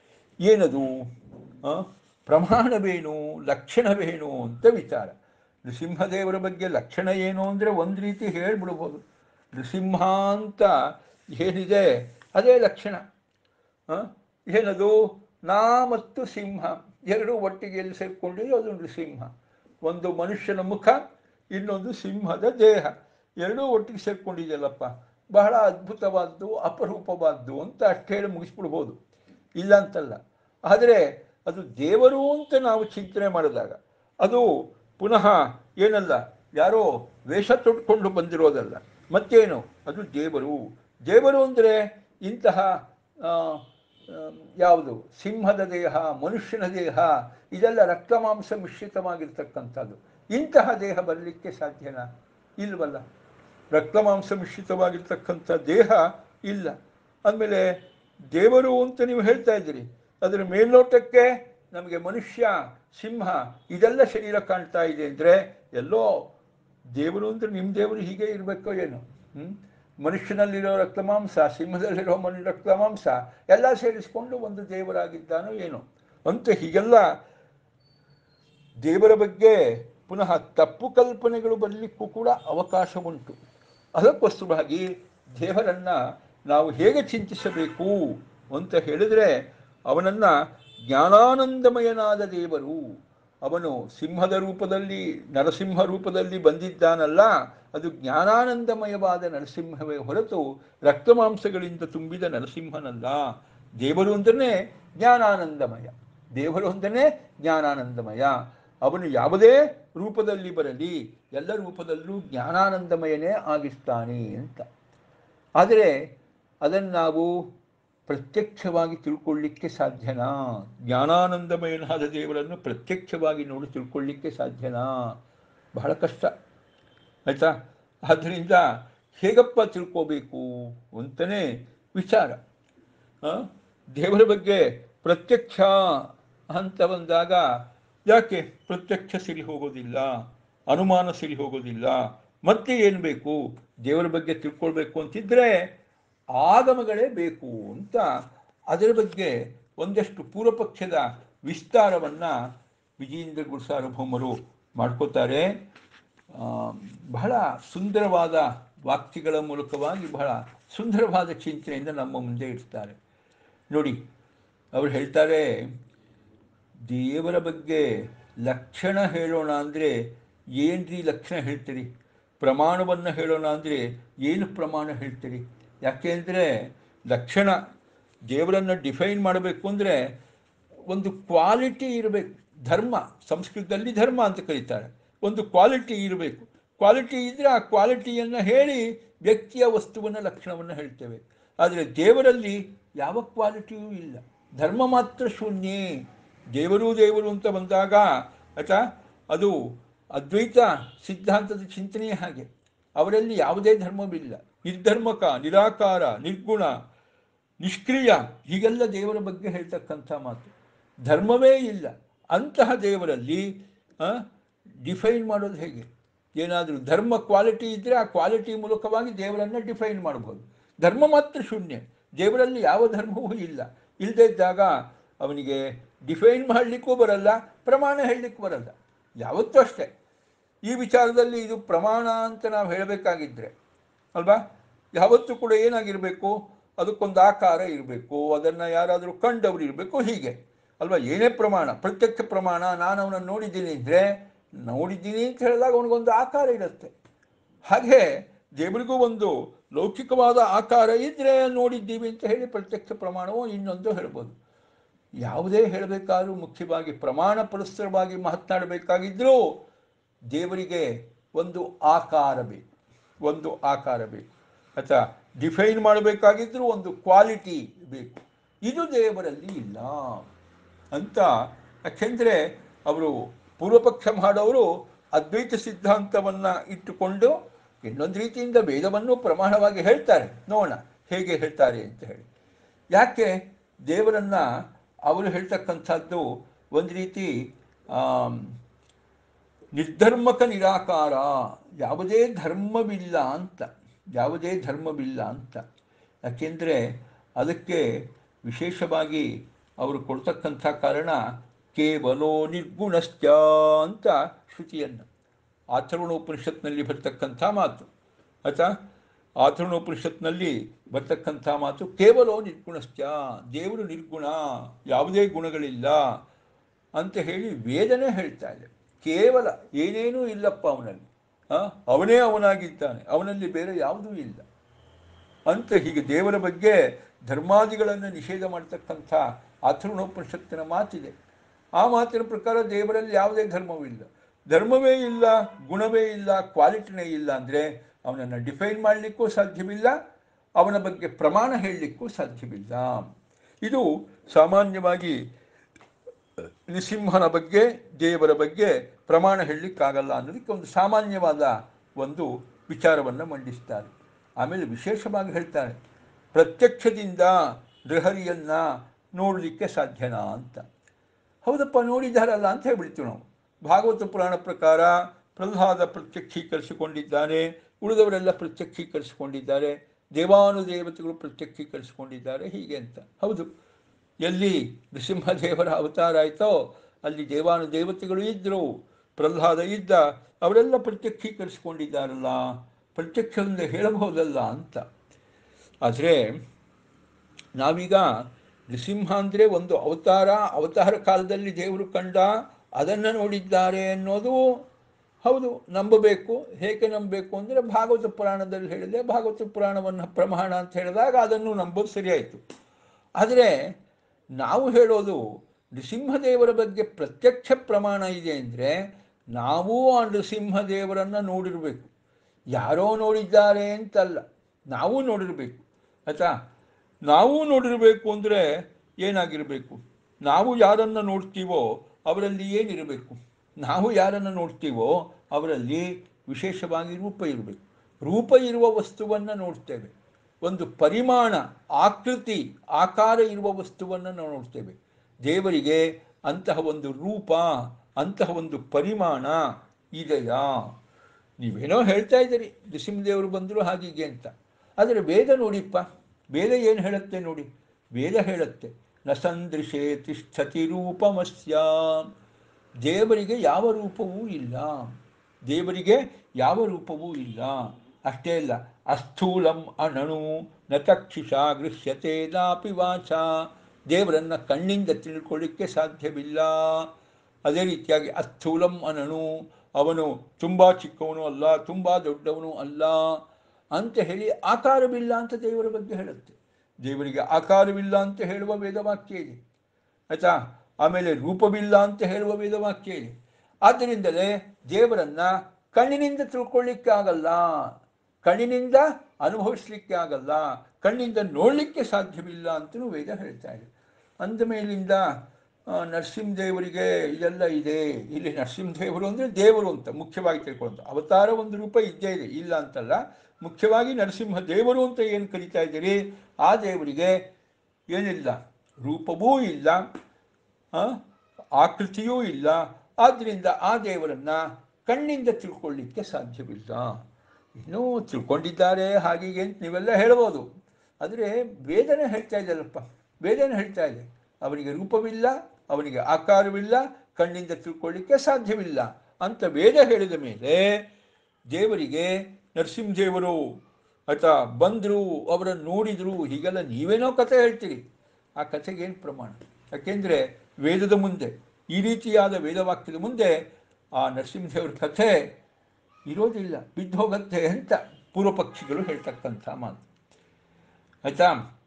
ಏನದು ಆ? ಪ್ರಮಾಣವೇನು ಲಕ್ಷಣವೇನು ಅಂತ ವಿಚಾರ ನೃಸಿಂಹದೇವರ ಬಗ್ಗೆ ಲಕ್ಷಣ ಏನು ಅಂದರೆ ಒಂದು ರೀತಿ ಹೇಳ್ಬಿಡ್ಬೋದು ನೃಸಿಂಹ ಅಂತ ಏನಿದೆ ಅದೇ ಲಕ್ಷಣ ಆ? ಏನದು ನಾ ಮತ್ತು ಸಿಂಹ ಎರಡು ಒಟ್ಟಿಗೆ ಎಲ್ಲಿ ಸೇರಿಕೊಂಡಿದೆ ಅದು ನೃಸಿಂಹ ಒಂದು ಮನುಷ್ಯನ ಮುಖ ಇನ್ನೊಂದು ಸಿಂಹದ ದೇಹ ಎರಡೂ ಒಟ್ಟಿಗೆ ಸೇರ್ಕೊಂಡಿದೆಯಲ್ಲಪ್ಪ ಬಹಳ ಅದ್ಭುತವಾದ್ದು ಅಪರೂಪವಾದ್ದು ಅಂತ ಅಷ್ಟು ಹೇಳಿ ಮುಗಿಸ್ಬಿಡ್ಬೋದು ಇಲ್ಲ ಅಂತಲ್ಲ ಆದರೆ ಅದು ದೇವರು ಅಂತ ನಾವು ಚಿಂತನೆ ಮಾಡಿದಾಗ ಅದು ಪುನಃ ಏನಲ್ಲ ಯಾರೋ ವೇಷ ತೊಟ್ಕೊಂಡು ಬಂದಿರೋದಲ್ಲ ಮತ್ತೇನು ಅದು ದೇವರು ದೇವರು ಅಂದರೆ ಇಂತಹ ಆ, ಆ, ಯಾವುದು ಸಿಂಹದ ದೇಹ ಮನುಷ್ಯನ ದೇಹ ಇದೆಲ್ಲ ರಕ್ತ ಮಾಂಸ ಮಿಶ್ರಿತವಾಗಿರ್ತಕ್ಕಂಥದ್ದು ಇಂತಹ ದೇಹ ಬರಲಿಕ್ಕೆ ಸಾಧ್ಯನಾ ಇಲ್ವಲ್ಲ ರಕ್ತ ಮಾಂಸ ಮಿಶ್ರಿತವಾಗಿರ್ತಕ್ಕಂಥ ದೇಹ ಇಲ್ಲ ಅಂದಮೇಲೆ ದೇವರು ಅಂತ ನೀವು ಹೇಳ್ತಾ ಇದ್ದೀರಿ ಅದರ ಮೇಲ್ನೋಟಕ್ಕೆ ನಮಗೆ ಮನುಷ್ಯ ಸಿಂಹ ಇದೆಲ್ಲ ಶರೀರ ಕಾಣ್ತಾ ಇದೆ ಅಂದರೆ ಎಲ್ಲೋ ದೇವರು ಅಂದರೆ ನಿಮ್ಮ ದೇವರು ಹೀಗೆ ಇರಬೇಕೋ ಏನು ಹ್ಮ್? ಮನುಷ್ಯನಲ್ಲಿರೋ ರಕ್ತ ಮಾಂಸ ಸಿಂಹದಲ್ಲಿರೋ ಮನು ರಕ್ತ ಮಾಂಸ ಎಲ್ಲ ಸೇರಿಸಿಕೊಂಡು ಒಂದು ದೇವರಾಗಿದ್ದಾನೋ ಏನೋ ಅಂತ ಹೀಗೆಲ್ಲ ದೇವರ ಬಗ್ಗೆ ಪುನಃ ತಪ್ಪು ಕಲ್ಪನೆಗಳು ಬರಲಿಕ್ಕೂ ಕೂಡ ಅವಕಾಶ ಉಂಟು ಅದಕ್ಕೋಸ್ಕರವಾಗಿ ದೇವರನ್ನು ನಾವು ಹೇಗೆ ಚಿಂತಿಸಬೇಕು ಅಂತ ಹೇಳಿದರೆ ಅವನನ್ನು ಜ್ಞಾನಾನಂದಮಯನಾದ ದೇವರು ಅವನು ಸಿಂಹದ ರೂಪದಲ್ಲಿ ನರಸಿಂಹ ರೂಪದಲ್ಲಿ ಬಂದಿದ್ದಾನಲ್ಲ ಅದು ಜ್ಞಾನಾನಂದಮಯವಾದ ನರಸಿಂಹವೇ ಹೊರತು ರಕ್ತಮಾಂಸಗಳಿಂದ ತುಂಬಿದ ನರಸಿಂಹನಲ್ಲ ದೇವರು ಅಂದ್ರೆ ಜ್ಞಾನಾನಂದಮಯ ದೇವರು ಅಂದ್ರೆ ಜ್ಞಾನಾನಂದಮಯ ಅವನು ಯಾವುದೇ ರೂಪದಲ್ಲಿ ಬರಲಿ ಎಲ್ಲ ರೂಪದಲ್ಲೂ ಜ್ಞಾನಾನಂದಮಯನೇ ಆಗಿಸ್ತಾನೆ ಅಂತ ಆದರೆ ಅದನ್ನು ನಾವು ಪ್ರತ್ಯಕ್ಷವಾಗಿ ತಿಳ್ಕೊಳ್ಳಿಕ್ಕೆ ಸಾಧ್ಯನಾ ಜ್ಞಾನಾನಂದಮಯನಾದ ದೇವರನ್ನು ಪ್ರತ್ಯಕ್ಷವಾಗಿ ನೋಡಿ ತಿಳ್ಕೊಳ್ಳಿಕ್ಕೆ ಸಾಧ್ಯನಾ ಬಹಳ ಕಷ್ಟ ಆಯಿತಾ ಆದ್ದರಿಂದ ಹೇಗಪ್ಪ ತಿಳ್ಕೋಬೇಕು ಅಂತಲೇ ವಿಚಾರ ಆ? ದೇವರ ಬಗ್ಗೆ ಪ್ರತ್ಯಕ್ಷ ಅಂತ ಬಂದಾಗ ಯಾಕೆ ಪ್ರತ್ಯಕ್ಷ ಸಿರಿ ಹೋಗೋದಿಲ್ಲ ಅನುಮಾನ ಸಿರಿ ಹೋಗೋದಿಲ್ಲ ಮತ್ತೆ ಏನು ಬೇಕು ದೇವರ ಬಗ್ಗೆ ತಿಳ್ಕೊಳ್ಬೇಕು ಅಂತಿದ್ರೆ ಆಗಮಗಳೇ ಬೇಕು ಅಂತ ಅದರ ಬಗ್ಗೆ ಒಂದಷ್ಟು ಪೂರ್ವಪಕ್ಷದ ವಿಸ್ತಾರವನ್ನು ವಿಜಯೇಂದ್ರ ಗುರುಸಾರ್ವಭೌಮರು ಮಾಡ್ಕೋತಾರೆ ಆ, ಬಹಳ ಸುಂದರವಾದ ವಾಕ್ಯಗಳ ಮೂಲಕವಾಗಿ ಬಹಳ ಸುಂದರವಾದ ಚಿಂತನೆಯಿಂದ ನಮ್ಮ ಮುಂದೆ ಇಡ್ತಾರೆ ನೋಡಿ ಅವರು ಹೇಳ್ತಾರೆ ದೇವರ ಬಗ್ಗೆ ಲಕ್ಷಣ ಹೇಳೋಣ ಅಂದರೆ ಏನ್ರಿ ಲಕ್ಷಣ ಹೇಳ್ತೀರಿ ಪ್ರಮಾಣವನ್ನು ಹೇಳೋಣ ಅಂದರೆ ಏನು ಪ್ರಮಾಣ ಹೇಳ್ತೀರಿ ಯಾಕೆಂದರೆ ಲಕ್ಷಣ ದೇವರನ್ನು ಡಿಫೈನ್ ಮಾಡಬೇಕು ಅಂದರೆ ಒಂದು ಕ್ವಾಲಿಟಿ ಇರಬೇಕು ಧರ್ಮ ಸಂಸ್ಕೃತದಲ್ಲಿ ಧರ್ಮ ಅಂತ ಕರೀತಾರೆ ಒಂದು ಕ್ವಾಲಿಟಿ ಇರಬೇಕು ಕ್ವಾಲಿಟಿ ಇದ್ದರೆ ಆ ಕ್ವಾಲಿಟಿಯನ್ನು ಹೇಳಿ ವ್ಯಕ್ತಿಯ ವಸ್ತುವಿನ ಲಕ್ಷಣವನ್ನು ಹೇಳ್ತೇವೆ ಆದರೆ ದೇವರಲ್ಲಿ ಯಾವ ಕ್ವಾಲಿಟಿಯೂ ಇಲ್ಲ ಧರ್ಮ ಮಾತ್ರ ಶೂನ್ಯೇ ದೇವರು ದೇವರು ಅಂತ ಬಂದಾಗ ಆಯ್ತಾ ಅದು ಅದ್ವೈತ ಸಿದ್ಧಾಂತದ ಚಿಂತನೆಯೇ ಹಾಗೆ ಅವರಲ್ಲಿ ಯಾವುದೇ ಧರ್ಮವಿಲ್ಲ ನಿರ್ಧರ್ಮಕ ನಿರಾಕಾರ ನಿರ್ಗುಣ ನಿಷ್ಕ್ರಿಯ ಹೀಗೆಲ್ಲ ದೇವರ ಬಗ್ಗೆ ಹೇಳ್ತಕ್ಕಂಥ ಮಾತು ಧರ್ಮವೇ ಇಲ್ಲ ಅಂತಹ ದೇವರಲ್ಲಿ ಡಿಫೈನ್ ಮಾಡೋದು ಹೇಗೆ ಏನಾದರೂ ಧರ್ಮ ಕ್ವಾಲಿಟಿ ಇದ್ದರೆ ಆ ಕ್ವಾಲಿಟಿ ಮೂಲಕವಾಗಿ ದೇವರನ್ನು ಡಿಫೈನ್ ಮಾಡ್ಬೋದು ಧರ್ಮ ಮಾತ್ರ ಶೂನ್ಯ ದೇವರಲ್ಲಿ ಯಾವ ಧರ್ಮವೂ ಇಲ್ಲ ಇಲ್ಲದೇ ಇದ್ದಾಗ ಅವನಿಗೆ ಡಿಫೈನ್ ಮಾಡಲಿಕ್ಕೂ ಬರಲ್ಲ ಪ್ರಮಾಣ ಹೇಳಲಿಕ್ಕೂ ಬರಲ್ಲ ಯಾವತ್ತೂ ಅಷ್ಟೇ ಈ ವಿಚಾರದಲ್ಲಿ ಇದು ಪ್ರಮಾಣ ಅಂತ ನಾವು ಹೇಳಬೇಕಾಗಿದ್ದರೆ ಅಲ್ವಾ ಯಾವತ್ತೂ ಕೂಡ ಏನಾಗಿರಬೇಕು ಅದಕ್ಕೊಂದು ಆಕಾರ ಇರಬೇಕು ಅದನ್ನು ಯಾರಾದರೂ ಕಂಡವರು ಇರಬೇಕು ಹೀಗೆ ಅಲ್ವಾ ಏನೇ ಪ್ರಮಾಣ ಪ್ರತ್ಯಕ್ಷ ಪ್ರಮಾಣ ನಾನು ಅವನನ್ನು ನೋಡಿದ್ದೀನಿ ಅಂದರೆ ನೋಡಿದ್ದೀನಿ ಅಂತ ಹೇಳಿದಾಗ ಅವನಿಗೊಂದು ಆಕಾರ ಇರುತ್ತೆ ಹಾಗೆ ದೇವರಿಗೂ ಒಂದು ಲೌಕಿಕವಾದ ಆಕಾರ ಇದ್ದರೆ ನೋಡಿದ್ದೀವಿ ಅಂತ ಹೇಳಿ ಪ್ರತ್ಯಕ್ಷ ಪ್ರಮಾಣವೋ ಇನ್ನೊಂದು ಹೇಳ್ಬೋದು ಯಾವುದೇ ಹೇಳಬೇಕಾದ್ರೂ ಮುಖ್ಯವಾಗಿ ಪ್ರಮಾಣ ಪುರಸ್ಸರವಾಗಿ ಮಾತನಾಡಬೇಕಾಗಿದ್ದರೂ ದೇವರಿಗೆ ಒಂದು ಆಕಾರ ಬೇಕು ಒಂದು ಆಕಾರ ಬೇಕು ಅಥವಾ ಡಿಫೈನ್ ಮಾಡಬೇಕಾಗಿದ್ದರೂ ಒಂದು ಕ್ವಾಲಿಟಿ ಬೇಕು ಇದು ದೇವರಲ್ಲಿ ಇಲ್ಲ ಅಂತ ಯಾಕೆಂದರೆ ಅವರು ಪೂರ್ವಪಕ್ಷ ಮಾಡೋರು ಅದ್ವೈತ ಸಿದ್ಧಾಂತವನ್ನು ಇಟ್ಟುಕೊಂಡು ಇನ್ನೊಂದು ರೀತಿಯಿಂದ ವೇದವನ್ನು ಪ್ರಮಾಣವಾಗಿ ಹೇಳ್ತಾರೆ ನೋಡೋಣ ಹೇಗೆ ಹೇಳ್ತಾರೆ ಅಂತ ಹೇಳಿ ಯಾಕೆ ದೇವರನ್ನು ಅವರು ಹೇಳ್ತಕ್ಕಂಥದ್ದು ಒಂದು ರೀತಿ ಆಮ್, ನಿರ್ಧರ್ಮಕ ನಿರಾಕಾರ ಯಾವುದೇ ಧರ್ಮವಿಲ್ಲ ಅಂತ ಯಾವುದೇ ಧರ್ಮವಿಲ್ಲ ಅಂತ ಯಾಕೆಂದರೆ ಅದಕ್ಕೆ ವಿಶೇಷವಾಗಿ ಅವರು ಕೊಡ್ತಕ್ಕಂಥ ಕಾರಣ ಕೇವಲೋ ನಿರ್ಗುಣಶ್ಚ ಅಂತ ಶ್ರುತಿಯನ್ನು ಆಚರಣೋಪನಿಷತ್ನಲ್ಲಿ ಬರ್ತಕ್ಕಂಥ ಮಾತು ಆಯ್ತಾ ಆಚರಣೋಪನಿಷತ್ನಲ್ಲಿ ಬರ್ತಕ್ಕಂಥ ಮಾತು ಕೇವಲೋ ನಿರ್ಗುಣಶ್ಚ ದೇವರು ನಿರ್ಗುಣ ಯಾವುದೇ ಗುಣಗಳಿಲ್ಲ ಅಂತ ಹೇಳಿ ವೇದನೆ ಹೇಳ್ತಾ ಇದೆ ಕೇವಲ ಏನೇನೂ ಇಲ್ಲಪ್ಪ ಅವನಲ್ಲಿ ಆ, ಅವನೇ ಅವನಾಗಿದ್ದಾನೆ ಅವನಲ್ಲಿ ಬೇರೆ ಯಾವುದೂ ಇಲ್ಲ ಅಂತ ಹೀಗೆ ದೇವರ ಬಗ್ಗೆ ಧರ್ಮಾದಿಗಳನ್ನು ನಿಷೇಧ ಮಾಡ್ತಕ್ಕಂಥ ಅಥರ್ಣೋಪನಿಷತ್ತಿನ ಮಾತಿದೆ ಆ ಮಾತಿನ ಪ್ರಕಾರ ದೇವರಲ್ಲಿ ಯಾವುದೇ ಧರ್ಮವಿಲ್ಲ ಧರ್ಮವೇ ಇಲ್ಲ ಗುಣವೇ ಇಲ್ಲ ಕ್ವಾಲಿಟಿನೇ ಇಲ್ಲ ಅಂದರೆ ಅವನನ್ನು ಡಿಫೈನ್ ಮಾಡಲಿಕ್ಕೂ ಸಾಧ್ಯವಿಲ್ಲ ಅವನ ಬಗ್ಗೆ ಪ್ರಮಾಣ ಹೇಳಲಿಕ್ಕೂ ಸಾಧ್ಯವಿಲ್ಲ ಇದು ಸಾಮಾನ್ಯವಾಗಿ ನೃಸಿಂಹನ ಬಗ್ಗೆ ದೇವರ ಬಗ್ಗೆ ಪ್ರಮಾಣ ಹೇಳಲಿಕ್ಕಾಗಲ್ಲ ಅನ್ನೋದಕ್ಕೆ ಒಂದು ಸಾಮಾನ್ಯವಾದ ಒಂದು ವಿಚಾರವನ್ನು ಮಂಡಿಸ್ತಾರೆ ಆಮೇಲೆ ವಿಶೇಷವಾಗಿ ಹೇಳ್ತಾರೆ ಪ್ರತ್ಯಕ್ಷದಿಂದ ನೃಹರಿಯನ್ನು ನೋಡಲಿಕ್ಕೆ ಸಾಧ್ಯನಾ ಅಂತ ಹೌದಪ್ಪ ನೋಡಿದ್ದಾರಲ್ಲ ಅಂತ ಹೇಳ್ಬಿಡ್ತೀವಿ ನಾವು ಭಾಗವತ ಪುರಾಣ ಪ್ರಕಾರ ಪ್ರಹ್ಲಾದ ಪ್ರತ್ಯಕ್ಷೀಕರಿಸಿಕೊಂಡಿದ್ದಾನೆ ಉಳಿದವರೆಲ್ಲ ಪ್ರತ್ಯಕ್ಷೀಕರಿಸಿಕೊಂಡಿದ್ದಾರೆ ದೇವಾನುದೇವತೆಗಳು ಪ್ರತ್ಯಕ್ಷೀಕರಿಸಿಕೊಂಡಿದ್ದಾರೆ ಹೀಗೆ ಅಂತ ಹೌದು ಎಲ್ಲಿ ನೃಸಿಂಹದೇವರ ಅವತಾರ ಆಯಿತೋ ಅಲ್ಲಿ ದೇವಾನುದೇವತೆಗಳು ಇದ್ದರು ಪ್ರಹ್ಲಾದ ಇದ್ದ ಅವರೆಲ್ಲ ಪ್ರತ್ಯಕ್ಷೀಕರಿಸಿಕೊಂಡಿದ್ದಾರಲ್ಲ ಪ್ರತ್ಯಕ್ಷದಿಂದ ಹೇಳಬಹುದಲ್ಲ ಅಂತ ಆದರೆ ನಾವೀಗ ನೃಸಿಂಹ ಅಂದರೆ ಒಂದು ಅವತಾರ ಅವತಾರ ಕಾಲದಲ್ಲಿ ದೇವರು ಕಂಡ ಅದನ್ನು ನೋಡಿದ್ದಾರೆ ಅನ್ನೋದು ಹೌದು ನಂಬಬೇಕು ಹೇಗೆ ನಂಬಬೇಕು ಅಂದರೆ ಭಾಗವತ ಪುರಾಣದಲ್ಲಿ ಹೇಳಿದೆ ಭಾಗವತ ಪುರಾಣವನ್ನು ಪ್ರಮಾಣ ಅಂತ ಹೇಳಿದಾಗ ಅದನ್ನು ನಂಬೋದು ಸರಿಯಾಯಿತು ಆದರೆ ನಾವು ಹೇಳೋದು ನೃಸಿಂಹದೇವರ ಬಗ್ಗೆ ಪ್ರತ್ಯಕ್ಷ ಪ್ರಮಾಣ ಇದೆ ಅಂದರೆ ನಾವು ಆ ನೃಸಿಂಹದೇವರನ್ನು ನೋಡಿರಬೇಕು ಯಾರೋ ನೋಡಿದ್ದಾರೆ ಅಂತಲ್ಲ ನಾವು ನೋಡಿರಬೇಕು ಆಯ್ತಾ ನಾವು ನೋಡಿರಬೇಕು ಅಂದರೆ ಏನಾಗಿರಬೇಕು ನಾವು ಯಾರನ್ನು ನೋಡ್ತೀವೋ ಅವರಲ್ಲಿ ಏನಿರಬೇಕು ನಾವು ಯಾರನ್ನು ನೋಡ್ತೀವೋ ಅವರಲ್ಲಿ ವಿಶೇಷವಾಗಿ ರೂಪ ಇರಬೇಕು ರೂಪ ಇರುವ ವಸ್ತುವನ್ನು ನೋಡ್ತೇವೆ ಒಂದು ಪರಿಮಾಣ ಆಕೃತಿ ಆಕಾರ ಇರುವ ವಸ್ತುವನ್ನು ನಾವು ನೋಡ್ತೇವೆ ದೇವರಿಗೆ ಅಂತಹ ಒಂದು ರೂಪ ಅಂತಹ ಒಂದು ಪರಿಮಾಣ ಇದೆಯಾ ನೀವೇನೋ ಹೇಳ್ತಾ ಇದ್ದೀರಿ ನೃಸಿಂಹದೇವರು ಬಂದರು ಹಾಗೀಗೆ ಅಂತ ಆದರೆ ವೇದ ನೋಡಿಪ್ಪ ವೇದ ಏನು ಹೇಳುತ್ತೆ ನೋಡಿ ವೇದ ಹೇಳುತ್ತೆ ನ ಸಂದೃಶೇ ತಿಷ್ಠತಿ ರೂಪಮಸ್ಯ ದೇವರಿಗೆ ಯಾವ ರೂಪವೂ ಇಲ್ಲ ದೇವರಿಗೆ ಯಾವ ರೂಪವೂ ಇಲ್ಲ ಅಷ್ಟೇ ಅಲ್ಲ ಅಸ್ಥೂಲಂ ಅಣಣು ನ ತಕ್ಷಿಷ ಗೃಹ್ಯತೆ ನಾಪಿ ವಾಚ ದೇವರನ್ನು ಕಣ್ಣಿಂದ ತಿಳ್ಕೊಳ್ಳಿಕ್ಕೆ ಸಾಧ್ಯವಿಲ್ಲ ಅದೇ ರೀತಿಯಾಗಿ ಅಸ್ಥೂಲಂ ಅನಣು ಅವನು ತುಂಬ ಚಿಕ್ಕವನು ಅಲ್ಲ ತುಂಬ ದೊಡ್ಡವನು ಅಲ್ಲ ಅಂತ ಹೇಳಿ ಆಕಾರವಿಲ್ಲ ಅಂತ ದೇವರ ಬಗ್ಗೆ ಹೇಳುತ್ತೆ ದೇವರಿಗೆ ಆಕಾರವಿಲ್ಲ ಅಂತ ಹೇಳುವ ವೇದವಾಕ್ಯ ಇದೆ ಆಯ್ತಾ ಆಮೇಲೆ ರೂಪವಿಲ್ಲ ಅಂತ ಹೇಳುವ ವೇದವಾಕ್ಯ ಇದೆ ಆದ್ದರಿಂದಲೇ ದೇವರನ್ನ ಕಣ್ಣಿನಿಂದ ತಿಳ್ಕೊಳ್ಳಿಕ್ಕೆ ಆಗಲ್ಲ ಕಣ್ಣಿನಿಂದ ಅನುಭವಿಸ್ಲಿಕ್ಕೆ ಆಗಲ್ಲ ಕಣ್ಣಿಂದ ನೋಡಲಿಕ್ಕೆ ಸಾಧ್ಯವಿಲ್ಲ ಅಂತಲೂ ವೇದ ಹೇಳ್ತಾ ಇದೆ ಅಂದ ಮೇಲಿಂದ ಆ, ನರಸಿಂಹದೇವರಿಗೆ ಇದೆಲ್ಲ ಇದೆ ಇಲ್ಲಿ ನರಸಿಂಹದೇವರು ಅಂದರೆ ದೇವರು ಅಂತ ಮುಖ್ಯವಾಗಿ ತಿಳ್ಕೊಳ್ಳೋದು ಅವತಾರ ಒಂದು ರೂಪ ಇದ್ದೇ ಇದೆ ಇಲ್ಲ ಅಂತಲ್ಲ ಮುಖ್ಯವಾಗಿ ನರಸಿಂಹ ದೇವರು ಅಂತ ಏನು ಕರಿತಾ ಇದ್ದೀರಿ ಆ ದೇವರಿಗೆ ಏನಿಲ್ಲ ರೂಪವೂ ಇಲ್ಲ ಆ, ಆಕೃತಿಯೂ ಇಲ್ಲ ಆದ್ದರಿಂದ ಆ ದೇವರನ್ನು ಕಣ್ಣಿಂದ ತಿಳ್ಕೊಳ್ಳಿಕ್ಕೆ ಸಾಧ್ಯವಿಲ್ಲ ಇನ್ನೂ ತಿಳ್ಕೊಂಡಿದ್ದಾರೆ ಹಾಗೀಗೆ ಅಂತ ನೀವೆಲ್ಲ ಹೇಳ್ಬೋದು ಆದರೆ ವೇದನೆ ಹೇಳ್ತಾ ಇದೆಯಲ್ಲಪ್ಪ ವೇದನೆ ಹೇಳ್ತಾ ಇದೆ ಅವರಿಗೆ ರೂಪವಿಲ್ಲ ಅವನಿಗೆ ಆಕಾರವಿಲ್ಲ ಕಣ್ಣಿಂದ ತಿಳ್ಕೊಳ್ಳಿಕ್ಕೆ ಸಾಧ್ಯವಿಲ್ಲ ಅಂತ ವೇದ ಹೇಳಿದ ಮೇಲೆ ದೇವರಿಗೆ ನರಸಿಂಹದೇವರು ಅಥವಾ ಬಂದರು ಅವರನ್ನು ನೋಡಿದರು ಹೀಗೆಲ್ಲ ನೀವೇನೋ ಕಥೆ ಹೇಳ್ತೀರಿ ಆ ಕಥೆಗೆ ಏನು ಪ್ರಮಾಣ ಯಾಕೆಂದರೆ ವೇದದ ಮುಂದೆ ಈ ರೀತಿಯಾದ ವೇದವಾಕ್ಯದ ಮುಂದೆ ಆ ನರಸಿಂಹದೇವರ ಕಥೆ ಇರೋದಿಲ್ಲ ಬಿದ್ದು ಹೋಗುತ್ತೆ ಅಂತ ಪೂರ್ವ ಪಕ್ಷಿಗಳು ಹೇಳ್ತಕ್ಕಂಥ ಮಾತು ಆಯಿತಾ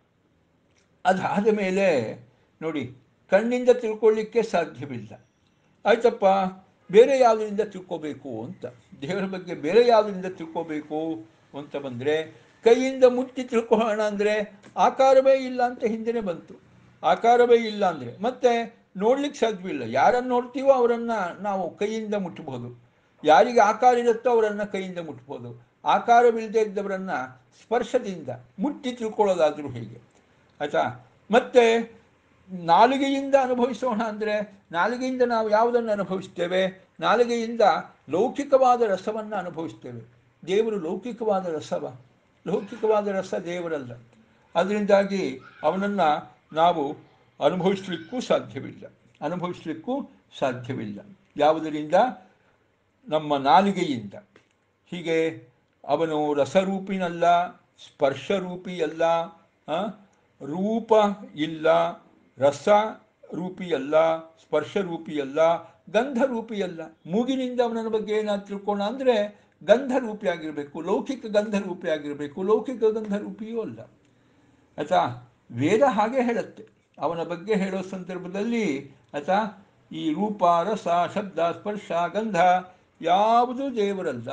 ಅದಾದ ಮೇಲೆ ನೋಡಿ ಕಣ್ಣಿಂದ ತಿಳ್ಕೊಳ್ಳಿಕ್ಕೆ ಸಾಧ್ಯವಿಲ್ಲ ಆಯ್ತಪ್ಪ ಬೇರೆ ಯಾವುದರಿಂದ ತಿಳ್ಕೋಬೇಕು ಅಂತ ದೇವರ ಬಗ್ಗೆ ಬೇರೆ ಯಾವುದರಿಂದ ತಿಳ್ಕೋಬೇಕು ಅಂತ ಬಂದರೆ ಕೈಯಿಂದ ಮುಟ್ಟಿ ತಿಳ್ಕೊಳ್ಳೋಣ ಅಂದರೆ ಆಕಾರವೇ ಇಲ್ಲ ಅಂತ ಹಿಂದೆನೇ ಬಂತು ಆಕಾರವೇ ಇಲ್ಲ ಅಂದರೆ ಮತ್ತೆ ನೋಡ್ಲಿಕ್ಕೆ ಸಾಧ್ಯವಿಲ್ಲ ಯಾರನ್ನು ನೋಡ್ತೀವೋ ಅವರನ್ನು ನಾವು ಕೈಯಿಂದ ಮುಟ್ಟಬಹುದು ಯಾರಿಗೆ ಆಕಾರ ಇರುತ್ತೋ ಅವರನ್ನು ಕೈಯಿಂದ ಮುಟ್ಬೋದು ಆಕಾರವಿಲ್ಲದೆ ಇದ್ದವರನ್ನು ಸ್ಪರ್ಶದಿಂದ ಮುಟ್ಟಿ ತಿಳ್ಕೊಳ್ಳೋದಾದರೂ ಹೇಗೆ ಆಯಿತಾ ಮತ್ತೆ ನಾಲಿಗೆಯಿಂದ ಅನುಭವಿಸೋಣ ಅಂದರೆ ನಾಲಿಗೆಯಿಂದ ನಾವು ಯಾವುದನ್ನು ಅನುಭವಿಸ್ತೇವೆ ನಾಲಿಗೆಯಿಂದ ಲೌಕಿಕವಾದ ರಸವನ್ನು ಅನುಭವಿಸ್ತೇವೆ ದೇವರು ಲೌಕಿಕವಾದ ರಸವ ಲೌಕಿಕವಾದ ರಸ ದೇವರಲ್ಲ ಅದರಿಂದಾಗಿ ಅವನನ್ನು ನಾವು ಅನುಭವಿಸಲಿಕ್ಕೂ ಸಾಧ್ಯವಿಲ್ಲ ಅನುಭವಿಸಲಿಕ್ಕೂ ಸಾಧ್ಯವಿಲ್ಲ ಯಾವುದರಿಂದ ನಮ್ಮ ನಾಲಿಗೆಯಿಂದ ಹೀಗೆ ಅವನು ರಸರೂಪಿನಲ್ಲ ಸ್ಪರ್ಶರೂಪಿಯಲ್ಲ ಆ, ರೂಪ ಇಲ್ಲ ರಸ ರೂಪಿಯಲ್ಲ ಸ್ಪರ್ಶರೂಪಿಯಲ್ಲ ಗಂಧರೂಪಿಯಲ್ಲ ಮೂಗಿನಿಂದ ಅವನ ಬಗ್ಗೆ ಏನಾದ್ರು ತಿಳ್ಕೋಣ ಅಂದರೆ ಗಂಧರೂಪಿಯಾಗಿರಬೇಕು ಲೌಕಿಕ ಗಂಧರೂಪಿಯಾಗಿರಬೇಕು ಲೌಕಿಕ ಗಂಧರೂಪಿಯೂ ಅಲ್ಲ ಆಯ್ತಾ ವೇದ ಹಾಗೆ ಹೇಳುತ್ತೆ ಅವನ ಬಗ್ಗೆ ಹೇಳೋ ಸಂದರ್ಭದಲ್ಲಿ ಆಯ್ತಾ ಈ ರೂಪ ರಸ ಶಬ್ದ ಸ್ಪರ್ಶ ಗಂಧ ಯಾವುದೂ ದೇವರಲ್ಲ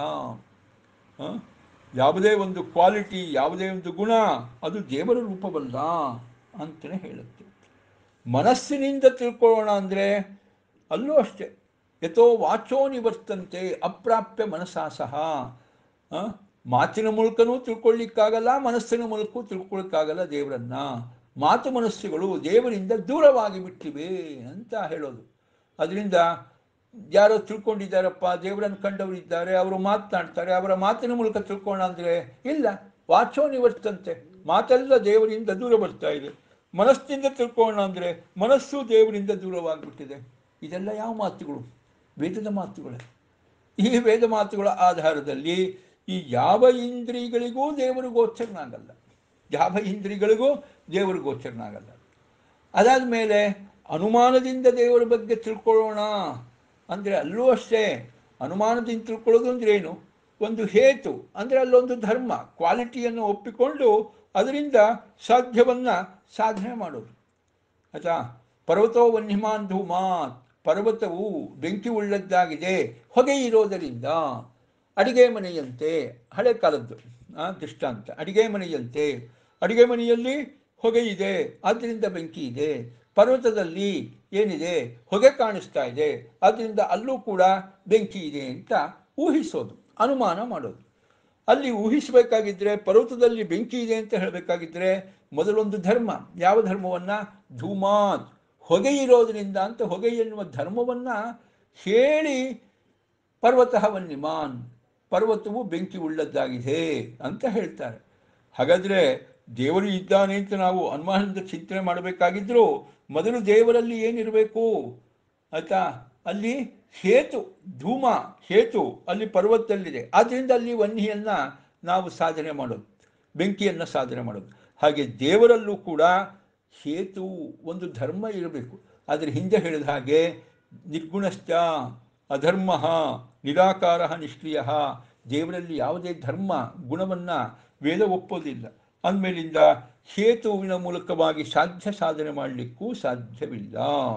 ಆ? ಯಾವುದೇ ಒಂದು ಕ್ವಾಲಿಟಿ ಯಾವುದೇ ಒಂದು ಗುಣ ಅದು ದೇವರ ರೂಪವಲ್ಲ ಅಂತಲೇ ಹೇಳುತ್ತೆ ಮನಸ್ಸಿನಿಂದ ತಿಳ್ಕೊಳ್ಳೋಣ ಅಂದರೆ ಅಲ್ಲೂ ಅಷ್ಟೇ ಯಥೋ ವಾಚೋ ನಿವರ್ತಂತೆ ಅಪ್ರಾಪ್ಯ ಮನಸ್ಸಾ ಸಹ ಆ? ಮಾತಿನ ಮೂಲಕನೂ ತಿಳ್ಕೊಳ್ಳಿಕ್ಕಾಗಲ್ಲ ಮನಸ್ಸಿನ ಮೂಲಕವೂ ತಿಳ್ಕೊಳ್ಳಿಕ್ಕಾಗಲ್ಲ ದೇವರನ್ನ ಮಾತು ಮನಸ್ಸುಗಳು ದೇವರಿಂದ ದೂರವಾಗಿ ಬಿಟ್ಟಿವೆ ಅಂತ ಹೇಳೋದು ಅದರಿಂದ ಯಾರೋ ತಿಳ್ಕೊಂಡಿದ್ದಾರಪ್ಪ ದೇವರನ್ನು ಕಂಡವರಿದ್ದಾರೆ ಅವರು ಮಾತನಾಡ್ತಾರೆ ಅವರ ಮಾತಿನ ಮೂಲಕ ತಿಳ್ಕೋಣ ಅಂದರೆ ಇಲ್ಲ ವಾಚೋ ನಿವರ್ತಂತೆ ಮಾತೆಲ್ಲ ದೇವರಿಂದ ದೂರ ಬರ್ತಾ ಇದೆ ಮನಸ್ಸಿನಿಂದ ತಿಳ್ಕೋಣ ಅಂದರೆ ಮನಸ್ಸು ದೇವರಿಂದ ದೂರವಾಗಿಬಿಟ್ಟಿದೆ ಇದೆಲ್ಲ ಯಾವ ಮಾತುಗಳು ವೇದದ ಮಾತುಗಳೇ ಈ ವೇದ ಮಾತುಗಳ ಆಧಾರದಲ್ಲಿ ಈ ಯಾವ ಇಂದ್ರಿಯಗಳಿಗೂ ದೇವರು ಗೋಚರನಾಗಲ್ಲ ಯಾವ ಇಂದ್ರಿಯಗಳಿಗೂ ದೇವರು ಗೋಚರನಾಗಲ್ಲ ಅದಾದ ಮೇಲೆ ಅನುಮಾನದಿಂದ ದೇವರ ಬಗ್ಗೆ ತಿಳ್ಕೊಳ್ಳೋಣ ಅಂದರೆ ಅಲ್ಲೂ ಅಷ್ಟೇ ಅನುಮಾನದಿಂದ ತಿಳ್ಕೊಳ್ಳೋದು ಅಂದ್ರೆ ಏನು ಒಂದು ಹೇತು ಅಂದರೆ ಅಲ್ಲೊಂದು ಧರ್ಮ ಕ್ವಾಲಿಟಿಯನ್ನು ಒಪ್ಪಿಕೊಂಡು ಅದರಿಂದ ಸಾಧ್ಯವನ್ನು ಸಾಧನೆ ಮಾಡೋದು ಆಯ್ತಾ ಪರ್ವತೋ ವನ್ಯಮಾನ್ ಧೂಮಾತ್ ಪರ್ವತವು ಬೆಂಕಿ ಉಳ್ಳದ್ದಾಗಿದೆ ಹೊಗೆ ಇರೋದರಿಂದ ಅಡಿಗೆ ಮನೆಯಂತೆ ಹಳೆ ಕಾಲದ್ದು ಆ, ದೃಷ್ಟಾಂತ ಅಡಿಗೆ ಮನೆಯಂತೆ ಅಡಿಗೆ ಮನೆಯಲ್ಲಿ ಹೊಗೆ ಇದೆ ಆದ್ದರಿಂದ ಬೆಂಕಿ ಇದೆ ಪರ್ವತದಲ್ಲಿ ಏನಿದೆ ಹೊಗೆ ಕಾಣಿಸ್ತಾ ಇದೆ ಆದ್ದರಿಂದ ಅಲ್ಲೂ ಕೂಡ ಬೆಂಕಿ ಇದೆ ಅಂತ ಊಹಿಸೋದು ಅನುಮಾನ ಮಾಡೋದು ಅಲ್ಲಿ ಊಹಿಸಬೇಕಾಗಿದ್ದರೆ ಪರ್ವತದಲ್ಲಿ ಬೆಂಕಿ ಇದೆ ಅಂತ ಹೇಳಬೇಕಾಗಿದ್ದರೆ ಮೊದಲೊಂದು ಧರ್ಮ ಯಾವ ಧರ್ಮವನ್ನು ಧೂಮಾತ್ ಹೊಗೆ ಇರೋದರಿಂದ ಅಂತ ಹೊಗೆ ಎನ್ನುವ ಧರ್ಮವನ್ನು ಹೇಳಿ ಪರ್ವತ ವನ್ಯಮಾನ್ ಪರ್ವತವು ಬೆಂಕಿ ಉಳ್ಳದ್ದಾಗಿದೆ ಅಂತ ಹೇಳ್ತಾರೆ ಹಾಗಾದರೆ ದೇವರು ಇದ್ದಾನೆ ಅಂತ ನಾವು ಅನುಮಾನದಿಂದ ಚಿಂತನೆ ಮಾಡಬೇಕಾಗಿದ್ದರೂ ಮೊದಲು ದೇವರಲ್ಲಿ ಏನಿರಬೇಕು ಆಯ್ತಾ ಅಲ್ಲಿ ಹೇತು ಧೂಮ ಹೇತು ಅಲ್ಲಿ ಪರ್ವತದಲ್ಲಿದೆ ಆದ್ದರಿಂದ ಅಲ್ಲಿ ವನ್ಹಿಯನ್ನು ನಾವು ಸಾಧನೆ ಮಾಡೋದು ಬೆಂಕಿಯನ್ನು ಸಾಧನೆ ಮಾಡೋದು ಹಾಗೆ ದೇವರಲ್ಲೂ ಕೂಡ ಹೇತು ಒಂದು ಧರ್ಮ ಇರಬೇಕು ಅದರ ಹಿಂದೆ ಹೇಳಿದ ಹಾಗೆ ನಿರ್ಗುಣಶ್ಚ ಅಧರ್ಮ ನಿರಾಕಾರ ನಿಷ್ಕ್ರಿಯ ದೇವರಲ್ಲಿ ಯಾವುದೇ ಧರ್ಮ ಗುಣವನ್ನು ವೇದ ಒಪ್ಪೋದಿಲ್ಲ ಅಂದಮೇಲಿಂದ ಹೇತುವಿನ ಮೂಲಕವಾಗಿ ಸಾಧ್ಯ ಸಾಧನೆ ಮಾಡಲಿಕ್ಕೂ ಸಾಧ್ಯವಿಲ್ಲ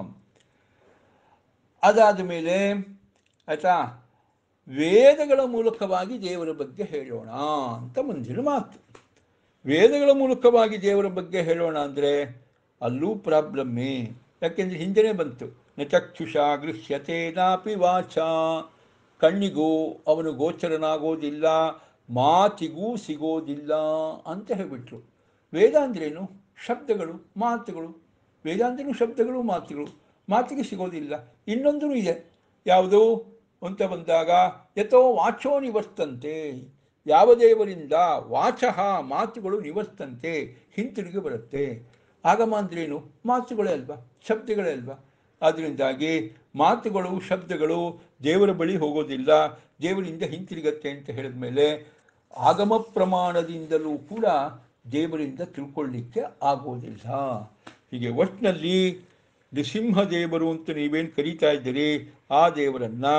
ಅದಾದ ಮೇಲೆ ಆಯ್ತಾ ವೇದಗಳ ಮೂಲಕವಾಗಿ ದೇವರ ಬಗ್ಗೆ ಹೇಳೋಣ ಅಂತ ಮುಂದಿನ ಮಾತು ವೇದಗಳ ಮೂಲಕವಾಗಿ ದೇವರ ಬಗ್ಗೆ ಹೇಳೋಣ ಅಂದರೆ ಅಲ್ಲೂ ಪ್ರಾಬ್ಲಮ್ಮೇ ಯಾಕೆಂದರೆ ಹಿಂದೆನೇ ಬಂತು ನ ಚಕ್ಷುಷ ಗೃಹ್ಯತೆ ನಾಪಿ ವಾಚ ಕಣ್ಣಿಗೂ ಅವನು ಗೋಚರನಾಗೋದಿಲ್ಲ ಮಾತಿಗೂ ಸಿಗೋದಿಲ್ಲ ಅಂತ ಹೇಳಿಬಿಟ್ರು ವೇದ ಅಂದ್ರೇನು ಶಬ್ದಗಳು ಮಾತುಗಳು ವೇದ ಅಂದ್ರೇನು ಶಬ್ದಗಳು ಮಾತುಗಳು ಮಾತಿಗೆ ಸಿಗೋದಿಲ್ಲ ಇನ್ನೊಂದು ಇದೆ ಯಾವುದು ಅಂತ ಬಂದಾಗ ಯಥೋ ವಾಚೋ ನಿವರ್ತಂತೆ ಯಾವ ದೇವರಿಂದ ವಾಚಃ ಮಾತುಗಳು ನಿವರ್ತಂತೆ ಹಿಂತಿರುಗಿ ಬರುತ್ತೆ ಆಗಮ ಅಂದ್ರೇನು ಮಾತುಗಳೇ ಅಲ್ವಾ ಶಬ್ದಗಳೇ ಅಲ್ವಾ ಅದರಿಂದಾಗಿ ಮಾತುಗಳು ಶಬ್ದಗಳು ದೇವರ ಬಳಿ ಹೋಗೋದಿಲ್ಲ ದೇವರಿಂದ ಹಿಂತಿರುಗತ್ತೆ ಅಂತ ಹೇಳಿದ ಮೇಲೆ ಆಗಮ ಪ್ರಮಾಣದಿಂದಲೂ ಕೂಡ ದೇವರಿಂದ ತಿಳ್ಕೊಳ್ಳಿಕ್ಕೆ ಆಗೋದಿಲ್ಲ ಹೀಗೆ ಒಟ್ಟಿನಲ್ಲಿ ನೃಸಿಂಹ ದೇವರು ಅಂತ ನೀವೇನು ಕರೀತಾ ಇದ್ದೀರಿ ಆ ದೇವರನ್ನು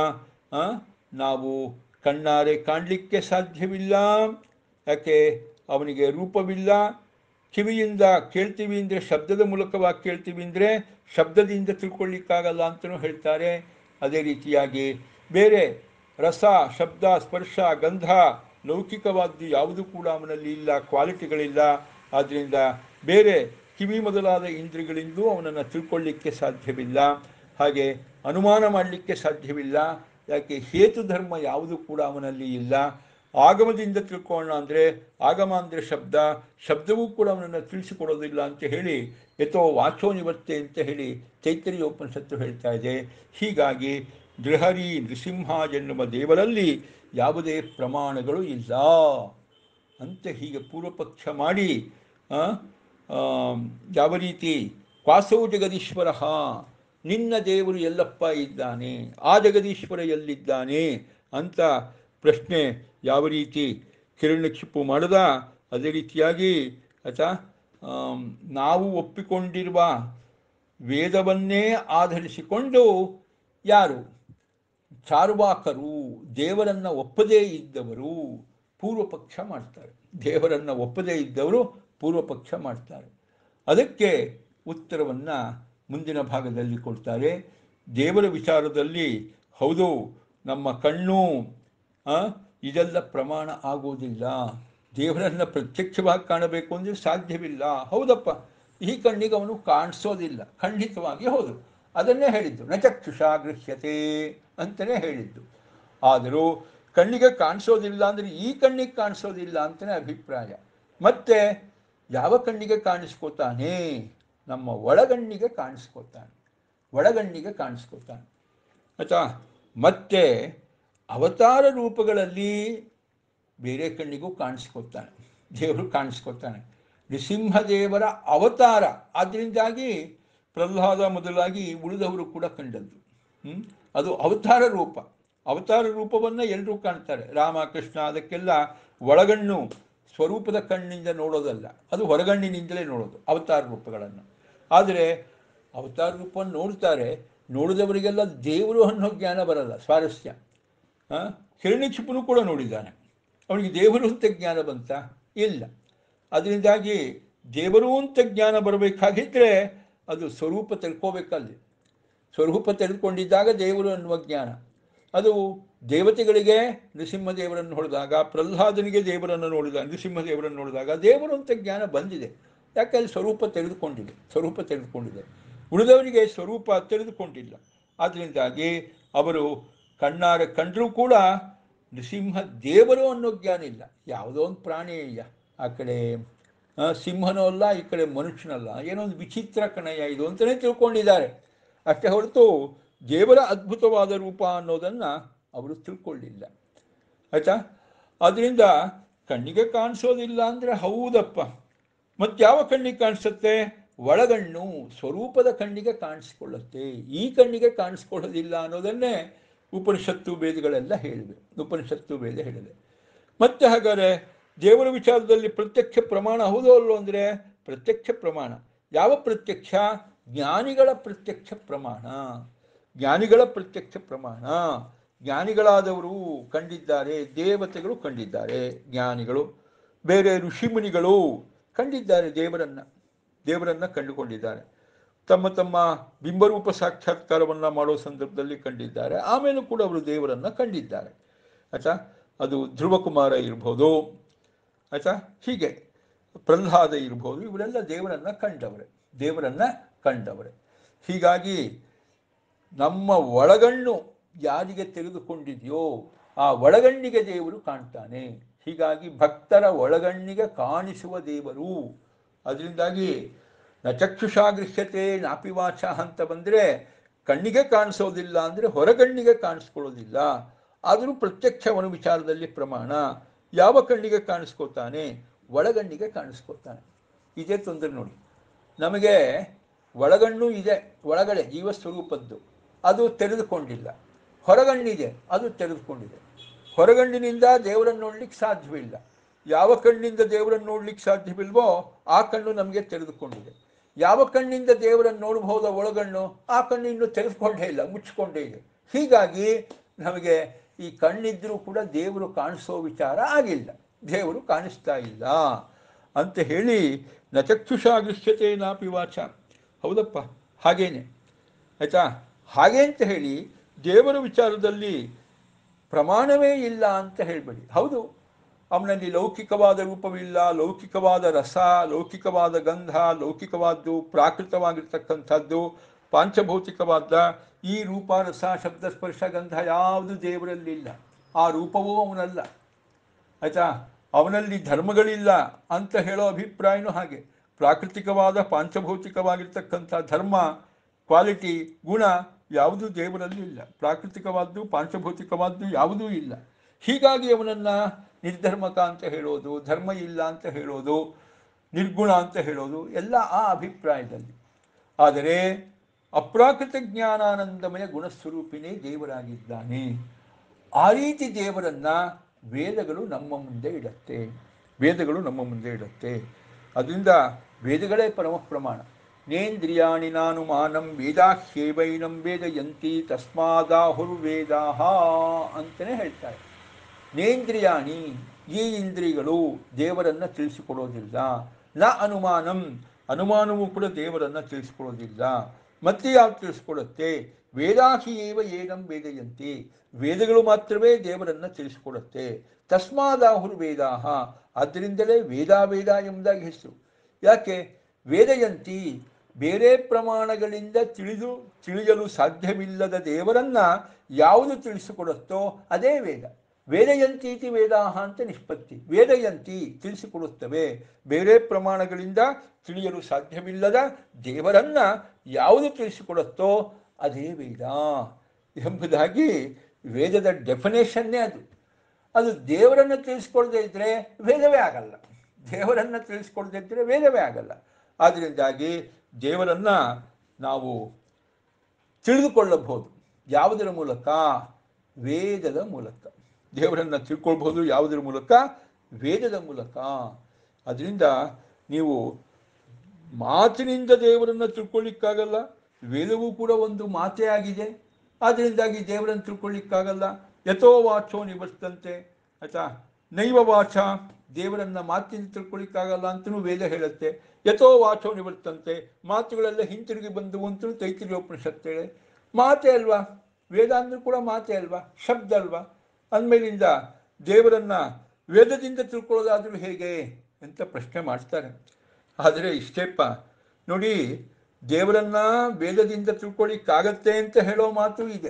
ನಾವು ಕಣ್ಣಾರೆ ಕಾಣಲಿಕ್ಕೆ ಸಾಧ್ಯವಿಲ್ಲ ಯಾಕೆ ಅವನಿಗೆ ರೂಪವಿಲ್ಲ ಕಿವಿಯಿಂದ ಕೇಳ್ತೀವಿ ಅಂದರೆ ಶಬ್ದದ ಮೂಲಕವಾಗಿ ಕೇಳ್ತೀವಿ ಅಂದರೆ ಶಬ್ದದಿಂದ ತಿಳ್ಕೊಳ್ಳಿಕ್ಕಾಗಲ್ಲ ಅಂತಲೂ ಹೇಳ್ತಾರೆ ಅದೇ ರೀತಿಯಾಗಿ ಬೇರೆ ರಸ ಶಬ್ದ ಸ್ಪರ್ಶ ಗಂಧ ಲೌಕಿಕವಾದ್ದು ಯಾವುದು ಕೂಡ ಅವನಲ್ಲಿ ಇಲ್ಲ ಕ್ವಾಲಿಟಿಗಳಿಲ್ಲ ಆದ್ದರಿಂದ ಬೇರೆ ಕಿವಿ ಮೊದಲಾದ ಇಂದ್ರಿಯಗಳಿಂದಲೂ ಅವನನ್ನು ತಿಳ್ಕೊಳ್ಳಿಕ್ಕೆ ಸಾಧ್ಯವಿಲ್ಲ ಹಾಗೆ ಅನುಮಾನ ಮಾಡಲಿಕ್ಕೆ ಸಾಧ್ಯವಿಲ್ಲ ಯಾಕೆ ಹೇತು ಧರ್ಮ ಯಾವುದು ಕೂಡ ಅವನಲ್ಲಿ ಇಲ್ಲ ಆಗಮದಿಂದ ತಿಳ್ಕೊಳ್ಳೋಣ ಅಂದರೆ ಆಗಮ ಅಂದರೆ ಶಬ್ದ ಶಬ್ದವೂ ಕೂಡ ಅವನನ್ನು ತಿಳಿಸಿಕೊಡೋದಿಲ್ಲ ಅಂತ ಹೇಳಿ ಯಥೋ ವಾಚೋ ನಿವರ್ತೆ ಅಂತ ಹೇಳಿ ಚೈತನ್ಯ ಉಪನಿಷತ್ತು ಹೇಳ್ತಾ ಇದೆ ಹೀಗಾಗಿ ನೃಹರಿ ನೃಸಿಂಹ ಎನ್ನುವ ದೇವರಲ್ಲಿ ಯಾವುದೇ ಪ್ರಮಾಣಗಳು ಇಲ್ಲ ಅಂತ ಹೀಗೆ ಪೂರ್ವಪಕ್ಷ ಮಾಡಿ ಆ, ಆ, ಯಾವ ರೀತಿ ಕ್ವಾಸೋ ಜಗದೀಶ್ವರ ನಿನ್ನ ದೇವರು ಎಲ್ಲಪ್ಪ ಇದ್ದಾನೆ ಆ ಜಗದೀಶ್ವರ ಎಲ್ಲಿದ್ದಾನೆ ಅಂತ ಪ್ರಶ್ನೆ ಯಾವ ರೀತಿ ಕಿರಣಕ್ಷಿಪು ಮಾಡದ ಅದೇ ರೀತಿಯಾಗಿ ಆಯ್ತಾ ಆಮ್, ನಾವು ಒಪ್ಪಿಕೊಂಡಿರುವ ವೇದವನ್ನೇ ಆಧರಿಸಿಕೊಂಡು ಯಾರು ಚಾರುವಾಕರು ದೇವರನ್ನು ಒಪ್ಪದೇ ಇದ್ದವರು ಪೂರ್ವಪಕ್ಷ ಮಾಡ್ತಾರೆ ದೇವರನ್ನು ಒಪ್ಪದೇ ಇದ್ದವರು ಪೂರ್ವಪಕ್ಷ ಮಾಡ್ತಾರೆ ಅದಕ್ಕೆ ಉತ್ತರವನ್ನು ಮುಂದಿನ ಭಾಗದಲ್ಲಿ ಕೊಡ್ತಾರೆ ದೇವರ ವಿಚಾರದಲ್ಲಿ ಹೌದು ನಮ್ಮ ಕಣ್ಣು ಆ, ಇದೆಲ್ಲ ಪ್ರಮಾಣ ಆಗೋದಿಲ್ಲ ದೇವರನ್ನು ಪ್ರತ್ಯಕ್ಷವಾಗಿ ಕಾಣಬೇಕು ಅಂದರೆ ಸಾಧ್ಯವಿಲ್ಲ ಹೌದಪ್ಪ ಈ ಕಣ್ಣಿಗೆ ಅವನು ಕಾಣಿಸೋದಿಲ್ಲ ಖಂಡಿತವಾಗಿ ಹೌದು ಅದನ್ನೇ ಹೇಳಿದ್ದು ನ ಚಕ್ಷುಷಾ ಗೃಹ್ಯತೆ ಅಂತಲೇ ಹೇಳಿದ್ದು ಆದರೂ ಕಣ್ಣಿಗೆ ಕಾಣಿಸೋದಿಲ್ಲ ಅಂದರೆ ಈ ಕಣ್ಣಿಗೆ ಕಾಣಿಸೋದಿಲ್ಲ ಅಂತಲೇ ಅಭಿಪ್ರಾಯ ಮತ್ತೆ ಯಾವ ಕಣ್ಣಿಗೆ ಕಾಣಿಸ್ಕೋತಾನೆ ನಮ್ಮ ಒಳಗಣ್ಣಿಗೆ ಕಾಣಿಸ್ಕೋತಾನೆ ಒಳಗಣ್ಣಿಗೆ ಕಾಣಿಸ್ಕೋತಾನೆ ಆಯ್ತಾ ಮತ್ತೆ ಅವತಾರ ರೂಪಗಳಲ್ಲಿ ಬೇರೆ ಕಣ್ಣಿಗೂ ಕಾಣಿಸ್ಕೊತಾನೆ ದೇವರು ಕಾಣಿಸ್ಕೊತಾನೆ ನೃಸಿಂಹದೇವರ ಅವತಾರ ಆದ್ದರಿಂದಾಗಿ ಪ್ರಹ್ಲಾದ ಮೊದಲಾಗಿ ಉಳಿದವರು ಕೂಡ ಕಂಡದ್ದು ಹ್ಮ್? ಅದು ಅವತಾರ ರೂಪ ಅವತಾರ ರೂಪವನ್ನು ಎಲ್ಲರೂ ಕಾಣ್ತಾರೆ ರಾಮ ಕೃಷ್ಣ ಅದಕ್ಕೆಲ್ಲ ಒಳಗಣ್ಣು ಸ್ವರೂಪದ ಕಣ್ಣಿಂದ ನೋಡೋದಲ್ಲ ಅದು ಹೊರಗಣ್ಣಿನಿಂದಲೇ ನೋಡೋದು ಅವತಾರ ರೂಪಗಳನ್ನು ಆದರೆ ಅವತಾರ ರೂಪವನ್ನು ನೋಡ್ತಾರೆ ನೋಡಿದವರಿಗೆಲ್ಲ ದೇವರು ಅನ್ನೋ ಜ್ಞಾನ ಬರಲ್ಲ ಸ್ವಾರಸ್ಯ ಆ? ಹಿರಣ್ಯಕ್ಷಿಪನು ಕೂಡ ನೋಡಿದ್ದಾನೆ ಅವನಿಗೆ ದೇವರು ಅಂತ ಜ್ಞಾನ ಬಂತ ಇಲ್ಲ ಅದರಿಂದಾಗಿ ದೇವರು ಅಂತ ಜ್ಞಾನ ಬರಬೇಕಾಗಿದ್ದರೆ ಅದು ಸ್ವರೂಪ ತಿಳ್ಕೋಬೇಕಲ್ಲಿ ಸ್ವರೂಪ ತೆಗೆದುಕೊಂಡಿದ್ದಾಗ ದೇವರು ಅನ್ನುವ ಜ್ಞಾನ ಅದು ದೇವತೆಗಳಿಗೆ ನೃಸಿಂಹದೇವರನ್ನು ನೋಡಿದಾಗ ಪ್ರಹ್ಲಾದನಿಗೆ ದೇವರನ್ನು ನೋಡಿದಾಗ ನೃಸಿಂಹದೇವರನ್ನು ನೋಡಿದಾಗ ದೇವರು ಅಂತ ಜ್ಞಾನ ಬಂದಿದೆ ಯಾಕೆ ಅಲ್ಲಿ ಸ್ವರೂಪ ತೆಗೆದುಕೊಂಡಿದೆ ಸ್ವರೂಪ ತೆಗೆದುಕೊಂಡಿದೆ ಉಳಿದವರಿಗೆ ಸ್ವರೂಪ ತೆಗೆದುಕೊಂಡಿಲ್ಲ ಆದ್ದರಿಂದಾಗಿ ಅವರು ಕಣ್ಣಾರ ಕಂಡರೂ ಕೂಡ ನೃಸಿಂಹ ದೇವರು ಅನ್ನೋ ಜ್ಞಾನ ಇಲ್ಲ ಯಾವುದೋ ಒಂದು ಪ್ರಾಣಿ ಇಲ್ಲ ಆ ಕಡೆ ಆ, ಸಿಂಹನೂ ಅಲ್ಲ ಈ ಕಡೆ ಮನುಷ್ಯನಲ್ಲ ಏನೋ ಒಂದು ವಿಚಿತ್ರ ಕಣಯ್ಯ ಇದು ಅಂತಲೇ ತಿಳ್ಕೊಂಡಿದ್ದಾರೆ ಅಷ್ಟೇ ಹೊರತು ದೇವರ ಅದ್ಭುತವಾದ ರೂಪ ಅನ್ನೋದನ್ನು ಅವರು ತಿಳ್ಕೊಳ್ಳಿಲ್ಲ ಆಯ್ತಾ ಅದರಿಂದ ಕಣ್ಣಿಗೆ ಕಾಣಿಸೋದಿಲ್ಲ ಅಂದರೆ ಹೌದಪ್ಪ ಮತ್ತು ಯಾವ ಕಣ್ಣಿಗೆ ಕಾಣಿಸುತ್ತೆ ಒಳಗಣ್ಣು ಸ್ವರೂಪದ ಕಣ್ಣಿಗೆ ಕಾಣಿಸ್ಕೊಳ್ಳುತ್ತೆ ಈ ಕಣ್ಣಿಗೆ ಕಾಣಿಸ್ಕೊಳ್ಳೋದಿಲ್ಲ ಅನ್ನೋದನ್ನೇ ಉಪನಿಷತ್ತು ವೇದಗಳೆಲ್ಲ ಹೇಳಿವೆ ಉಪನಿಷತ್ತು ವೇದ ಹೇಳಿದೆ ಮತ್ತೆ ಹಾಗಾದರೆ ದೇವರ ವಿಚಾರದಲ್ಲಿ ಪ್ರತ್ಯಕ್ಷ ಪ್ರಮಾಣ ಹೌದೋ ಅಲ್ಲೋ ಅಂದರೆ ಪ್ರತ್ಯಕ್ಷ ಪ್ರಮಾಣ ಯಾವ ಪ್ರತ್ಯಕ್ಷ ಜ್ಞಾನಿಗಳ ಪ್ರತ್ಯಕ್ಷ ಪ್ರಮಾಣ ಜ್ಞಾನಿಗಳ ಪ್ರತ್ಯಕ್ಷ ಪ್ರಮಾಣ ಜ್ಞಾನಿಗಳಾದವರು ಕಂಡಿದ್ದಾರೆ ದೇವತೆಗಳು ಕಂಡಿದ್ದಾರೆ ಜ್ಞಾನಿಗಳು ಬೇರೆ ಋಷಿಮುನಿಗಳು ಕಂಡಿದ್ದಾರೆ ದೇವರನ್ನ ದೇವರನ್ನ ಕಂಡುಕೊಂಡಿದ್ದಾರೆ ತಮ್ಮ ತಮ್ಮ ಬಿಂಬರೂಪ ಸಾಕ್ಷಾತ್ಕಾರವನ್ನು ಮಾಡೋ ಸಂದರ್ಭದಲ್ಲಿ ಕಂಡಿದ್ದಾರೆ ಆಮೇಲೂ ಕೂಡ ಅವರು ದೇವರನ್ನ ಕಂಡಿದ್ದಾರೆ ಆಯ್ತಾ ಅದು ಧ್ರುವಕುಮಾರ ಇರ್ಬೋದು ಆಯ್ತಾ ಹೀಗೆ ಪ್ರಹ್ಲಾದ ಇರ್ಬೋದು ಇವರೆಲ್ಲ ದೇವರನ್ನ ಕಂಡವರೇ ದೇವರನ್ನ ಕಂಡವರೇ ಹೀಗಾಗಿ ನಮ್ಮ ಒಳಗಣ್ಣು ಯಾರಿಗೆ ತೆಗೆದುಕೊಂಡಿದೆಯೋ ಆ ಒಳಗಣ್ಣಿಗೆ ದೇವರು ಕಾಣ್ತಾನೆ ಹೀಗಾಗಿ ಭಕ್ತರ ಒಳಗಣ್ಣಿಗೆ ಕಾಣಿಸುವ ದೇವರು ಅದರಿಂದಾಗಿ ನ ಚಕ್ಷುಷಾ ಗೃಹ್ಯತೆ ನಾಪಿವಾಚ ಅಂತ ಬಂದರೆ ಕಣ್ಣಿಗೆ ಕಾಣಿಸೋದಿಲ್ಲ ಅಂದರೆ ಹೊರಗಣ್ಣಿಗೆ ಕಾಣಿಸ್ಕೊಳ್ಳೋದಿಲ್ಲ ಆದರೂ ಪ್ರತ್ಯಕ್ಷ ಅವನ ವಿಚಾರದಲ್ಲಿ ಪ್ರಮಾಣ ಯಾವ ಕಣ್ಣಿಗೆ ಕಾಣಿಸ್ಕೋತಾನೆ ಒಳಗಣ್ಣಿಗೆ ಕಾಣಿಸ್ಕೋತಾನೆ ಇದೇ ತೊಂದರೆ ನೋಡಿ ನಮಗೆ ಒಳಗಣ್ಣು ಇದೆ ಒಳಗಡೆ ಜೀವ ಸ್ವರೂಪದ್ದು ಅದು ತೆರೆದುಕೊಂಡಿಲ್ಲ ಹೊರಗಣ್ಣಿದೆ ಅದು ತೆರೆದುಕೊಂಡಿದೆ ಹೊರಗಣ್ಣಿನಿಂದ ದೇವರನ್ನು ನೋಡ್ಲಿಕ್ಕೆ ಸಾಧ್ಯವಿಲ್ಲ ಯಾವ ಕಣ್ಣಿಂದ ದೇವರನ್ನು ನೋಡ್ಲಿಕ್ಕೆ ಸಾಧ್ಯವಿಲ್ವೋ ಆ ಕಣ್ಣು ನಮಗೆ ತೆರೆದುಕೊಂಡಿದೆ ಯಾವ ಕಣ್ಣಿಂದ ದೇವರನ್ನು ನೋಡಬಹುದೋ ಒಳಗಣ್ಣು ಆ ಕಣ್ಣು ಇನ್ನೂ ತೆರೆದುಕೊಂಡೇ ಇಲ್ಲ ಮುಚ್ಚಿಕೊಂಡೇ ಇದೆ ಹೀಗಾಗಿ ನಮಗೆ ಈ ಕಣ್ಣಿದ್ರೂ ಕೂಡ ದೇವರು ಕಾಣಿಸೋ ವಿಚಾರ ಆಗಿಲ್ಲ ದೇವರು ಕಾಣಿಸ್ತಾ ಇಲ್ಲ ಅಂತ ಹೇಳಿ ನ ಚಕ್ಷುಷಾ ದೃಶ್ಯತೆ ನಾಪಿ ವಾಚ ಹೌದಪ್ಪ ಹಾಗೇನೆ ಆಯ್ತಾ ಹಾಗೆ ಅಂತ ಹೇಳಿ ದೇವರ ವಿಚಾರದಲ್ಲಿ ಪ್ರಮಾಣವೇ ಇಲ್ಲ ಅಂತ ಹೇಳಬೇಡಿ ಹೌದು ಅವನಲ್ಲಿ ಲೌಕಿಕವಾದ ರೂಪವಿಲ್ಲ ಲೌಕಿಕವಾದ ರಸ ಲೌಕಿಕವಾದ ಗಂಧ ಲೌಕಿಕವಾದ್ದು ಪ್ರಾಕೃತವಾಗಿರ್ತಕ್ಕಂಥದ್ದು ಪಾಂಚಭೌತಿಕವಾದ ಈ ರೂಪ ರಸ ಶಬ್ದ ಸ್ಪರ್ಶ ಗಂಧ ಯಾವುದು ದೇವರಲ್ಲಿಲ್ಲ ಆ ರೂಪವೂ ಅವನಲ್ಲ ಆಯ್ತಾ ಅವನಲ್ಲಿ ಧರ್ಮಗಳಿಲ್ಲ ಅಂತ ಹೇಳೋ ಅಭಿಪ್ರಾಯನೂ ಹಾಗೆ ಪ್ರಾಕೃತಿಕವಾದ ಪಾಂಚಭೌತಿಕವಾಗಿರ್ತಕ್ಕಂಥ ಧರ್ಮ ಕ್ವಾಲಿಟಿ ಗುಣ ಯಾವುದೂ ದೇವರಲ್ಲಿ ಇಲ್ಲ ಪ್ರಾಕೃತಿಕವಾದ್ದು ಪಾಂಚಭೌತಿಕವಾದ್ದು ಯಾವುದೂ ಇಲ್ಲ ಹೀಗಾಗಿ ಅವನನ್ನು ನಿರ್ಧರ್ಮಕ ಅಂತ ಹೇಳೋದು ಧರ್ಮ ಇಲ್ಲ ಅಂತ ಹೇಳೋದು ನಿರ್ಗುಣ ಅಂತ ಹೇಳೋದು ಎಲ್ಲ ಆ ಅಭಿಪ್ರಾಯದಲ್ಲಿ ಆದರೆ ಅಪ್ರಾಕೃತ ಜ್ಞಾನಾನಂದಮಯ ಗುಣಸ್ವರೂಪಿನೇ ದೇವರಾಗಿದ್ದಾನೆ ಆ ರೀತಿ ದೇವರನ್ನ ವೇದಗಳು ನಮ್ಮ ಮುಂದೆ ಇಡತ್ತೆ ವೇದಗಳು ನಮ್ಮ ಮುಂದೆ ಇಡತ್ತೆ ಅದರಿಂದ ವೇದಗಳೇ ಪರಮ ಪ್ರಮಾಣ ನೇಂದ್ರಿಯಾಣಿ ನಾನು ಮಾನಂ ವೇದಾಹ್ಯೇವೈನಂ ವೇದಯಂತಿ ತಸ್ಮಾದಾಹುರ್ವೇದಾಹ ಅಂತಲೇ ಹೇಳ್ತಾರೆ ನೇಂದ್ರಿಯಾಣಿ ಈ ಇಂದ್ರಿಯಗಳು ದೇವರನ್ನು ತಿಳಿಸಿಕೊಡೋದಿಲ್ಲ ನ ಅನುಮಾನಂ ಅನುಮಾನವೂ ಕೂಡ ದೇವರನ್ನು ತಿಳಿಸಿಕೊಡೋದಿಲ್ಲ ಮತ್ತೆ ಯಾವ್ದು ತಿಳಿಸ್ಕೊಡುತ್ತೆ ವೇದಾಹಿ ಏವ ಏನಂ ವೇದಯಂತಿ ವೇದಗಳು ಮಾತ್ರವೇ ದೇವರನ್ನು ತಿಳಿಸಿಕೊಡುತ್ತೆ ತಸ್ಮಾದಾಹುರು ವೇದಾಹ ಆದ್ದರಿಂದಲೇ ವೇದ ವೇದ ಎಂಬುದಾಗಿ ಹೆಸರು ಯಾಕೆ ವೇದಯಂತಿ ಬೇರೆ ಪ್ರಮಾಣಗಳಿಂದ ತಿಳಿದು ತಿಳಿಯಲು ಸಾಧ್ಯವಿಲ್ಲದ ದೇವರನ್ನ ಯಾವುದು ತಿಳಿಸಿಕೊಡುತ್ತೋ ಅದೇ ವೇದ ವೇದಯಂತೀತಿ ವೇದಾಹ ಅಂತ ನಿಷ್ಪತ್ತಿ ವೇದಯಂತಿ ತಿಳಿಸಿಕೊಡುತ್ತವೆ ಬೇರೆ ಪ್ರಮಾಣಗಳಿಂದ ತಿಳಿಯಲು ಸಾಧ್ಯವಿಲ್ಲದ ದೇವರನ್ನ ಯಾವುದು ತಿಳಿಸಿಕೊಡುತ್ತೋ ಅದೇ ವೇದ ಎಂಬುದಾಗಿ ವೇದದ ಡೆಫಿನೇಷನ್ನೇ ಅದು ಅದು ದೇವರನ್ನು ತಿಳಿಸ್ಕೊಡದೇ ಇದ್ದರೆ ವೇದವೇ ಆಗಲ್ಲ ದೇವರನ್ನು ತಿಳಿಸ್ಕೊಡದೇ ಇದ್ದರೆ ವೇದವೇ ಆಗಲ್ಲ ಆದ್ದರಿಂದಾಗಿ ದೇವರನ್ನು ನಾವು ತಿಳಿದುಕೊಳ್ಳಬಹುದು ಯಾವುದರ ಮೂಲಕ ವೇದದ ಮೂಲಕ ದೇವರನ್ನು ತಿಳ್ಕೊಳ್ಬಹುದು ಯಾವುದರ ಮೂಲಕ ವೇದದ ಮೂಲಕ ಅದರಿಂದ ನೀವು ಮಾತಿನಿಂದ ದೇವರನ್ನು ತಿಳ್ಕೊಳ್ಳಿಕ್ಕಾಗಲ್ಲ ವೇದವೂ ಕೂಡ ಒಂದು ಮಾತೇ ಆಗಿದೆ ಆದ್ದರಿಂದಾಗಿ ದೇವರನ್ನು ತಿಳ್ಕೊಳ್ಳಿಕ್ಕಾಗಲ್ಲ ಯಥೋ ವಾಚೋ ನಿವರ್ತಂತೆ ಆಯ್ತಾ ನೈವ ವಾಚ ದೇವರನ್ನ ಮಾತಿನಿಂದ ತಿಳ್ಕೊಳ್ಳಿಕ್ಕಾಗಲ್ಲ ಅಂತಲೂ ವೇದ ಹೇಳುತ್ತೆ ಯಥೋ ವಾಚೋ ನಿವರ್ತಂತೆ ಮಾತುಗಳೆಲ್ಲ ಹಿಂತಿರುಗಿ ಬಂದವು ಅಂತಲೂ ತೈತಿರಿಯ ಉಪನಿಷತ್ತು ಹೇಳಿ ಮಾತೇ ಅಲ್ವಾ ವೇದ ಅಂದ್ರೂ ಕೂಡ ಮಾತೇ ಅಲ್ವಾ ಶಬ್ದ ಅಲ್ವಾ ಅಂದಮೇಲಿಂದ ದೇವರನ್ನ ವೇದದಿಂದ ತಿಳ್ಕೊಳ್ಳೋದಾದರೂ ಹೇಗೆ ಅಂತ ಪ್ರಶ್ನೆ ಮಾಡ್ತಾರೆ ಆದರೆ ಇಷ್ಟೇಪ್ಪ ನೋಡಿ ದೇವರನ್ನ ವೇದದಿಂದ ತಿಳ್ಕೊಳ್ಳಿಕ್ಕಾಗತ್ತೆ ಅಂತ ಹೇಳೋ ಮಾತು ಇದೆ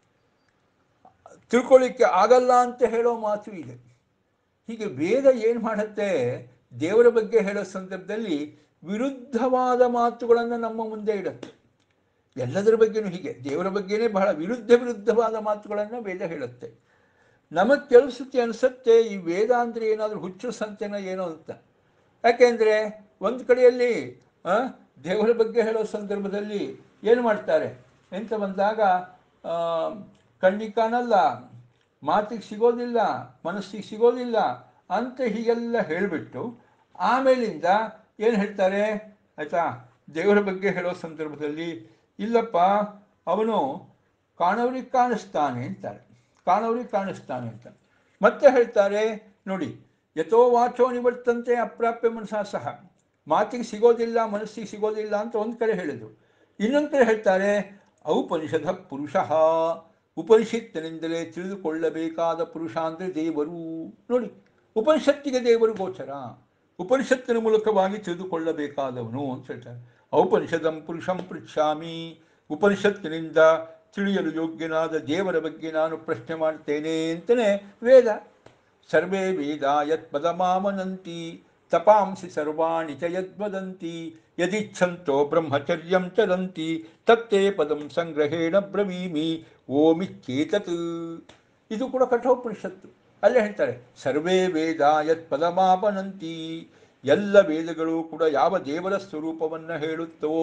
ತಿಳ್ಕೊಳ್ಳಿಕ್ಕೆ ಆಗಲ್ಲ ಅಂತ ಹೇಳೋ ಮಾತು ಇದೆ ಹೀಗೆ ವೇದ ಏನು ಮಾಡುತ್ತೆ ದೇವರ ಬಗ್ಗೆ ಹೇಳೋ ಸಂದರ್ಭದಲ್ಲಿ ವಿರುದ್ಧವಾದ ಮಾತುಗಳನ್ನು ನಮ್ಮ ಮುಂದೆ ಇಡುತ್ತೆ ಎಲ್ಲದರ ಬಗ್ಗೆನೂ ಹೀಗೆ ದೇವರ ಬಗ್ಗೆನೇ ಬಹಳ ವಿರುದ್ಧ ವಿರುದ್ಧವಾದ ಮಾತುಗಳನ್ನು ವೇದ ಹೇಳುತ್ತೆ ನಮಗೆ ಕೆಲಸಕ್ಕೆ ಅನಿಸುತ್ತೆ ಈ ವೇದ ಅಂದರೆ ಏನಾದರೂ ಹುಚ್ಚು ಸಂತೆನ ಏನೋ ಅಂತ ಯಾಕೆಂದರೆ ಒಂದು ಕಡೆಯಲ್ಲಿ ಆ, ದೇವರ ಬಗ್ಗೆ ಹೇಳೋ ಸಂದರ್ಭದಲ್ಲಿ ಏನು ಮಾಡ್ತಾರೆ ಎಂತ ಬಂದಾಗ ಆ, ಕಣ್ಣಿಗೆ ಕಾಣಲ್ಲ ಮಾತಿಗೆ ಸಿಗೋದಿಲ್ಲ ಮನಸ್ಸಿಗೆ ಸಿಗೋದಿಲ್ಲ ಅಂತ ಹೀಗೆಲ್ಲ ಹೇಳಿಬಿಟ್ಟು ಆಮೇಲಿಂದ ಏನು ಹೇಳ್ತಾರೆ ಆಯಿತಾ ದೇವರ ಬಗ್ಗೆ ಹೇಳೋ ಸಂದರ್ಭದಲ್ಲಿ ಇಲ್ಲಪ್ಪ ಅವನು ಕಾಣೋರಿಗೆ ಕಾಣಿಸ್ತಾನೆ ಅಂತಾರೆ ಕಾಣೋರಿಗೆ ಕಾಣಿಸ್ತಾನೆ ಅಂತ ಮತ್ತೆ ಹೇಳ್ತಾರೆ ನೋಡಿ ಯಥೋ ವಾಚೋ ನಿವರ್ತಂತೆ ಅಪ್ರಾಪ್ಯ ಮನಸ ಸಹ ಮಾತಿಗೆ ಸಿಗೋದಿಲ್ಲ ಮನಸ್ಸಿಗೆ ಸಿಗೋದಿಲ್ಲ ಅಂತ ಒಂದು ಕಡೆ ಹೇಳಿದ್ರು ಇನ್ನೊಂದು ಕಡೆ ಹೇಳ್ತಾರೆ ಔಪನಿಷದ ಪುರುಷ ಉಪನಿಷತ್ತಿನಿಂದಲೇ ತಿಳಿದುಕೊಳ್ಳಬೇಕಾದ ಪುರುಷ ಅಂದರೆ ದೇವರು ನೋಡಿ ಉಪನಿಷತ್ತಿಗೆ ದೇವರು ಗೋಚರ ಉಪನಿಷತ್ತಿನ ಮೂಲಕವಾಗಿ ತಿಳಿದುಕೊಳ್ಳಬೇಕಾದವನು ಅಂತ ಹೇಳ್ತಾರೆ ಔಪನಿಷದಂ ಪುರುಷಂ ಪೃಚ್ಛಾಮಿ ಉಪನಿಷತ್ತಿನಿಂದ ತಿಳಿಯಲು ಯೋಗ್ಯನಾದ ದೇವರ ಬಗ್ಗೆ ನಾನು ಪ್ರಶ್ನೆ ಮಾಡ್ತೇನೆ ಅಂತಲೇ ವೇದ ಸರ್ವೇ ವೇದ ಯತ್ ಪದಮಾಮನಂತಿ ತಪಾಂಸಿ ಸರ್ವಾಣಿ ಚ ಯದ್ವದಂತಿ ಯದಿಚ್ಛಂತೋ ಬ್ರಹ್ಮಚರ್ಯಂ ಚರಂತಿ ತತ್ತೇ ಪದಂ ಸಂಗ್ರಹೇಣ ಬ್ರವೀಮಿ ಓಮಿಚ್ಚೇತತ್ ಇದು ಕೂಡ ಕಠೋಪನಿಷತ್ತು ಅಲ್ಲೇ ಹೇಳ್ತಾರೆ ಸರ್ವೇ ವೇದ ಯತ್ ಪದಮಾಪನಂತಿ ಎಲ್ಲ ವೇದಗಳು ಕೂಡ ಯಾವ ದೇವರ ಸ್ವರೂಪವನ್ನು ಹೇಳುತ್ತವೋ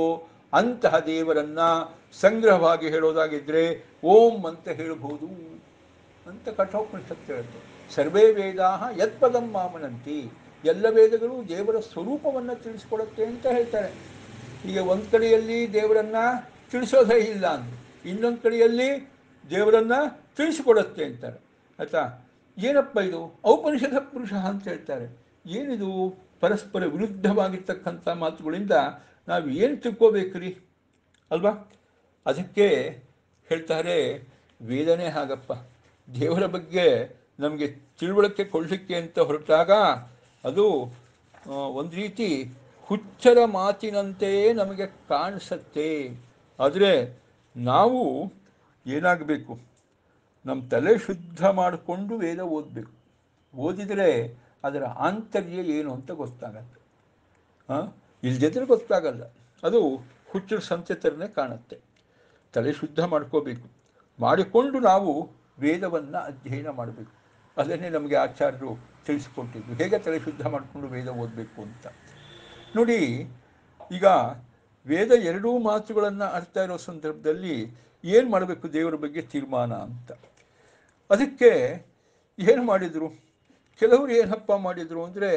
ಅಂತಹ ದೇವರನ್ನ ಸಂಗ್ರಹವಾಗಿ ಹೇಳೋದಾಗಿದ್ರೆ ಓಂ ಅಂತ ಹೇಳಬಹುದು ಅಂತ ಕಠೋಪನಿಷತ್ತು ಹೇಳುತ್ತೆ ಸರ್ವೇ ವೇದಾ ಯತ್ಪದಂ ಮಾಮನಂತಿ ಎಲ್ಲ ವೇದಗಳು ದೇವರ ಸ್ವರೂಪವನ್ನು ತಿಳಿಸ್ಕೊಡುತ್ತೆ ಅಂತ ಹೇಳ್ತಾರೆ ಈಗ ಒಂದು ಕಡೆಯಲ್ಲಿ ದೇವರನ್ನ ತಿಳಿಸೋದೇ ಇಲ್ಲ ಅಂದ್ರು ಇನ್ನೊಂದು ಕಡೆಯಲ್ಲಿ ದೇವರನ್ನ ತಿಳಿಸಿಕೊಡುತ್ತೆ ಅಂತಾರೆ ಆಯ್ತಾ ಏನಪ್ಪ ಇದು ಔಪನಿಷದ ಪುರುಷ ಅಂತ ಹೇಳ್ತಾರೆ ಏನಿದು ಪರಸ್ಪರ ವಿರುದ್ಧವಾಗಿರ್ತಕ್ಕಂಥ ಮಾತುಗಳಿಂದ ನಾವು ಏನು ತಿಳ್ಕೋಬೇಕ್ರಿ ಅಲ್ವಾ ಅದಕ್ಕೆ ಹೇಳ್ತಾರೆ ವೇದನೆ ಹಾಗಪ್ಪ ದೇವರ ಬಗ್ಗೆ ನಮಗೆ ತಿಳುವಳಿಕೆ ಕೊಡಲಿಕ್ಕೆ ಅಂತ ಹೊರಟಾಗ ಅದು ಆ, ಒಂದು ರೀತಿ ಹುಚ್ಚರ ಮಾತಿನಂತೆಯೇ ನಮಗೆ ಕಾಣಿಸುತ್ತೆ ಆದರೆ ನಾವು ಏನಾಗಬೇಕು ನಮ್ಮ ತಲೆ ಶುದ್ಧ ಮಾಡಿಕೊಂಡು ವೇದ ಓದಬೇಕು ಓದಿದರೆ ಅದರ ಆಂತರ್ಯ ಏನು ಅಂತ ಗೊತ್ತಾಗತ್ತೆ ಹಾಂ ಇಲ್ದಿದ್ರೆ ಗೊತ್ತಾಗಲ್ಲ ಅದು ಹುಚ್ಚರ ಸಂತೆ ಥರನೇ ಕಾಣುತ್ತೆ ತಲೆ ಶುದ್ಧ ಮಾಡ್ಕೋಬೇಕು ಮಾಡಿಕೊಂಡು ನಾವು ವೇದವನ್ನು ಅಧ್ಯಯನ ಮಾಡಬೇಕು ಅದನ್ನೇ ನಮಗೆ ಆಚಾರ್ಯರು ತಿಳಿಸಿಕೊಟ್ಟಿದ್ದು ಹೇಗೆ ತಲೆ ಶುದ್ಧ ಮಾಡಿಕೊಂಡು ವೇದ ಓದಬೇಕು ಅಂತ ನೋಡಿ ಈಗ ವೇದ ಎರಡೂ ಮಾತುಗಳನ್ನು ಅರ್ಥ ಇರೋ ಸಂದರ್ಭದಲ್ಲಿ ಏನು ಮಾಡಬೇಕು ದೇವರ ಬಗ್ಗೆ ತೀರ್ಮಾನ ಅಂತ ಅದಕ್ಕೆ ಏನು ಮಾಡಿದರು ಕೆಲವರು ಏನಪ್ಪ ಮಾಡಿದರು ಅಂದರೆ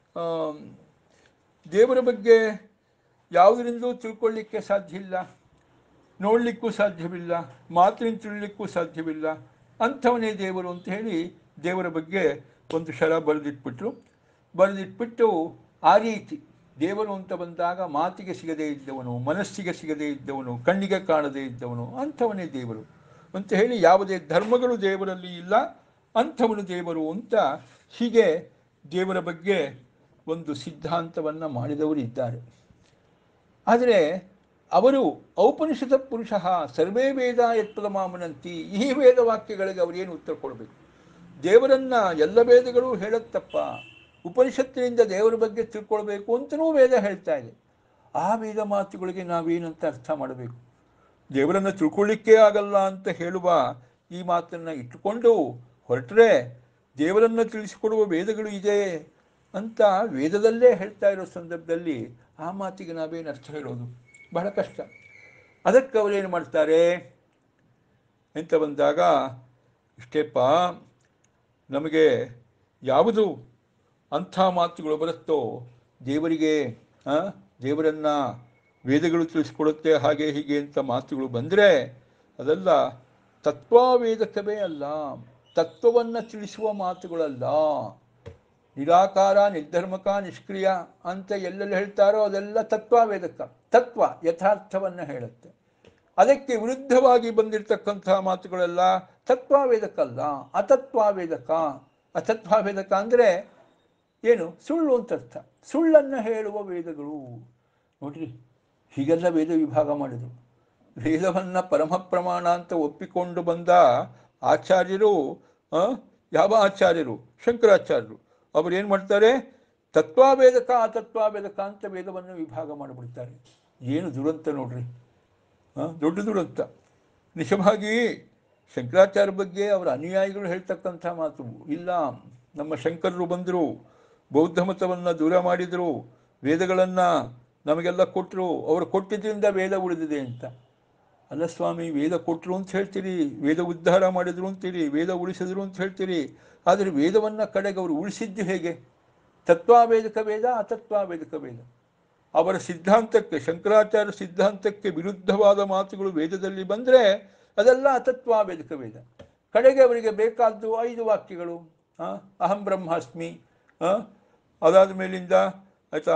ದೇವರ ಬಗ್ಗೆ ಯಾವುದರಿಂದಲೂ ತಿಳ್ಕೊಳ್ಳಿಕ್ಕೆ ಸಾಧ್ಯ ಇಲ್ಲ ನೋಡಲಿಕ್ಕೂ ಸಾಧ್ಯವಿಲ್ಲ ಮಾತಿನಿಂದ ತಿಳಿಲಿಕ್ಕೂ ಸಾಧ್ಯವಿಲ್ಲ ಅಂಥವನೇ ದೇವರು ಅಂತ ಹೇಳಿ ದೇವರ ಬಗ್ಗೆ ಒಂದು ಶರ ಬರೆದಿಟ್ಬಿಟ್ರು ಬರೆದಿಟ್ಬಿಟ್ಟು ಆ ರೀತಿ ದೇವರು ಅಂತ ಬಂದಾಗ ಮಾತಿಗೆ ಸಿಗದೇ ಇದ್ದವನು ಮನಸ್ಸಿಗೆ ಸಿಗದೇ ಇದ್ದವನು ಕಣ್ಣಿಗೆ ಕಾಣದೇ ಇದ್ದವನು ಅಂಥವನೇ ದೇವರು ಅಂತ ಹೇಳಿ ಯಾವುದೇ ಧರ್ಮಗಳು ದೇವರಲ್ಲಿ ಇಲ್ಲ ಅಂಥವನು ದೇವರು ಅಂತ ಹೀಗೆ ದೇವರ ಬಗ್ಗೆ ಒಂದು ಸಿದ್ಧಾಂತವನ್ನು ಮಾಡಿದವರು ಇದ್ದಾರೆ ಆದರೆ ಅವರು ಔಪನಿಷದ ಪುರುಷ ಸರ್ವೇ ವೇದ ಎತ್ತದ ಮಾಮನಂತಿ ಈ ವೇದ ವಾಕ್ಯಗಳಿಗೆ ಅವರೇನು ಉತ್ತರ ಕೊಡಬೇಕು ದೇವರನ್ನ ಎಲ್ಲ ವೇದಗಳು ಹೇಳತ್ತಪ್ಪ ಉಪನಿಷತ್ತಿನಿಂದ ದೇವರ ಬಗ್ಗೆ ತಿಳ್ಕೊಳ್ಬೇಕು ಅಂತಲೂ ವೇದ ಹೇಳ್ತಾ ಇದೆ ಆ ವೇದ ಮಾತುಗಳಿಗೆ ನಾವೇನಂತ ಅರ್ಥ ಮಾಡಬೇಕು ದೇವರನ್ನು ತಿಳ್ಕೊಳ್ಳಿಕ್ಕೇ ಆಗಲ್ಲ ಅಂತ ಹೇಳುವ ಈ ಮಾತನ್ನು ಇಟ್ಟುಕೊಂಡು ಹೊರಟ್ರೆ ದೇವರನ್ನು ತಿಳಿಸಿಕೊಡುವ ವೇದಗಳು ಇದೆ ಅಂತ ವೇದದಲ್ಲೇ ಹೇಳ್ತಾ ಇರೋ ಸಂದರ್ಭದಲ್ಲಿ ಆ ಮಾತಿಗೆ ನಾವೇನು ಅರ್ಥ ಹೇಳೋದು ಬಹಳ ಕಷ್ಟ ಅದಕ್ಕೆ ಅವರೇನು ಮಾಡ್ತಾರೆ ಅಂತ ಬಂದಾಗ ಇಷ್ಟೇಪ್ಪ ನಮಗೆ ಯಾವುದು ಅಂಥ ಮಾತುಗಳು ಬರುತ್ತೋ ದೇವರಿಗೆ ಆ, ದೇವರನ್ನ ವೇದಗಳು ತಿಳಿಸ್ಕೊಡುತ್ತೆ ಹಾಗೆ ಹೀಗೆ ಅಂತ ಮಾತುಗಳು ಬಂದರೆ ಅದೆಲ್ಲ ತತ್ವವೇದಕವೇ ಅಲ್ಲ ತತ್ವವನ್ನು ತಿಳಿಸುವ ಮಾತುಗಳಲ್ಲ ನಿರಾಕಾರ ನಿರ್ಧರ್ಮಕ ನಿಷ್ಕ್ರಿಯ ಅಂತ ಎಲ್ಲೆಲ್ಲಿ ಹೇಳ್ತಾರೋ ಅದೆಲ್ಲ ತತ್ವವೇದಕ ತತ್ವ ಯಥಾರ್ಥವನ್ನು ಹೇಳುತ್ತೆ ಅದಕ್ಕೆ ವಿರುದ್ಧವಾಗಿ ಬಂದಿರತಕ್ಕಂತಹ ಮಾತುಗಳೆಲ್ಲ ತತ್ವವೇದಕಲ್ಲ ಅತತ್ವವೇದಕ ಅತತ್ವವೇದಕ ಅಂದರೆ ಏನು ಸುಳ್ಳು ಅಂತ ಅರ್ಥ ಸುಳ್ಳನ್ನು ಹೇಳುವ ವೇದಗಳು ನೋಡ್ರಿ ಹೀಗೆಲ್ಲ ವೇದ ವಿಭಾಗ ಮಾಡಿದರು ವೇದವನ್ನು ಪರಮ ಪ್ರಮಾಣ ಅಂತ ಒಪ್ಪಿಕೊಂಡು ಬಂದ ಆಚಾರ್ಯರು ಆ, ಯಾವ ಆಚಾರ್ಯರು ಶಂಕರಾಚಾರ್ಯರು ಅವರು ಏನು ಮಾಡ್ತಾರೆ ತತ್ವವೇದಕ ಅತತ್ವವೇದಕ ಅಂತ ವೇದವನ್ನು ವಿಭಾಗ ಮಾಡಿಬಿಡ್ತಾರೆ ಏನು ದುರಂತ ನೋಡ್ರಿ ಆ, ದೊಡ್ಡ ದುರಂತ ನಿಜವಾಗಿ ಶಂಕರಾಚಾರ್ಯ ಬಗ್ಗೆ ಅವರ ಅನುಯಾಯಿಗಳು ಹೇಳ್ತಕ್ಕಂಥ ಮಾತು ಇಲ್ಲ ನಮ್ಮ ಶಂಕರರು ಬಂದರು ಬೌದ್ಧ ಮತವನ್ನು ದೂರ ಮಾಡಿದರು ವೇದಗಳನ್ನು ನಮಗೆಲ್ಲ ಕೊಟ್ಟರು ಅವರು ಕೊಟ್ಟಿದ್ದರಿಂದ ವೇದ ಉಳಿದಿದೆ ಅಂತ ಅಲ್ಲ ಸ್ವಾಮಿ ವೇದ ಕೊಟ್ಟರು ಅಂತ ಹೇಳ್ತೀರಿ ವೇದ ಉದ್ಧಾರ ಮಾಡಿದ್ರು ಅಂತೀರಿ ವೇದ ಉಳಿಸಿದ್ರು ಅಂತ ಹೇಳ್ತೀರಿ ಆದರೆ ವೇದವನ್ನು ಕಡೆಗೆ ಅವರು ಉಳಿಸಿದ್ದು ಹೇಗೆ ತತ್ವವೇದಕ ವೇದ ಅತತ್ವವೇದಕ ವೇದ ಅವರ ಸಿದ್ಧಾಂತಕ್ಕೆ ಶಂಕರಾಚಾರ್ಯ ಸಿದ್ಧಾಂತಕ್ಕೆ ವಿರುದ್ಧವಾದ ಮಾತುಗಳು ವೇದದಲ್ಲಿ ಬಂದರೆ ಅದೆಲ್ಲ ಅತತ್ವವೇದಕ ವೇದ ಕಡೆಗೆ ಅವರಿಗೆ ಬೇಕಾದ್ದು ಐದು ವಾಕ್ಯಗಳು ಆ, ಅಹಂ ಬ್ರಹ್ಮಾಸ್ಮಿ ಆ, ಅದಾದ ಮೇಲಿಂದ ಆಯಿತಾ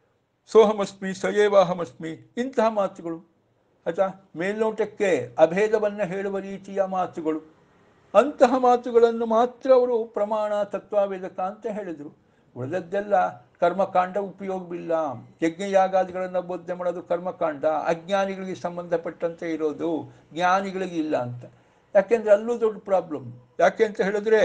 ಸೋಹಮಸ್ಮಿ ಸಯೇವಾಹಮಸ್ಮಿ ಇಂತಹ ಮಾತುಗಳು ಆಯಿತಾ ಮೇಲ್ನೋಟಕ್ಕೆ ಅಭೇದವನ್ನು ಹೇಳುವ ರೀತಿಯ ಮಾತುಗಳು ಅಂತಹ ಮಾತುಗಳನ್ನು ಮಾತ್ರ ಅವರು ಪ್ರಮಾಣ ತತ್ವವೇದಕ ಅಂತ ಹೇಳಿದರು ಉಳಿದದ್ದೆಲ್ಲ ಕರ್ಮಕಾಂಡ ಉಪಯೋಗವಿಲ್ಲ ಯಜ್ಞಯಾಗಾದಿಗಳನ್ನು ಬೋಧನೆ ಮಾಡೋದು ಕರ್ಮಕಾಂಡ ಅಜ್ಞಾನಿಗಳಿಗೆ ಸಂಬಂಧಪಟ್ಟಂತೆ ಇರೋದು ಜ್ಞಾನಿಗಳಿಗೆ ಇಲ್ಲ ಅಂತ ಯಾಕೆಂದರೆ ಅಲ್ಲೂ ದೊಡ್ಡ ಪ್ರಾಬ್ಲಮ್ ಯಾಕೆ ಅಂತ ಹೇಳಿದ್ರೆ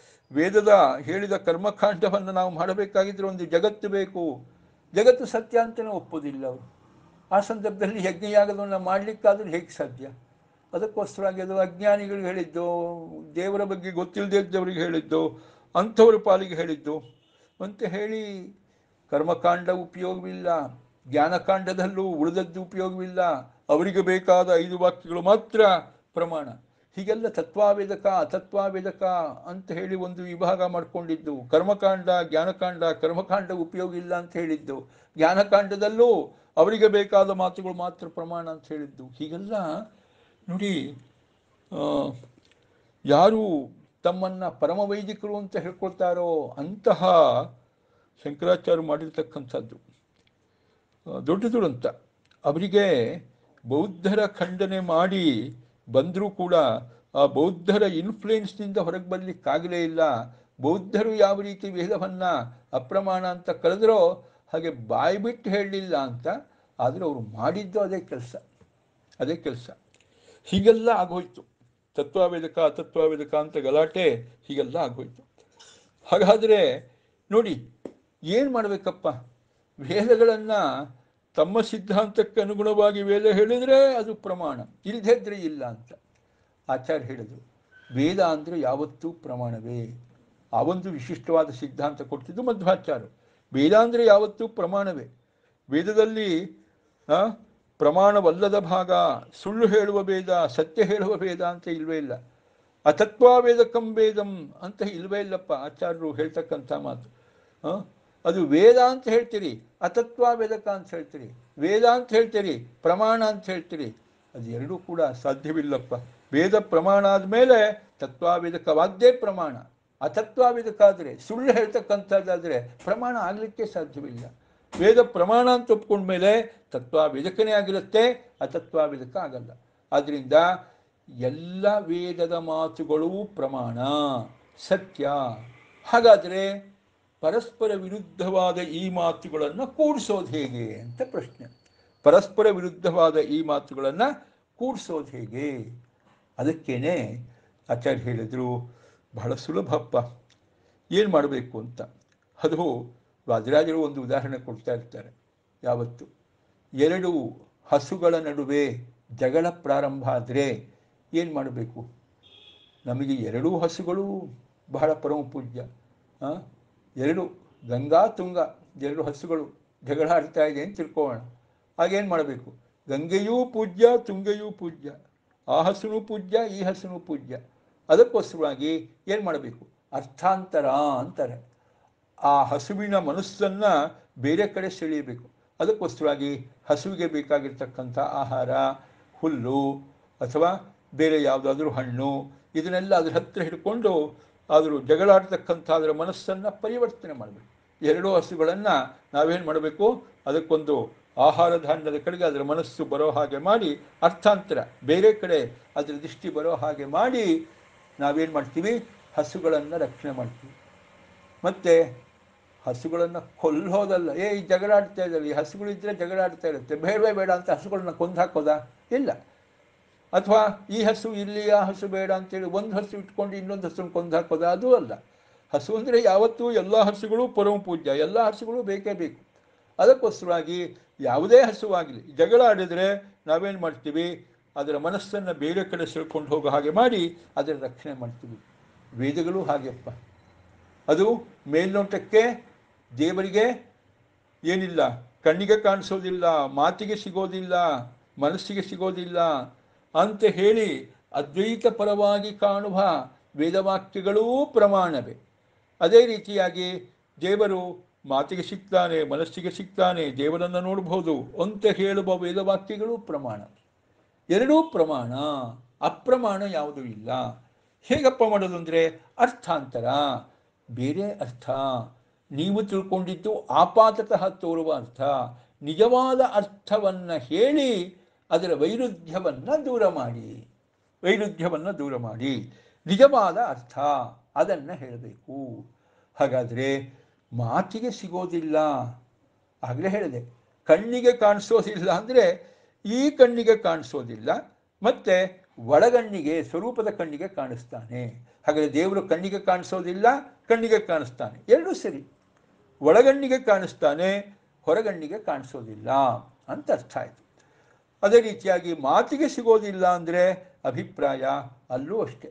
ವೇದದ ಹೇಳಿದ ಕರ್ಮಕಾಂಡವನ್ನು ನಾವು ಮಾಡಬೇಕಾಗಿದ್ರೆ ಒಂದು ಜಗತ್ತು ಬೇಕು ಜಗತ್ತು ಸತ್ಯ ಅಂತಲೇ ಒಪ್ಪೋದಿಲ್ಲ ಅವರು ಆ ಸಂದರ್ಭದಲ್ಲಿ ಯಜ್ಞಯಾಗದವನ್ನು ಮಾಡಲಿಕ್ಕಾದ್ರೂ ಹೇಗೆ ಸಾಧ್ಯ ಅದಕ್ಕೋಸ್ಕರವಾಗಿ ಅದು ಅಜ್ಞಾನಿಗಳಿಗೆ ಹೇಳಿದ್ದು ದೇವರ ಬಗ್ಗೆ ಗೊತ್ತಿಲ್ಲದೆ ಇದ್ದವರಿಗೆ ಹೇಳಿದ್ದು ಅಂಥವ್ರ ಪಾಲಿಗೆ ಹೇಳಿದ್ದು ಅಂತ ಹೇಳಿ ಕರ್ಮಕಾಂಡ ಉಪಯೋಗವಿಲ್ಲ ಜ್ಞಾನಕಾಂಡದಲ್ಲೂ ಉಳಿದದ್ದು ಉಪಯೋಗವಿಲ್ಲ ಅವರಿಗೆ ಬೇಕಾದ ಐದು ವಾಕ್ಯಗಳು ಮಾತ್ರ ಪ್ರಮಾಣ ಹೀಗೆಲ್ಲ ತತ್ವಾವೇದಕ ಅತತ್ವಾವೇದಕ ಅಂತ ಹೇಳಿ ಒಂದು ವಿಭಾಗ ಮಾಡಿಕೊಂಡಿದ್ದು ಕರ್ಮಕಾಂಡ ಜ್ಞಾನಕಾಂಡ ಕರ್ಮಕಾಂಡ ಉಪಯೋಗ ಇಲ್ಲ ಅಂತ ಹೇಳಿದ್ದು ಜ್ಞಾನಕಾಂಡದಲ್ಲೂ ಅವರಿಗೆ ಬೇಕಾದ ಮಾತುಗಳು ಮಾತ್ರ ಪ್ರಮಾಣ ಅಂತ ಹೇಳಿದ್ದು ಹೀಗೆಲ್ಲ ನೋಡಿ ಆ, ಯಾರು ತಮ್ಮನ್ನು ಪರಮವೈದಿಕರು ಅಂತ ಹೇಳ್ಕೊಳ್ತಾರೋ ಅಂತಹ ಶಂಕರಾಚಾರ್ಯ ಮಾಡಿರ್ತಕ್ಕಂಥದ್ದು ಆ, ದೊಡ್ಡ ದುರಂತ ಅವರಿಗೆ ಬೌದ್ಧರ ಖಂಡನೆ ಮಾಡಿ ಬಂದರೂ ಕೂಡ ಆ ಬೌದ್ಧರ ಇನ್ಫ್ಲೂಯೆನ್ಸ್ನಿಂದ ಹೊರಗೆ ಬರಲಿಕ್ಕಾಗಲೇ ಇಲ್ಲ ಬೌದ್ಧರು ಯಾವ ರೀತಿ ವೇದವನ್ನು ಅಪ್ರಮಾಣ ಅಂತ ಕರೆದ್ರೋ ಹಾಗೆ ಬಾಯಿ ಬಿಟ್ಟು ಹೇಳಲಿಲ್ಲ ಅಂತ ಆದರೆ ಅವರು ಮಾಡಿದ್ದು ಅದೇ ಕೆಲಸ ಅದೇ ಕೆಲಸ ಹೀಗೆಲ್ಲ ಆಗೋಯ್ತು ತತ್ವವೇದಕ ಅತತ್ವವೇದಕ ಅಂತ ಗಲಾಟೆ ಹೀಗೆಲ್ಲ ಆಗೋಯ್ತು ಹಾಗಾದರೆ ನೋಡಿ ಏನು ಮಾಡಬೇಕಪ್ಪ ವೇದಗಳನ್ನು ತಮ್ಮ ಸಿದ್ಧಾಂತಕ್ಕೆ ಅನುಗುಣವಾಗಿ ವೇದ ಹೇಳಿದರೆ ಅದು ಪ್ರಮಾಣ ಇಲ್ಲದಿದ್ದರೆ ಇಲ್ಲ ಅಂತ ಆಚಾರ್ಯ ಹೇಳಿದರು ವೇದ ಅಂದರೆ ಯಾವತ್ತೂ ಪ್ರಮಾಣವೇ ಆ ಒಂದು ವಿಶಿಷ್ಟವಾದ ಸಿದ್ಧಾಂತ ಕೊಟ್ಟಿದ್ದು ಮಧ್ವಾಚಾರ್ಯ ವೇದ ಅಂದರೆ ಯಾವತ್ತೂ ಪ್ರಮಾಣವೇ ವೇದದಲ್ಲಿ ಆ, ಪ್ರಮಾಣವಲ್ಲದ ಭಾಗ ಸುಳ್ಳು ಹೇಳುವ ವೇದ ಸತ್ಯ ಹೇಳುವ ವೇದ ಅಂತ ಇಲ್ವೇ ಇಲ್ಲ ಅತತ್ವಾವೇದಕಂ ವೇದಂ ಅಂತ ಇಲ್ವೇ ಇಲ್ಲಪ್ಪ ಆಚಾರ್ಯರು ಹೇಳ್ತಕ್ಕಂಥ ಮಾತು ಆ? ಅದು ವೇದ ಅಂತ ಹೇಳ್ತೀರಿ ಅತತ್ವಾವೇದಕ ಅಂತ ಹೇಳ್ತೀರಿ ವೇದ ಅಂತ ಹೇಳ್ತೀರಿ ಪ್ರಮಾಣ ಅಂತ ಹೇಳ್ತೀರಿ ಅದು ಎರಡೂ ಕೂಡ ಸಾಧ್ಯವಿಲ್ಲಪ್ಪ ವೇದ ಪ್ರಮಾಣ ಆದಮೇಲೆ ತತ್ವಾವೇದಕವಾದ್ದೇ ಪ್ರಮಾಣ ಅತತ್ವಾವೇದಕ ಆದರೆ ಸುಳ್ಳು ಹೇಳ್ತಕ್ಕಂಥದ್ದಾದರೆ ಪ್ರಮಾಣ ಆಗಲಿಕ್ಕೆ ಸಾಧ್ಯವಿಲ್ಲ ವೇದ ಪ್ರಮಾಣ ಅಂತ ಒಪ್ಕೊಂಡ್ಮೇಲೆ ತತ್ವಾವೇದಕನೇ ಆಗಿರುತ್ತೆ ಅತತ್ವಾವೇದಕ ಆಗಲ್ಲ ಆದ್ದರಿಂದ ಎಲ್ಲ ವೇದದ ಮಾತುಗಳೂ ಪ್ರಮಾಣ ಸತ್ಯ ಹಾಗಾದರೆ ಪರಸ್ಪರ ವಿರುದ್ಧವಾದ ಈ ಮಾತುಗಳನ್ನು ಕೂಡಿಸೋದು ಹೇಗೆ ಅಂತ ಪ್ರಶ್ನೆ ಪರಸ್ಪರ ವಿರುದ್ಧವಾದ ಈ ಮಾತುಗಳನ್ನು ಕೂಡಿಸೋದು ಹೇಗೆ ಅದಕ್ಕೇನೆ ಆಚಾರ್ಯ ಹೇಳಿದರು ಬಹಳ ಸುಲಭಪ್ಪ ಏನು ಮಾಡಬೇಕು ಅಂತ ಅದು ವಾದಿರಾಜರು ಒಂದು ಉದಾಹರಣೆ ಕೊಡ್ತಾ ಇರ್ತಾರೆ ಯಾವತ್ತು ಎರಡು ಹಸುಗಳ ನಡುವೆ ಜಗಳ ಪ್ರಾರಂಭ ಆದರೆ ಏನು ಮಾಡಬೇಕು ನಮಗೆ ಎರಡೂ ಹಸುಗಳು ಬಹಳ ಪರಮ ಪೂಜ್ಯ ಆ? ಎರಡು ಗಂಗಾ ತುಂಗ ಎರಡು ಹಸುಗಳು ಜಗಳ ಆಡ್ತಾ ಇದೆ ಅಂತ ತಿಳ್ಕೊಳ್ಳೋಣ ಆಗೇನು ಮಾಡಬೇಕು ಗಂಗೆಯೂ ಪೂಜ್ಯ ತುಂಗೆಯೂ ಪೂಜ್ಯ ಆ ಹಸುನು ಪೂಜ್ಯ ಈ ಹಸುನು ಪೂಜ್ಯ ಅದಕ್ಕೋಸ್ಕರವಾಗಿ ಏನು ಮಾಡಬೇಕು ಅರ್ಥಾಂತರ ಅಂತಾರೆ ಆ ಹಸುವಿನ ಮನಸ್ಸನ್ನು ಬೇರೆ ಕಡೆ ಸೆಳೆಯಬೇಕು ಅದಕ್ಕೋಸ್ಕರವಾಗಿ ಹಸುವಿಗೆ ಬೇಕಾಗಿರ್ತಕ್ಕಂಥ ಆಹಾರ ಹುಲ್ಲು ಅಥವಾ ಬೇರೆ ಯಾವುದಾದ್ರೂ ಹಣ್ಣು ಇದನ್ನೆಲ್ಲ ಅದ್ರ ಹತ್ತಿರ ಹಿಡ್ಕೊಂಡು ಆದರೂ ಜಗಳಾಡ್ತಕ್ಕಂಥ ಅದರ ಮನಸ್ಸನ್ನು ಪರಿವರ್ತನೆ ಮಾಡಬೇಕು ಎರಡೂ ಹಸುಗಳನ್ನು ನಾವೇನು ಮಾಡಬೇಕು ಅದಕ್ಕೊಂದು ಆಹಾರ ಧಾನ್ಯದ ಕಡೆಗೆ ಅದರ ಮನಸ್ಸು ಬರೋ ಹಾಗೆ ಮಾಡಿ ಅರ್ಥಾಂತರ ಬೇರೆ ಕಡೆ ಅದರ ದೃಷ್ಟಿ ಬರೋ ಹಾಗೆ ಮಾಡಿ ನಾವೇನು ಮಾಡ್ತೀವಿ ಹಸುಗಳನ್ನು ರಕ್ಷಣೆ ಮಾಡ್ತೀವಿ ಮತ್ತು ಹಸುಗಳನ್ನು ಕೊಲ್ಲೋದಲ್ಲ ಏ ಈ ಜಗಳ ಆಡ್ತಾ ಇದ್ದಾರೆ ಈ ಹಸುಗಳಿದ್ದರೆ ಜಗಳ ಆಡ್ತಾ ಇರುತ್ತೆ ಬೇಡವೇ ಬೇಡ ಅಂತ ಹಸುಗಳನ್ನ ಕೊಂದು ಹಾಕೋದಾ ಇಲ್ಲ ಅಥವಾ ಈ ಹಸು ಇಲ್ಲಿ ಆ ಹಸು ಬೇಡ ಅಂತೇಳಿ ಒಂದು ಹಸು ಇಟ್ಕೊಂಡು ಇನ್ನೊಂದು ಹಸುನ ಕೊಂದು ಹಾಕೋದಾ ಅದು ಅಲ್ಲ ಹಸು ಅಂದರೆ ಯಾವತ್ತೂ ಎಲ್ಲ ಹಸುಗಳು ಪರಮ ಪೂಜ್ಯ ಎಲ್ಲ ಹಸುಗಳು ಬೇಕೇ ಬೇಕು ಅದಕ್ಕೋಸ್ಕರವಾಗಿ ಯಾವುದೇ ಹಸುವಾಗಲಿ ಜಗಳ ಆಡಿದರೆ ನಾವೇನು ಮಾಡ್ತೀವಿ ಅದರ ಮನಸ್ಸನ್ನು ಬೇರೆ ಕಡೆ ಸೆಳ್ಕೊಂಡು ಹೋಗೋ ಹಾಗೆ ಮಾಡಿ ಅದರ ರಕ್ಷಣೆ ಮಾಡ್ತೀವಿ ವೇದಗಳು ಹಾಗೆಪ್ಪ ಅದು ಮೇಲ್ನೋಟಕ್ಕೆ ದೇವರಿಗೆ ಏನಿಲ್ಲ ಕಣ್ಣಿಗೆ ಕಾಣಿಸೋದಿಲ್ಲ ಮಾತಿಗೆ ಸಿಗೋದಿಲ್ಲ ಮನಸ್ಸಿಗೆ ಸಿಗೋದಿಲ್ಲ ಅಂತ ಹೇಳಿ ಅದ್ವೈತ ಪರವಾಗಿ ಕಾಣುವ ವೇದವಾಕ್ಯಗಳೂ ಪ್ರಮಾಣವೇ ಅದೇ ರೀತಿಯಾಗಿ ದೇವರು ಮಾತಿಗೆ ಸಿಗ್ತಾನೆ ಮನಸ್ಸಿಗೆ ಸಿಗ್ತಾನೆ ದೇವರನ್ನು ನೋಡಬಹುದು ಅಂತ ಹೇಳುವ ವೇದವಾಕ್ಯಗಳು ಪ್ರಮಾಣ ಎರಡೂ ಪ್ರಮಾಣ ಅಪ್ರಮಾಣ ಯಾವುದೂ ಇಲ್ಲ ಹೇಗಪ್ಪ ಮಾಡೋದು ಅಂದರೆ ಅರ್ಥಾಂತರ ಬೇರೆ ಅರ್ಥ ನೀವು ತಿಳ್ಕೊಂಡಿದ್ದು ಆಪಾತತಃ ತೋರುವ ಅರ್ಥ ನಿಜವಾದ ಅರ್ಥವನ್ನು ಹೇಳಿ ಅದರ ವೈರುಧ್ಯವನ್ನು ದೂರ ಮಾಡಿ ವೈರುಧ್ಯವನ್ನು ದೂರ ಮಾಡಿ ನಿಜವಾದ ಅರ್ಥ ಅದನ್ನು ಹೇಳಬೇಕು ಹಾಗಾದರೆ ಮಾತಿಗೆ ಸಿಗೋದಿಲ್ಲ ಆಗಲೇ ಹೇಳಿದೆ ಕಣ್ಣಿಗೆ ಕಾಣಿಸೋದಿಲ್ಲ ಅಂದರೆ ಈ ಕಣ್ಣಿಗೆ ಕಾಣಿಸೋದಿಲ್ಲ ಮತ್ತು ಒಳಗಣ್ಣಿಗೆ ಸ್ವರೂಪದ ಕಣ್ಣಿಗೆ ಕಾಣಿಸ್ತಾನೆ ಹಾಗಾದರೆ ದೇವರು ಕಣ್ಣಿಗೆ ಕಾಣಿಸೋದಿಲ್ಲ ಕಣ್ಣಿಗೆ ಕಾಣಿಸ್ತಾನೆ ಎರಡೂ ಸರಿ ಒಳಗಣ್ಣಿಗೆ ಕಾಣಿಸ್ತಾನೆ ಹೊರಗಣ್ಣಿಗೆ ಕಾಣಿಸೋದಿಲ್ಲ ಅಂತ ಅರ್ಥ ಆಯಿತು ಅದೇ ರೀತಿಯಾಗಿ ಮಾತಿಗೆ ಸಿಗೋದಿಲ್ಲ ಅಂದರೆ ಅಭಿಪ್ರಾಯ ಅಲ್ಲೂ ಅಷ್ಟೆ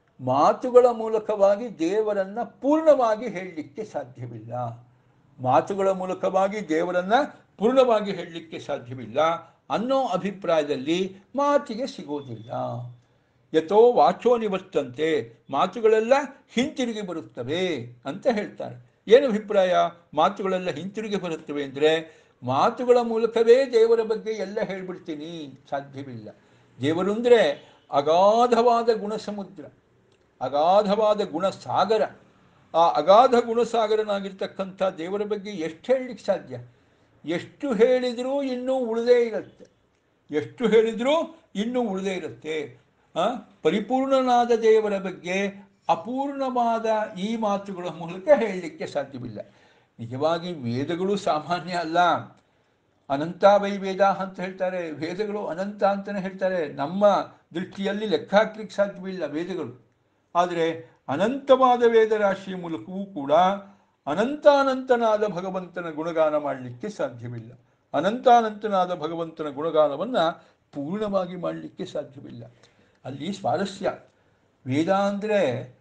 ಮಾತುಗಳ ಮೂಲಕವಾಗಿ ದೇವರನ್ನು ಪೂರ್ಣವಾಗಿ ಹೇಳಲಿಕ್ಕೆ ಸಾಧ್ಯವಿಲ್ಲ ಮಾತುಗಳ ಮೂಲಕವಾಗಿ ದೇವರನ್ನು ಪೂರ್ಣವಾಗಿ ಹೇಳಲಿಕ್ಕೆ ಸಾಧ್ಯವಿಲ್ಲ ಅನ್ನೋ ಅಭಿಪ್ರಾಯದಲ್ಲಿ ಮಾತಿಗೆ ಸಿಗೋದಿಲ್ಲ ಯಥೋ ವಾಚೋ ನಿವರ್ತಂತೆ ಮಾತುಗಳೆಲ್ಲ ಹಿಂತಿರುಗಿ ಬರುತ್ತವೆ ಅಂತ ಹೇಳ್ತಾರೆ ಏನು ಅಭಿಪ್ರಾಯ ಮಾತುಗಳೆಲ್ಲ ಹಿಂತಿರುಗಿ ಬರುತ್ತವೆ ಅಂದರೆ ಮಾತುಗಳ ಮೂಲಕವೇ ದೇವರ ಬಗ್ಗೆ ಎಲ್ಲ ಹೇಳ್ಬಿಡ್ತೀನಿ ಸಾಧ್ಯವಿಲ್ಲ ದೇವರು ಅಂದರೆ ಅಗಾಧವಾದ ಗುಣಸಮುದ್ರ ಅಗಾಧವಾದ ಗುಣಸಾಗರ ಆ ಅಗಾಧ ಗುಣಸಾಗರನಾಗಿರ್ತಕ್ಕಂಥ ದೇವರ ಬಗ್ಗೆ ಎಷ್ಟು ಹೇಳಲಿಕ್ಕೆ ಸಾಧ್ಯ ಎಷ್ಟು ಹೇಳಿದರೂ ಇನ್ನೂ ಉಳಿದೇ ಇರುತ್ತೆ ಎಷ್ಟು ಹೇಳಿದರೂ ಇನ್ನೂ ಉಳಿದೇ ಇರುತ್ತೆ ಆ, ಪರಿಪೂರ್ಣನಾದ ದೇವರ ಬಗ್ಗೆ ಅಪೂರ್ಣವಾದ ಈ ಮಾತುಗಳ ಮೂಲಕ ಹೇಳಲಿಕ್ಕೆ ಸಾಧ್ಯವಿಲ್ಲ ನಿಜವಾಗಿ ವೇದಗಳು ಸಾಮಾನ್ಯ ಅಲ್ಲ ಅನಂತ ವೈ ವೇದ ಅಂತ ಹೇಳ್ತಾರೆ ವೇದಗಳು ಅನಂತ ಅಂತಲೇ ಹೇಳ್ತಾರೆ ನಮ್ಮ ದೃಷ್ಟಿಯಲ್ಲಿ ಲೆಕ್ಕ ಹಾಕ್ಲಿಕ್ಕೆ ಸಾಧ್ಯವಿಲ್ಲ ವೇದಗಳು ಆದರೆ ಅನಂತವಾದ ವೇದ ರಾಶಿಯ ಮೂಲಕವೂ ಕೂಡ ಅನಂತಾನಂತನಾದ ಭಗವಂತನ ಗುಣಗಾನ ಮಾಡಲಿಕ್ಕೆ ಸಾಧ್ಯವಿಲ್ಲ ಅನಂತಾನಂತನಾದ ಭಗವಂತನ ಗುಣಗಾನವನ್ನು ಪೂರ್ಣವಾಗಿ ಮಾಡಲಿಕ್ಕೆ ಸಾಧ್ಯವಿಲ್ಲ ಅಲ್ಲಿ ಸ್ವಾರಸ್ಯ ವೇದ ಅಂದರೆ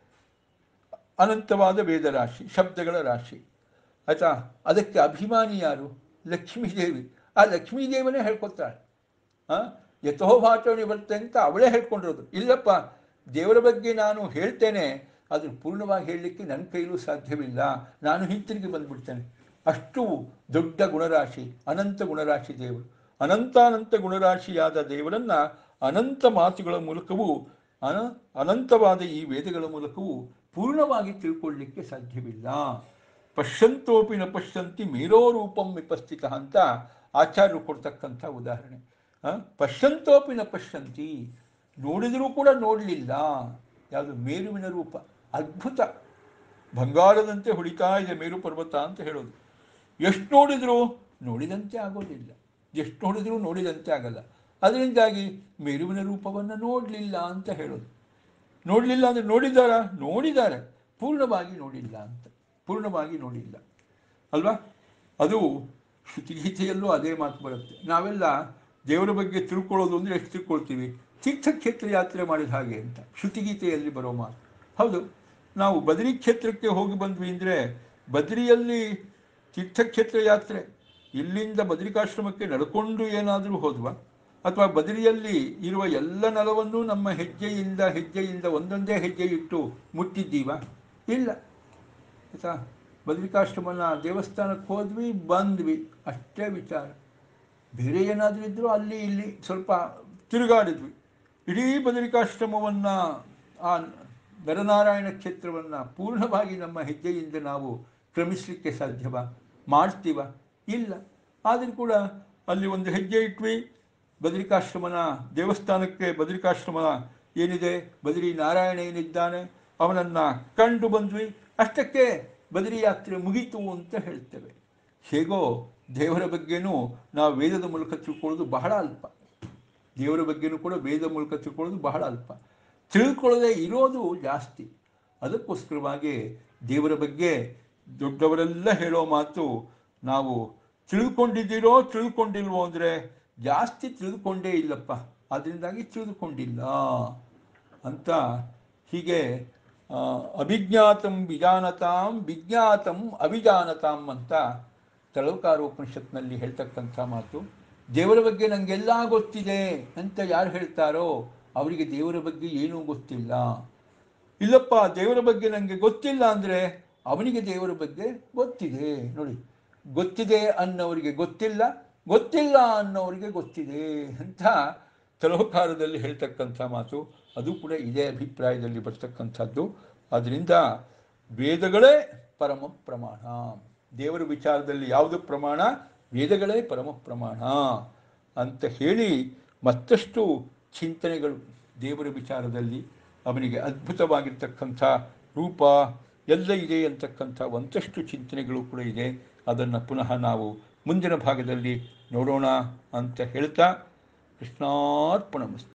ಅನಂತವಾದ ವೇದ ರಾಶಿ ಶಬ್ದಗಳ ರಾಶಿ ಆಯ್ತಾ ಅದಕ್ಕೆ ಅಭಿಮಾನಿ ಯಾರು ಲಕ್ಷ್ಮೀದೇವಿ ಆ ಲಕ್ಷ್ಮೀದೇವನೇ ಹೇಳ್ಕೊತಾಳೆ ಆ ಯಥೋ ಭಾಷಣಿ ಬರುತ್ತೆ ಅಂತ ಅವಳೇ ಹೇಳ್ಕೊಂಡಿರೋದು ಇಲ್ಲಪ್ಪ ದೇವರ ಬಗ್ಗೆ ನಾನು ಹೇಳ್ತೇನೆ ಅದನ್ನು ಪೂರ್ಣವಾಗಿ ಹೇಳಲಿಕ್ಕೆ ನನ್ನ ಕೈಲೂ ಸಾಧ್ಯವಿಲ್ಲ ನಾನು ಹಿಂತಿರುಗಿ ಬಂದ್ಬಿಡ್ತೇನೆ ಅಷ್ಟು ದೊಡ್ಡ ಗುಣರಾಶಿ ಅನಂತ ಗುಣರಾಶಿ ದೇವರು ಅನಂತಾನಂತ ಗುಣರಾಶಿಯಾದ ದೇವರನ್ನ ಅನಂತ ಮಾತುಗಳ ಮೂಲಕವೂ ಅನ ಅನಂತವಾದ ಈ ವೇದಗಳ ಮೂಲಕವೂ ಪೂರ್ಣವಾಗಿ ತಿಳ್ಕೊಳ್ಳಿಕ್ಕೆ ಸಾಧ್ಯವಿಲ್ಲ ಪಶ್ಯಂತೋಪಿ ನ ಪಶ್ಯಂತಿ ಮೇರೋ ರೂಪಂ ವಿಪಸ್ಥಿತ ಅಂತ ಆಚಾರ್ಯರು ಕೊಡ್ತಕ್ಕಂಥ ಉದಾಹರಣೆ ಆ, ಪಶ್ಯಂತೋಪಿ ನ ಪಶ್ಯಂತಿ ನೋಡಿದರೂ ಕೂಡ ನೋಡಲಿಲ್ಲ ಯಾವುದು ಮೇರುವಿನ ರೂಪ ಅದ್ಭುತ ಬಂಗಾರದಂತೆ ಹೊಳಿತಾ ಇದೆ ಮೇರು ಪರ್ವತ ಅಂತ ಹೇಳೋದು ಎಷ್ಟು ನೋಡಿದರೂ ನೋಡಿದಂತೆ ಆಗೋದಿಲ್ಲ ಎಷ್ಟು ನೋಡಿದರೂ ನೋಡಿದಂತೆ ಆಗಲ್ಲ ಅದರಿಂದಾಗಿ ಮೇರುವಿನ ರೂಪವನ್ನು ನೋಡಲಿಲ್ಲ ಅಂತ ಹೇಳೋದು ನೋಡಲಿಲ್ಲ ಅಂದರೆ ನೋಡಿದಾರ ನೋಡಿದ್ದಾರೆ ಪೂರ್ಣವಾಗಿ ನೋಡಿಲ್ಲ ಅಂತ ಪೂರ್ಣವಾಗಿ ನೋಡಿಲ್ಲ ಅಲ್ವಾ ಅದು ಶ್ರುತಿಗೀತೆಯಲ್ಲೂ ಅದೇ ಮಾತು ಬರುತ್ತೆ ನಾವೆಲ್ಲ ದೇವರ ಬಗ್ಗೆ ತಿಳ್ಕೊಳ್ಳೋದು ಅಂದರೆ ಎಷ್ಟು ತಿಳ್ಕೊಳ್ತೀವಿ ತೀರ್ಥಕ್ಷೇತ್ರ ಯಾತ್ರೆ ಮಾಡಿದ ಹಾಗೆ ಅಂತ ಶ್ರುತಿಗೀತೆಯಲ್ಲಿ ಬರೋ ಮಾತು ಹೌದು ನಾವು ಬದರಿ ಕ್ಷೇತ್ರಕ್ಕೆ ಹೋಗಿ ಬಂದ್ವಿ ಅಂದರೆ ಬದರಿಯಲ್ಲಿ ತೀರ್ಥಕ್ಷೇತ್ರ ಯಾತ್ರೆ ಇಲ್ಲಿಂದ ಬದರಿಕಾಶ್ರಮಕ್ಕೆ ನಡ್ಕೊಂಡು ಏನಾದರೂ ಹೋದ್ವಾ ಅಥವಾ ಬದರಿಯಲ್ಲಿ ಇರುವ ಎಲ್ಲ ನೆಲವನ್ನು ನಮ್ಮ ಹೆಜ್ಜೆಯಿಂದ ಹೆಜ್ಜೆಯಿಂದ ಒಂದೊಂದೇ ಹೆಜ್ಜೆ ಇಟ್ಟು ಮುಟ್ಟಿದ್ದೀವಾ ಇಲ್ಲ ಆಯ್ತಾ ಬದರಿಕಾಶ್ರಮನ ದೇವಸ್ಥಾನಕ್ಕೆ ಹೋದ್ವಿ ಬಂದ್ವಿ ಅಷ್ಟೇ ವಿಚಾರ ಬೇರೆ ಏನಾದರೂ ಇದ್ದರೂ ಅಲ್ಲಿ ಇಲ್ಲಿ ಸ್ವಲ್ಪ ತಿರುಗಾಡಿದ್ವಿ ಇಡೀ ಬದರಿಕಾಶ್ರಮವನ್ನು ಆ ನರನಾರಾಯಣ ಕ್ಷೇತ್ರವನ್ನು ಪೂರ್ಣವಾಗಿ ನಮ್ಮ ಹೆಜ್ಜೆಯಿಂದ ನಾವು ಕ್ರಮಿಸಲಿಕ್ಕೆ ಸಾಧ್ಯವಾ ಮಾಡ್ತೀವ ಇಲ್ಲ ಆದರೂ ಕೂಡ ಅಲ್ಲಿ ಒಂದು ಹೆಜ್ಜೆ ಇಟ್ವಿ ಬದರಿಕಾಶ್ರಮನ ದೇವಸ್ಥಾನಕ್ಕೆ ಬದರಿಕಾಶ್ರಮನ ಏನಿದೆ ಬದರಿ ನಾರಾಯಣ ಏನಿದ್ದಾನೆ ಅವನನ್ನು ಕಂಡು ಬಂದ್ವಿ ಅಷ್ಟಕ್ಕೆ ಬದರಿ ಯಾತ್ರೆ ಮುಗೀತು ಅಂತ ಹೇಳ್ತೇವೆ ಹೇಗೋ ದೇವರ ಬಗ್ಗೆನೂ ನಾವು ವೇದದ ಮೂಲಕ ತಿಳ್ಕೊಳ್ಳೋದು ಬಹಳ ಅಲ್ಪ ದೇವರ ಬಗ್ಗೆನೂ ಕೂಡ ವೇದ ಮೂಲಕ ತಿಳ್ಕೊಳ್ಳೋದು ಬಹಳ ಅಲ್ಪ ತಿಳ್ಕೊಳ್ಳೋದೇ ಇರೋದು ಜಾಸ್ತಿ ಅದಕ್ಕೋಸ್ಕರವಾಗಿ ದೇವರ ಬಗ್ಗೆ ದೊಡ್ಡವರೆಲ್ಲ ಹೇಳೋ ಮಾತು ನಾವು ತಿಳ್ಕೊಂಡಿದ್ದೀರೋ ತಿಳ್ಕೊಂಡಿಲ್ವೋ ಅಂದರೆ ಜಾಸ್ತಿ ತಿಳಿದುಕೊಂಡೇ ಇಲ್ಲಪ್ಪ ಅದರಿಂದಾಗಿ ತಿಳಿದುಕೊಂಡಿಲ್ಲ ಅಂತ ಹೀಗೆ ಆ, ಅಭಿಜ್ಞಾತಂ ವಿಜಾನತಾಂ ವಿಜ್ಞಾತಂ ಅವಿಜಾನತಾಂ ಅಂತ ತಳವಕಾರೋಪನಿಷತ್ನಲ್ಲಿ ಹೇಳ್ತಕ್ಕಂಥ ಮಾತು ದೇವರ ಬಗ್ಗೆ ನನಗೆಲ್ಲ ಗೊತ್ತಿದೆ ಅಂತ ಯಾರು ಹೇಳ್ತಾರೋ ಅವರಿಗೆ ದೇವರ ಬಗ್ಗೆ ಏನೂ ಗೊತ್ತಿಲ್ಲ ಇಲ್ಲಪ್ಪ ದೇವರ ಬಗ್ಗೆ ನನಗೆ ಗೊತ್ತಿಲ್ಲ ಅಂದರೆ ಅವನಿಗೆ ದೇವರ ಬಗ್ಗೆ ಗೊತ್ತಿದೆ ನೋಡಿ ಗೊತ್ತಿದೆ ಅನ್ನೋರಿಗೆ ಗೊತ್ತಿಲ್ಲ ಗೊತ್ತಿಲ್ಲ ಅನ್ನೋರಿಗೆ ಗೊತ್ತಿದೆ ಅಂತ ತಲೋಕಾರದಲ್ಲಿ ಹೇಳ್ತಕ್ಕಂಥ ಮಾತು ಅದು ಕೂಡ ಇದೇ ಅಭಿಪ್ರಾಯದಲ್ಲಿ ಬರ್ತಕ್ಕಂಥದ್ದು ಅದರಿಂದ ವೇದಗಳೇ ಪರಮ ಪ್ರಮಾಣ ದೇವರ ವಿಚಾರದಲ್ಲಿ ಯಾವುದು ಪ್ರಮಾಣ ವೇದಗಳೇ ಪರಮ ಪ್ರಮಾಣ ಅಂತ ಹೇಳಿ ಮತ್ತಷ್ಟು ಚಿಂತನೆಗಳು ದೇವರ ವಿಚಾರದಲ್ಲಿ ಅವನಿಗೆ ಅದ್ಭುತವಾಗಿರ್ತಕ್ಕಂಥ ರೂಪ ಎಲ್ಲ ಇದೆ ಅಂತಕ್ಕಂಥ ಒಂದಷ್ಟು ಚಿಂತನೆಗಳು ಕೂಡ ಇದೆ ಅದನ್ನು ಪುನಃ ನಾವು ಮುಂದಿನ ಭಾಗದಲ್ಲಿ ನೋಡೋಣ ಅಂತ ಹೇಳ್ತಾ ಕೃಷ್ಣಾರ್ಪಣ